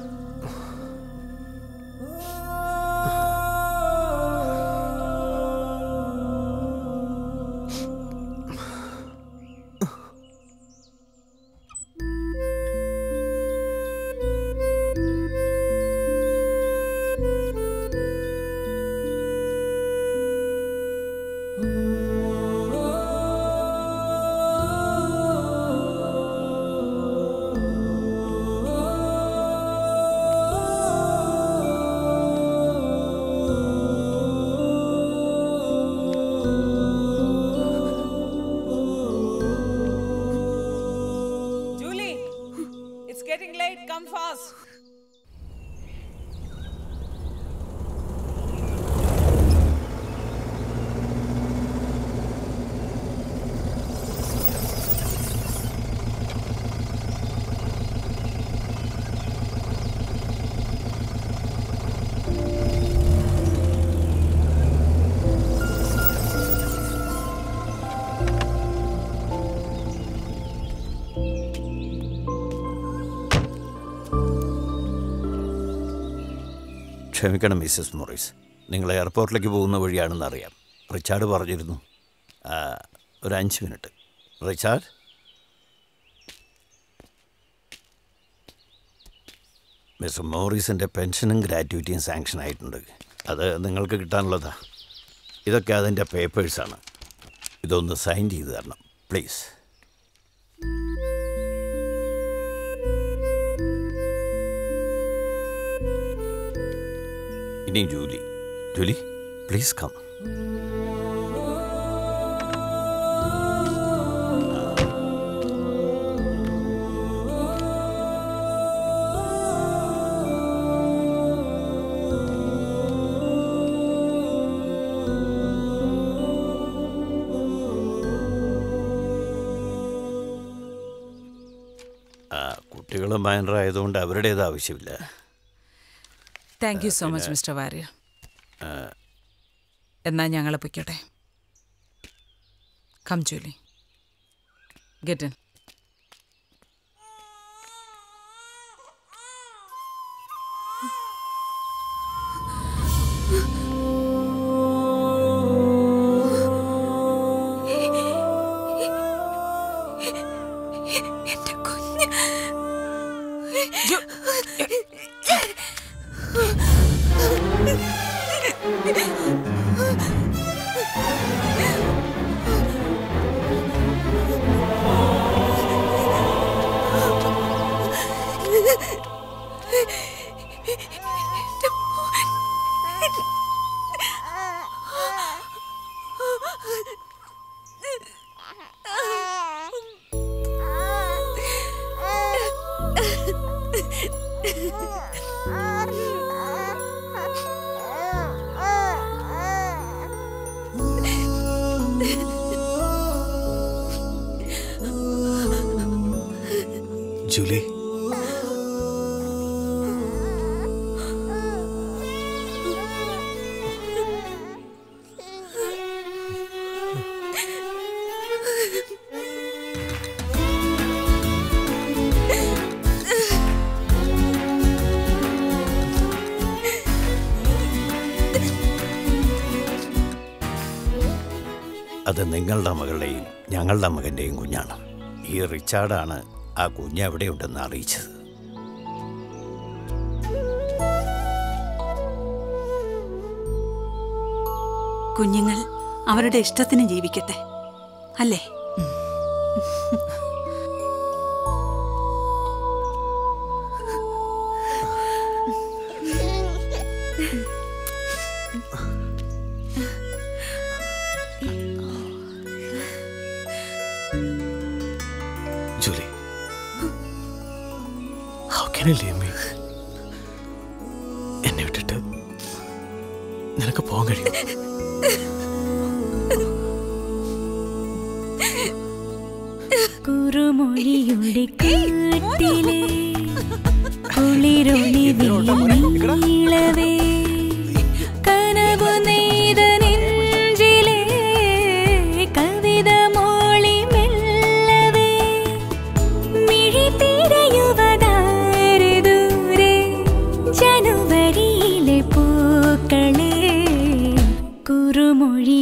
Julie, it's getting late. Come fast. ക്ഷമിക്കണം മിസ്സസ് മൊറീസ് നിങ്ങൾ എയർപോർട്ടിലേക്ക് പോകുന്ന വഴിയാണെന്ന് അറിയാം റിച്ചാർഡ് പറഞ്ഞിരുന്നു ആ, ഒരു അഞ്ച് മിനിറ്റ് റിച്ചാർഡ് മിസ്റ്റർ മോറീസിൻ്റെ പെൻഷനും ഗ്രാറ്റുവിറ്റിയും സാങ്ഷൻ ആയിട്ടുണ്ട് അത് നിങ്ങൾക്ക് കിട്ടാനുള്ളതാ ഇതൊക്കെ അതിൻ്റെ പേപ്പേഴ്സാണ് ഇതൊന്ന് സൈൻ ചെയ്ത് തരണം പ്ലീസ് ഇനി ജൂലി ജൂലി പ്ലീസ് കം ആ കുട്ടികൾ മൈനറായതുകൊണ്ട് അവരുടേത് ആവശ്യമില്ല thank you so much mister Warrier ആ, എന്നാ ഞങ്ങൾ പൊയ്ക്കോട്ടെ കം ജൂലി ഗെറ്റ് ഇൻ എന്റെ കുഞ്ഞ് ജൂലി അത് നിങ്ങളുടെ മകളുടെയും ഞങ്ങളുടെ മകൻ്റെയും കുഞ്ഞാണ് ഈ റിച്ചാർഡാണ് ആ കുഞ്ഞ് എവിടെയുണ്ടെന്ന് അറിയിച്ചത് കുഞ്ഞുങ്ങൾ അവരുടെ ഇഷ്ടത്തിന് ജീവിക്കട്ടെ അല്ലേ Julie how can I leave me എന്നെ വിട്ടിട്ട് നിനക്ക് പോകാൻ കഴിയും കുറുമൊഴിയുടെ കൂട്ടിലെ കുളിരൊളി വീണീളവേ കനവു നെയ്ത നെഞ്ചിലെ കവിത മോളി മെല്ലവേ മിഴി തിരയുവതാരെ ദൂരെ ജനുവരിയിലെ പൂക്കളെ കുറുമൊഴി